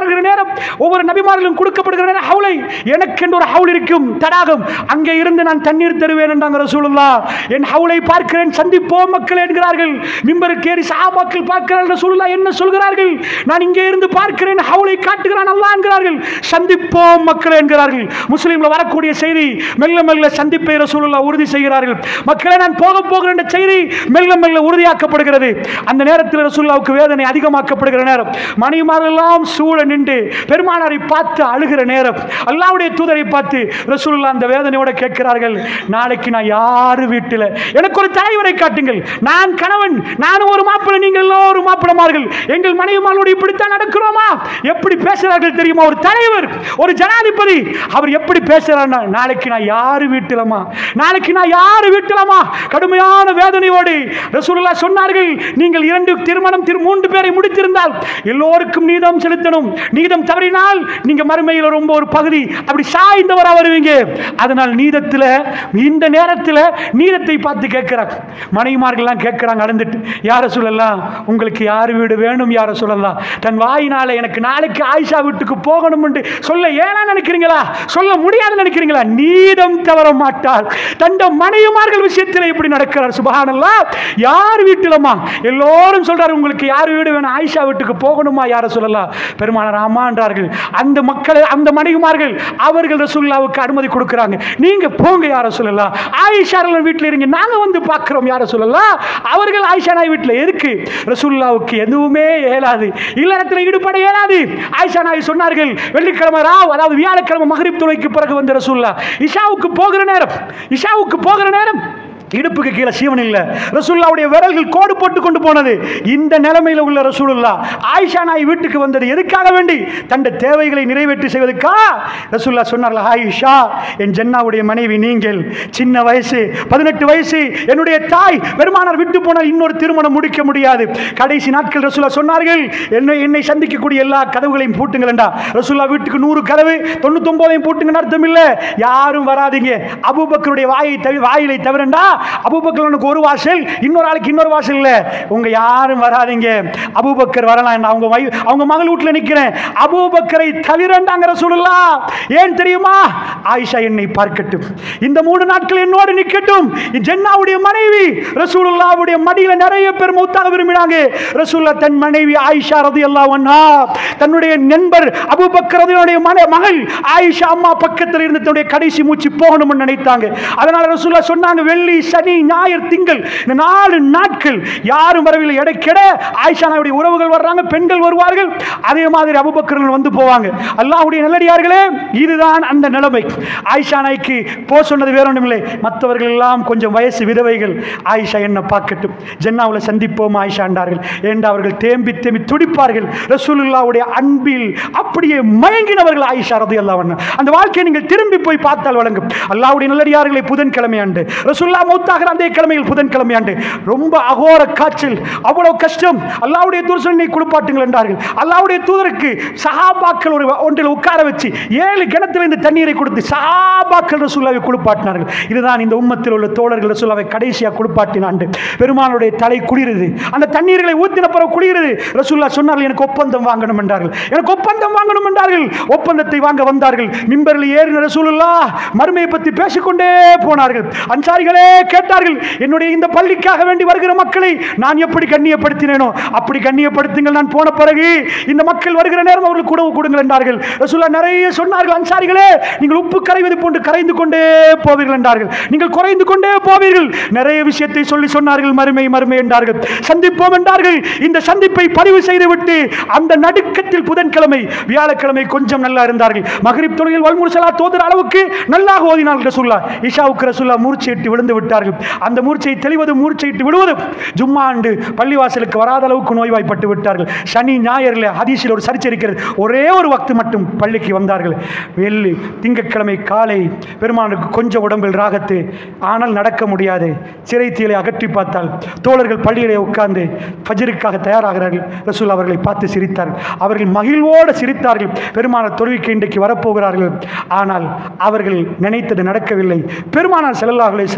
வருகிற நேரம் ஒவ்வொரு நபிமார்களும் கொடுக்கப்படுகிற நேரம் ஹவுலை எனக்கென்று ஒரு ஹவுல் இருக்கும் தடாகம் அங்கே இருந்து நான் தண்ணீர் தருவேன் என்றாங்க ரசூலுல்லா என் ஹவுலை பார்க்கிறேன் சந்திப்போம் மக்கள் என்கிறார்கள் மிம்பருக்கு ஏறி சஹாபாக்கள் பார்க்கிறார்கள் ரசூலுல்லா என்ன சொல்கிறார்கள் நான் இங்கே இருந்து பார்க்கிறேன் ஹவுலை காட்டுகிறான் அல்லாஹ் என்கிறார்கள் சந்திப்போம் மக்கள் என்கிறார்கள் முஸ்லீம்ல வரக்கூடிய செய்தி மெல்ல மெல்ல சந்திப்பை ரசூலுல்லா உறுதி செய்கிறார்கள் மக்களை நான் போக போகிறேன் என்ற செய்தி மெல்ல மெல்ல உறுதியாக்கப்படுகிறது அந்த நேரத்தில் ரசூலுல்லாவுக்கு வேதனை அதிகமாக்கப்படுகிற நேரம் மணிமாரெல்லாம் சூழ நின்று பெருமானாரை பார்த்து அழுகிற நேரம் அல்லாவுடைய தூதரை பார்த்து ரசூலுல்லா அந்த வேதனையோட கேட்கிறார்கள் நாளைக்கு நான் யாரு வீட்டில் எனக்கு ஒரு தலைவரை காட்டுங்கள் நான் கணவன் நானும் ஒரு மாப்பிள்ளை நீங்கள் எல்லோரும் மாப்பிளமார்கள் எங்கள் மனைவிமாரோடு இப்படித்தான் நடக்கிறோமா எப்படி பேசுறார்கள் தெரியுமா ஒரு தலைவர் ஒரு ஜனாதிபதி அவர் எப்படி பேசுறாருன்னா நாளைக்கு நான் யாரு வீட்டிலமா நாளைக்கு நான் யாரு வீட்டிலமா கடுமையான வேதனையோடு ரசூலுல்லாஹ் சொன்னார்கள் நீங்கள் இரண்டு திருமணம் திரு மூன்று பேரை முடித்திருந்தால் எல்லோருக்கும் நீதம் செலுத்தணும் நீதம் தவறினால் நீங்க மறுமையில் ரொம்ப ஒரு பகுதி அப்படி சாய்ந்தவரா வருவீங்க அதனால் நீதத்தில் இந்த நேரத்தில் நீதத்தை பார்த்து கேட்கிறாங்க மனைவிமார்கள்லாம் கேட்கிறாங்க நடந்துட்டு யார சொல்லலாம் உங்களுக்கு யார் வீடு வேணும் யார சொல்லலாம் தன் வாயினால எனக்கு நாளைக்கு ஆயிஷா வீட்டுக்கு போகணும் என்று சொல்ல ஏனா நினைக்கிறீங்களா சொல்ல முடியாது நினைக்கிறீங்களா நீதம் தவற மாட்டார் தந்த மனைவிமார்கள் விஷயத்தில் இப்படி நடக்கிறார் சுபஹானல்லா யார் வீட்டிலமா எல்லோரும் சொல்றாரு உங்களுக்கு யார் வீடு வேணும் ஆயிஷா வீட்டுக்கு போகணுமா யார சொல்லலாம் பெருமானார் ஆமான்றார்கள் அந்த மக்களை அந்த மனைவிமார்கள் அவர்கள் ரசூல்லாவுக்கு அனுமதி கொடுக்குறாங்க நீங்க போங்க யார சொல்லலாம் ஆயிஷா வீட்டில் இருங்க நாங்க வந்து பார்க்கிறோம் யார சொல்லலாம் அவர்கள் ஆயிஷா நாய் வீட்டில் எதுக்கு ரசூல்லாவுக்கு எதுவுமே இயலாது இல்லறத்தில் ஈடுபட இயலாது ஆயிஷா நாய் சொன்னார்கள் வெள்ளிக்கிழமை ராவ் அதாவது வியாழக்கிழமை மகரிப் துணைக்கு பிறகு வந்த ரசூல்லா இஷாவுக்கு போகிற நேரம் இஷாவுக்கு போகிற நேரம் இடுப்புக்கு கீழே சீவன் இல்லை ரசூல்லாவுடைய விரல்கள் கோடு போட்டு கொண்டு போனது இந்த நிலைமையில் உள்ள ரசூலுல்லா ஆயிஷா நாய் வீட்டுக்கு வந்தது எதுக்காக வேண்டி தன் தேவைகளை நிறைவேற்றி செய்வதற்கா ரசூல்லா சொன்னார்கள் ஆயிஷா என் ஜென்னாவுடைய மனைவி நீங்கள் சின்ன வயசு பதினெட்டு வயசு என்னுடைய தாய் பெருமானார் விட்டு போனால் இன்னொரு திருமணம் முடிக்க முடியாது கடைசி நாட்கள் ரசூல்லா சொன்னார்கள் என்னை என்னை சந்திக்கக்கூடிய எல்லா கதவுகளையும் பூட்டுங்களா ரசூல்லா வீட்டுக்கு நூறு கதவு தொண்ணூத்தொன்பதையும் பூட்டுங்கன்னு அர்த்தம் இல்லை யாரும் வராதீங்க அபூபக்கருடைய வாயை தவி வாயிலை தவிரண்டா அபூபக்கருக்கு ஒரு வாசல் இன்னொரு ஆளுக்கு இன்னொரு வாசல் இல்லை உங்க யாரும் வராதீங்க அபூபக்கர் வரலாம் அவங்க வை- அவங்க மகள் வீட்டில் நிற்கிறேன் அபூபக்கரை தவிரண்டாங்கிற சொல்லலாம் ஏன் தெரியுமா ஆயிஷா என்னை பார்க்கட்டும் இந்த மூணு நாட்கள் என்னோடு நிற்கட்டும் ஜென்னாவுடைய மனைவி ரசூலுல்லாவுடைய மடியில நிறைய பேர் மௌத்தாக விரும்பினாங்க ரசூல்லா தன் மனைவி ஆயிஷா ரதி தன்னுடைய நண்பர் அபூபக்கர் ரதியுடைய மன மகள் ஆயிஷா அம்மா பக்கத்தில் இருந்து தன்னுடைய கடைசி மூச்சு போகணும்னு நினைத்தாங்க அதனால ரசூல்லா சொன்னாங்க வெள்ளி சனி ஞாயிறு திங்கள் இந்த நாலு நாட்கள் யாரும் வரவில்லை இடைக்கிட ஆயிஷா நாயுடைய உறவுகள் வர்றாங்க பெண்கள் வருவார்கள் அதே மாதிரி அபுபக்கர்கள் வந்து போவாங்க அல்லாஹ்வுடைய நல்லடியார்களே இதுதான் அந்த நிலைமை ஆயிஷா நாய்க்கு போ சொன்னது வேற ஒன்றும் இல்லை மற்றவர்கள் எல்லாம் கொஞ்சம் வயசு விதவைகள் ஆயிஷா என்ன பார்க்கட்டும் ஜென்னாவில் சந்திப்போம் ஆயிஷாண்டார்கள் என்று அவர்கள் தேம்பி தேம்பி துடிப்பார்கள் ரசூலுல்லாவுடைய அன்பில் அப்படியே மயங்கினவர்கள் ஆயிஷா ரதி அந்த வாழ்க்கையை நீங்கள் திரும்பி போய் பார்த்தால் வழங்கும் அல்லாஹ்வுடைய நல்லடியார்களை புதன்கிழமை ஆண்டு ரசூல்லா மௌத்தாகிற அந்த கிழமையில் புதன்கிழமை ஆண்டு ரொம்ப அகோர காய்ச்சல் அவ்வளவு கஷ்டம் அல்லாஹ்வுடைய தூதரை குளிப்பாட்டுங்கள் என்றார்கள் அல்லாஹ்வுடைய தூதருக்கு சஹாபாக்கள் ஒரு ஒன்றில் உட்கார வச்சு ஏழு கிணத்துல இந்த தண்ணீரை கொடுத்து சஹாபாக்கள் ரசூல்லாவை குளிப்பாட்டினார்கள் இதுதான் இந்த உம்மத்தில் உள்ள தோழர்கள் ரசூல்லாவை கடைசியாக குளிப்பாட்டினாண்டு பெருமானுடைய தலை குளிருது அந்த தண்ணீர்களை ஊத்தின பிறகு குளிருது ரசூல்லா சொன்னார்கள் எனக்கு ஒப்பந்தம் வாங்கணும் என்றார்கள் எனக்கு ஒப்பந்தம் வாங்கணும் என்றார்கள் ஒப்பந்தத்தை வாங்க வந்தார்கள் மிம்பரில் ஏறின ரசூலுல்லா மறுமையை பற்றி பேசிக்கொண்டே போனார்கள் அன்சாரிகளே கேட்டார்கள் என்னுடைய இந்த பள்ளிக்காக வேண்டி வருகிற மக்களை நான் எப்படி கண்ணியப்படுத்தினேனோ அப்படி கண்ணியப்படுத்துங்கள் நான் போன பிறகு இந்த மக்கள் வருகிற நேரம் அவர்களுக்கு உணவு கொடுங்கள் என்றார்கள் ரசூல்லா நிறைய சொன்னார்கள் அன்சாரிகளே நீங்கள் உப்பு கரைவது போன்று கரைந்து கொண்டே போவீர்கள் என்றார்கள் நீங்கள் குறைந்து கொண்டே போவீர்கள் நிறைய விஷயத்தை சொல்லி சொன்னார்கள் மறுமை மறுமை என்றார்கள் சந்திப்போம் என்றார்கள் இந்த சந்திப்பை பதிவு செய்துவிட்டு அந்த நடுக்கத்தில் புதன்கிழமை வியாழக்கிழமை கொஞ்சம் நல்லா இருந்தார்கள் மகரிப் தொழில் வல்முர்சலா தோதுற அளவுக்கு நல்லாக ஓதினார்கள் ரசூல்லா இஷாவுக்கு ரசூல்லா மூர்ச்சையிட்டு விழுந்து விட்டார்கள் அந்த மூர்ச்சை தெளிவது மூர்ச்சையிட்டு விடுவது ஜும்மா ஆண்டு பள்ளிவாசலுக்கு வராத அளவுக்கு நோய்வாய்ப்பட்டு விட்டார்கள் சனி ஞாயிறில் ஹதீஸில் ஒரு சர்ச்சை இருக்கிறது ஒரே ஒரு வக்து மட்டும் பள்ளிக்கு வந்தார்கள் வெள்ளி திங்கட்கிழமை காலை பெருமானுக்கு கொஞ்சம் உடம்பில் ராகத்து ஆனால் நடக்க முடியாது சிறை தீலை அகற்றி பார்த்தால் தோழர்கள் பள்ளியிலே உட்கார்ந்து ஃபஜ்ருக்காக தயாராகிறார்கள் ரசூல் அவர்களை பார்த்து சிரித்தார்கள் அவர்கள் மகிழ்வோடு சிரித்தார்கள் பெருமானார் தொழுவிக்கு இன்றைக்கு வரப்போகிறார்கள் ஆனால் அவர்கள் நினைத்தது நடக்கவில்லை பெருமானார் செல்லல்லாஹுலே செல்லும் அவர்கள்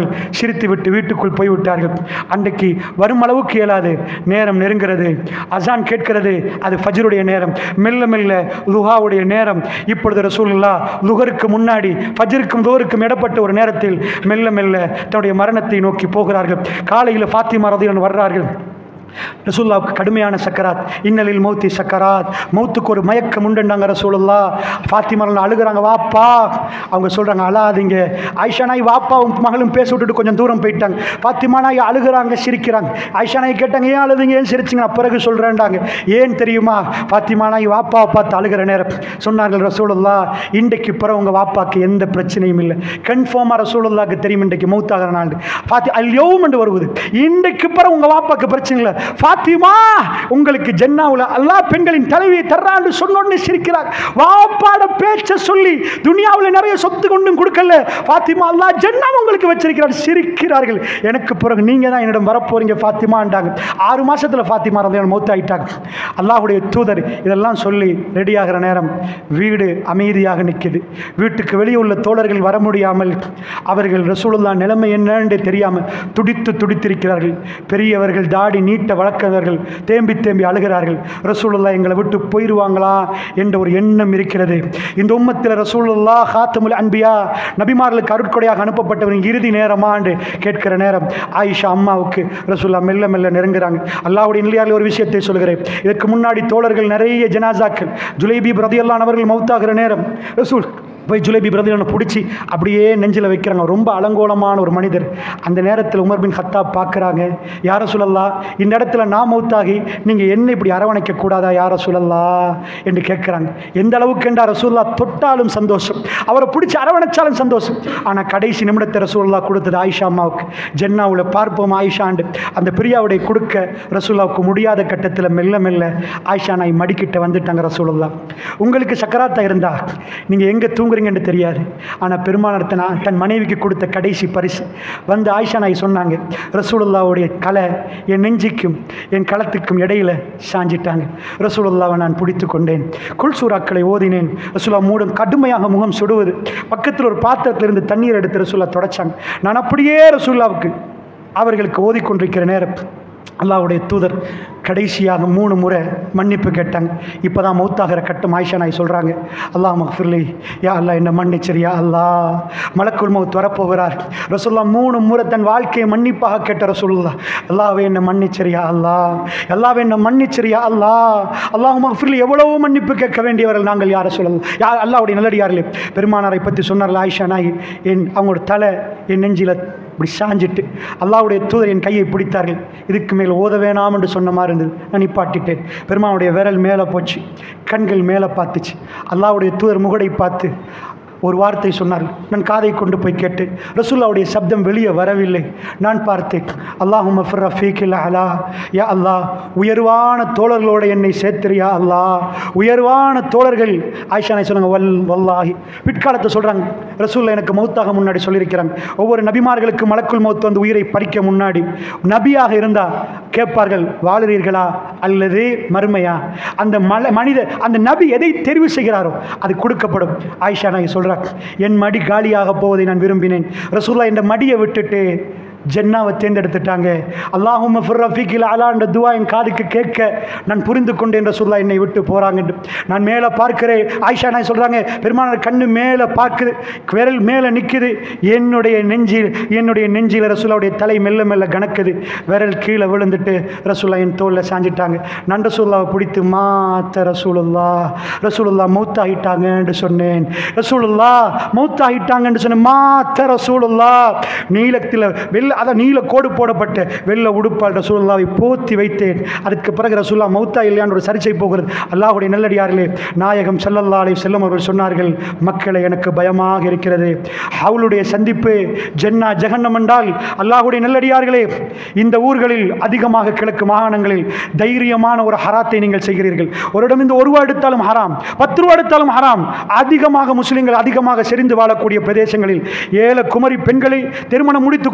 சிரித்துவிட்டு வீட்டுக்குள் போய்விட்டார்கள் அன்றைக்கு வரும் அளவுக்கு இயலாது நேரம் நெருங்கிறது அசான் கேட்கிறது அது ஃபஜ்ருடைய நேரம் மெல்ல மெல்ல லுஹாவுடைய நேரம் இப்பொழுது ரசூலுல்லா லுகருக்கு முன்னாடி ஃபஜ்ருக்கும் லுகருக்கும் இடப்பட்ட ஒரு நேரத்தில் மெல்ல மெல்ல தன்னுடைய மரணத்தை நோக்கி போகிறார்கள் காலையில் ஃபாத்திமா ரதியன் வர்றார்கள் ரசூல்லாவுக்கு கடுமையான சக்கராத் இன்னலில் மௌத்தி சக்கராத் மௌத்துக்கு ஒரு மயக்கம் உண்டுண்டாங்க ரசூலுல்லா ஃபாத்திமரன் அழுகுறாங்க வாப்பா அவங்க சொல்கிறாங்க அழாதீங்க ஆயிஷா நாய் வாப்பாவும் மகளும் பேச விட்டுட்டு கொஞ்சம் தூரம் போயிட்டாங்க ஃபாத்திமா நாய் அழுகுறாங்க சிரிக்கிறாங்க ஆயிஷா நாய் கேட்டாங்க ஏன் அழுதுங்க ஏன் சிரிச்சிங்க நான் பிறகு சொல்கிறேன்டாங்க ஏன் தெரியுமா ஃபாத்திமா நாய் வாப்பாவை பார்த்து அழுகிற நேரம் சொன்னார்கள் ரசூலுல்லா இன்றைக்கு பிறகு உங்கள் வாப்பாக்கு எந்த பிரச்சனையும் இல்லை கன்ஃபார்மாக ரசூலுல்லாக்கு தெரியும் இன்றைக்கு மௌத்தாகிற நாள் ஃபாத்தி அல்யோவும் என்று வருவது இன்றைக்கு பிறகு உங்கள் வாப்பாக்கு பிரச்சனை இல்லை ஃபாத்திமா உங்களுக்கு ஜென்னாவுல அல்லாஹ் பெண்களின் தலைவியை தர்றான்னு சொன்னோன்னு சிரிக்கிறார் வாப்பாட பேச்ச சொல்லி துனியாவில் நிறைய சொத்து கொண்டும் கொடுக்கல ஃபாத்திமா அல்லாஹ் ஜென்னா உங்களுக்கு வச்சிருக்கிறார் சிரிக்கிறார்கள் எனக்கு பிறகு நீங்க தான் என்னிடம் வரப்போறீங்க ஃபாத்திமான்றாங்க ஆறு மாசத்துல ஃபாத்திமா ரதையான மௌத்தாயிட்டாங்க அல்லாஹ்வுடைய தூதர் இதெல்லாம் சொல்லி ரெடியாகிற நேரம் வீடு அமைதியாக நிற்குது வீட்டுக்கு வெளியே உள்ள தோழர்கள் வர முடியாமல் அவர்கள் ரசூலுல்லா நிலைமை என்னன்னு தெரியாமல் துடித்து துடித்திருக்கிறார்கள் பெரியவர்கள் தாடி நீட்ட வழக்கவர்கள் தேம்பி தேம்பி அழுகிறார்கள் ரசூலுல்லா எங்களை விட்டு போயிடுவாங்களா என்ற ஒரு எண்ணம் இருக்கிறது இந்த உம்மத்தில் ரசூலுல்லா ஹாத்தமுல் அன்பியா நபிமார்களுக்கு அருட்கொடையாக அனுப்பப்பட்டவரின் இறுதி நேரமா என்று கேட்கிற நேரம் ஆயிஷா அம்மாவுக்கு ரசூல்லா மெல்ல மெல்ல நெருங்குறாங்க அல்லாஹ்வுடைய நிலையால் ஒரு விஷயத்தை சொல்கிறேன் இதற்கு முன்னாடி தோழர்கள் நிறைய ஜனாசாக்கள் ஜுலைபி பிரதியல்லான் அவர்கள் மௌத்தாகிற நேரம் ரசூல் போய் ஜுலைபி பிரதியனை பிடிச்சி அப்படியே நெஞ்சில் வைக்கிறாங்க ரொம்ப அலங்கோலமான ஒரு மனிதர் அந்த நேரத்தில் உமர் பின் ஹத்தாப் பார்க்குறாங்க யார சொல்லல்லா இந்த இடத்துல நான் மௌத்தாகி நீங்கள் என்ன இப்படி அரவணைக்க கூடாதா யார சொல்லல்லா என்று கேட்குறாங்க எந்த அளவுக்கு என்றா ரசூல்லா தொட்டாலும் சந்தோஷம் அவரை பிடிச்சி அரவணைச்சாலும் சந்தோஷம் ஆனால் கடைசி நிமிடத்தை ரசூல்லா கொடுத்தது ஆயிஷா அம்மாவுக்கு ஜென்னாவில் பார்ப்போம் ஆயிஷாண்டு அந்த பிரியாவுடைய கொடுக்க ரசூல்லாவுக்கு முடியாத கட்டத்தில் மெல்ல மெல்ல ஆயிஷா நாய் மடிக்கிட்ட வந்துட்டாங்க ரசூலுல்லா உங்களுக்கு சக்கராத்தா இருந்தா நீங்கள் எங்கே தூங்குறீங்கன்னு தெரியாது ஆனால் பெருமானார் தன் தன் மனைவிக்கு கொடுத்த கடைசி பரிசு வந்து ஆயிஷா நாய் சொன்னாங்க ரசூலுல்லாவுடைய கலை என் நெஞ்சிக்கும் என் களத்துக்கும் இடையில சாஞ்சிட்டாங்க ரசூலுல்லாவை நான் பிடித்து கொண்டேன் குல்சூராக்களை ஓதினேன் ரசூலா மூடும் கடுமையாக முகம் சுடுவது பக்கத்தில் ஒரு பாத்திரத்திலிருந்து தண்ணீர் எடுத்து ரசூலா தொடச்சாங்க நான் அப்படியே ரசூல்லாவுக்கு அவர்களுக்கு ஓதிக்கொண்டிருக்கிற நேரம் அல்லாஹ்வுடைய தூதர் கடைசியாக மூணு முறை மன்னிப்பு கேட்டாங்க இப்போ தான் மௌத்தாகிற கட்டம் ஆயிஷா நாய் சொல்கிறாங்க அல்லாஹ் மஃபிர்லி யா அல்லாஹ் என்ன மன்னிச்சிரியா அல்லாஹ் மலக்குள் மௌத் வரப்போகிறார் ரசூல்லா மூணு முறை தன் வாழ்க்கையை மன்னிப்பாக கேட்ட ரசூல்லா அல்லாஹ்வே என்ன மன்னிச்சிரியா அல்லாஹ் அல்லாஹ்வே என்ன மன்னிச்சிரியா அல்லாஹ் அல்லாஹ் மஃபிர்லி எவ்வளவோ மன்னிப்பு கேட்க வேண்டியவர்கள் நாங்கள் யாரை சொல்லலாம் யா அல்லாஹ்வுடைய நல்லடியார்களே பெருமானாரை பற்றி சொன்னார்கள் ஆயிஷா நாய் என் அவங்களோட தலை என் நெஞ்சில இப்படி சாஞ்சிட்டு அல்லாஹ்வுடைய தூதர் என் கையை பிடித்தார்கள் இதுக்கு மேல் ஓத வேணாம் என்று சொன்ன மாதிரி இருந்தது நான் நிப்பாட்டிட்டேன் பெருமானுடைய விரல் மேலே போச்சு கண்கள் மேலே பார்த்துச்சு அல்லாஹ்வுடைய தூதர் முகடை பார்த்து ஒரு வார்த்தை சொன்னார் நான் காதை கொண்டு போய் கேட்டேன் ரசூல்லாவுடைய சப்தம் வெளியே வரவில்லை நான் பார்த்தேன் அல்லாஹும் ரஃபீக்கில் அலா யா அல்லாஹ் உயர்வான தோழர்களோட என்னை சேர்த்திரியா அல்லாஹ் உயர்வான தோழர்கள் ஆயிஷா நாய் சொன்னாங்க வல் வல்லாஹி பிற்காலத்தை சொல்கிறாங்க ரசூல்லா எனக்கு மௌத்தாக முன்னாடி சொல்லியிருக்கிறாங்க ஒவ்வொரு நபிமார்களுக்கு மலக்குள் மௌத் வந்து உயிரை பறிக்க முன்னாடி நபியாக இருந்தால் கேட்பார்கள் வாழுறீர்களா அல்லது மறுமையா அந்த மல மனித அந்த நபி எதை தெரிவு செய்கிறாரோ அது கொடுக்கப்படும் ஆயிஷா நாய் சொல்கிறார் என் மடி காலியாக போவதை நான் விரும்பினேன் ரசூல்லா இந்த மடியை விட்டுட்டு ஜென்னாவை தேர்ந்தெடுத்துட்டாங்க அல்லாஹும் ரஃபீக்கில் அலான்ற துவா என் காதுக்கு கேட்க நான் புரிந்து கொண்டேன் ரசூல்லா என்னை விட்டு போகிறாங்க நான் மேலே பார்க்கிறேன் ஆயிஷா நாய் சொல்கிறாங்க பெருமானார் கண்ணு மேலே பார்க்குது விரல் மேலே நிற்குது என்னுடைய நெஞ்சில் என்னுடைய நெஞ்சில் ரசூலாவுடைய தலை மெல்ல மெல்ல கணக்குது விரல் கீழே விழுந்துட்டு ரசூல்லா என் தோளில் சாஞ்சிட்டாங்க நான் ரசூல்லாவை பிடித்து மாத்த ரசூலுல்லா ரசூலுல்லா மௌத்தாகிட்டாங்கன்னு சொன்னேன் ரசூலுல்லா மௌத்தாகிட்டாங்கன்னு சொன்னேன் மாத்த ரசூலுல்லா நீளத்தில் வெள்ள அதை நீல கோடு போடப்பட்ட வெள்ள உடுப்பால் ரசூலுல்லாவை போத்தி வைத்தேன் அதுக்கு பிறகு ரசூல்லா மௌத்தா இல்லையான்னு ஒரு சர்ச்சை போகிறது அல்லாஹுடைய நல்லடியார்களே நாயகம் ஸல்லல்லாஹு அலைஹி செல்லம் அவர்கள் சொன்னார்கள் மக்களை எனக்கு பயமாக இருக்கிறது அவளுடைய சந்திப்பு ஜென்னா ஜெகன்னம் என்றால் அல்லாஹுடைய நல்லடியார்களே இந்த ஊர்களில் அதிகமாக கிழக்கு மாகாணங்களில் தைரியமான ஒரு ஹராத்தை நீங்கள் செய்கிறீர்கள் ஒரு இடம் இந்த ஒரு ரூபா எடுத்தாலும் ஹராம் பத்து ரூபா எடுத்தாலும் ஹராம் அதிகமாக முஸ்லிம்கள் அதிகமாக செறிந்து வாழக்கூடிய பிரதேசங்களில் ஏழை குமரி பெண்களை திருமணம் முடித்து கொடுக்கப்பட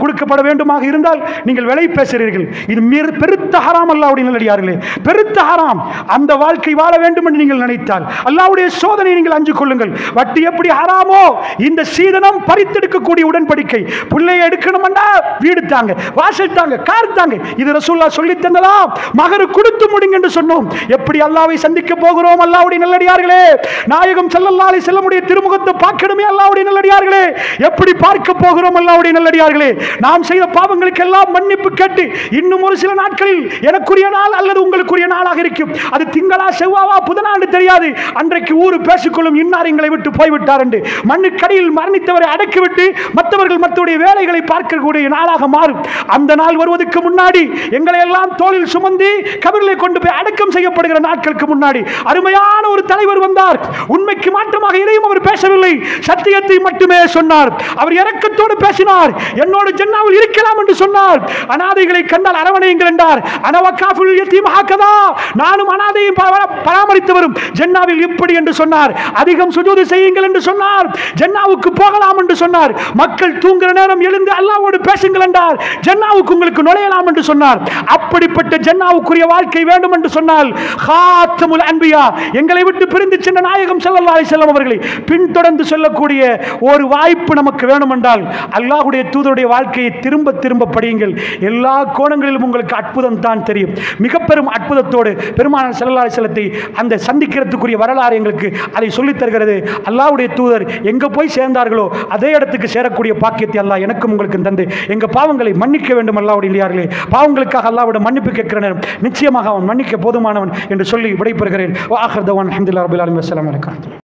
வேண்டுமாக இருந்தால் நீங்கள் விலை பேசுகிறீர்கள் இது மிக பெருத்த ஹராம் அல்லாவுடைய நல்லடியார்களே பெருத்த ஹராம் அந்த வாழ்க்கை வாழ வேண்டும் என்று நீங்கள் நினைத்தால் அல்லாவுடைய சோதனை நீங்கள் அஞ்சு கொள்ளுங்கள் வட்டி எப்படி ஹராமோ இந்த சீதனம் பறித்தெடுக்கக்கூடிய உடன்படிக்கை பிள்ளையை எடுக்கணும்னா வீடு தாங்க வாசல் தாங்க கார் தாங்க இது ரசூல்லா சொல்லி தந்ததா மகரு கொடுத்து முடிங்க என்று சொன்னோம் எப்படி அல்லாவை சந்திக்க போகிறோம் அல்லாவுடைய நல்லடியார்களே நாயகம் ஸல்லல்லாஹு அலைஹி செல்லமுடைய திருமுகத்தை பார்க்கணுமே அல்லாவுடைய நல்லடியார்களே எப்படி பார்க்க போகிறோம் அல்லாவுடைய நல்லடியார்களே நாம் செய்த பாவங்களுக்கு எல்லாம் மன்னிப்பு கேட்டு இன்னும் ஒரு சில நாட்களில் எனக்குரிய நாள் அல்லது உங்களுக்குரிய நாளாக இருக்கும் அது திங்களா செவ்வாவா புதனாண்டு தெரியாது அன்றைக்கு ஊர் பேசிக்கொள்ளும் இன்னார் எங்களை விட்டு போய்விட்டார் என்று மண்ணுக்கடியில் மரணித்தவரை அடக்கிவிட்டு மற்றவர்கள் மற்றவருடைய வேலைகளை பார்க்கக்கூடிய நாளாக மாறும் அந்த நாள் வருவதற்கு முன்னாடி எங்களை எல்லாம் தோளில் சுமந்து கபரிலே கொண்டு போய் அடக்கம் செய்யப்படுகிற நாட்களுக்கு முன்னாடி அருமையான ஒரு தலைவர் வந்தார் உண்மைக்கு மாற்றமாக எதையும் அவர் பேசவில்லை சத்தியத்தை மட்டுமே சொன்னார் அவர் இரக்கத்தோடு பேசினார் என்னோடு ஜன்னாவில் இருக்கலாம் என்று சொன்னார் அனாதைகளை கண்டால் அரவணையுங்கள் என்றார் அனவக்காஃபுல் யத்தீம் ஹாக்கதா நானும் அனாதையும் பரா- பராமரித்து வரும் ஜன்னாவில் இப்படி என்று சொன்னார் அதிகம் சுஜூது செய்யுங்கள் என்று சொன்னார் ஜன்னாவுக்கு போகலாம் என்று சொன்னார் மக்கள் தூங்குற நேரம் எழுந்து அல்லாஹ்வோடு பேசுங்கள் என்றார் ஜன்னாவுக்கு உங்களுக்கு நுழையலாம் என்று சொன்னார் அப்படிப்பட்ட ஜன்னாவுக்குரிய வாழ்க்கை வேண்டும் என்று சொன்னால் ஹாத்தமுல் அன்பியா எங்களை விட்டு பிரிந்து சென்ற நாயகம் ஸல்லல்லாஹு அலைஹி வஸல்லம் அவர்களை பின்தொடர்ந்து சொல்லக்கூடிய ஒரு வாய்ப்பு நமக்கு வேணும் என்றால் அல்லாஹ்வுடைய தூதருடைய வாழ்க்கையை திரும்ப திரும்ப படியுங்கள் எல்லா கோணங்களிலும் உங்களுக்கு அற்புதம் தான் தெரியும் மிக பெரும் அற்புதத்தோடு பெருமானார் ஸல்லல்லாஹு அலைஹி வஸல்லத்தை அந்த சந்திக்கிறதுக்குரிய வரலாறு எங்களுக்கு அதை சொல்லித் தருகிறது அல்லாஹ்வுடைய தூதர் எங்க போய் சேர்ந்தார்களோ அதே இடத்துக்கு சேரக்கூடிய பாக்கியத்தை அல்லாஹ் எனக்கும் உங்களுக்கும் தந்து எங்க பாவங்களை மன்னிக்க வேண்டும் அல்லாஹ்வுடைய இல்லையார்களே பாவங்களுக்காக அல்லாஹ்விடம் மன்னிப்பு கேட்கிற நேரம் நிச்சயமாக அவன் மன்னிக்க போதுமானவன் என்று சொல்லி விடைபெறுகிறேன் வாஹர் தவான் அஹமதுல்லா ரபில் அலமி வசலாம்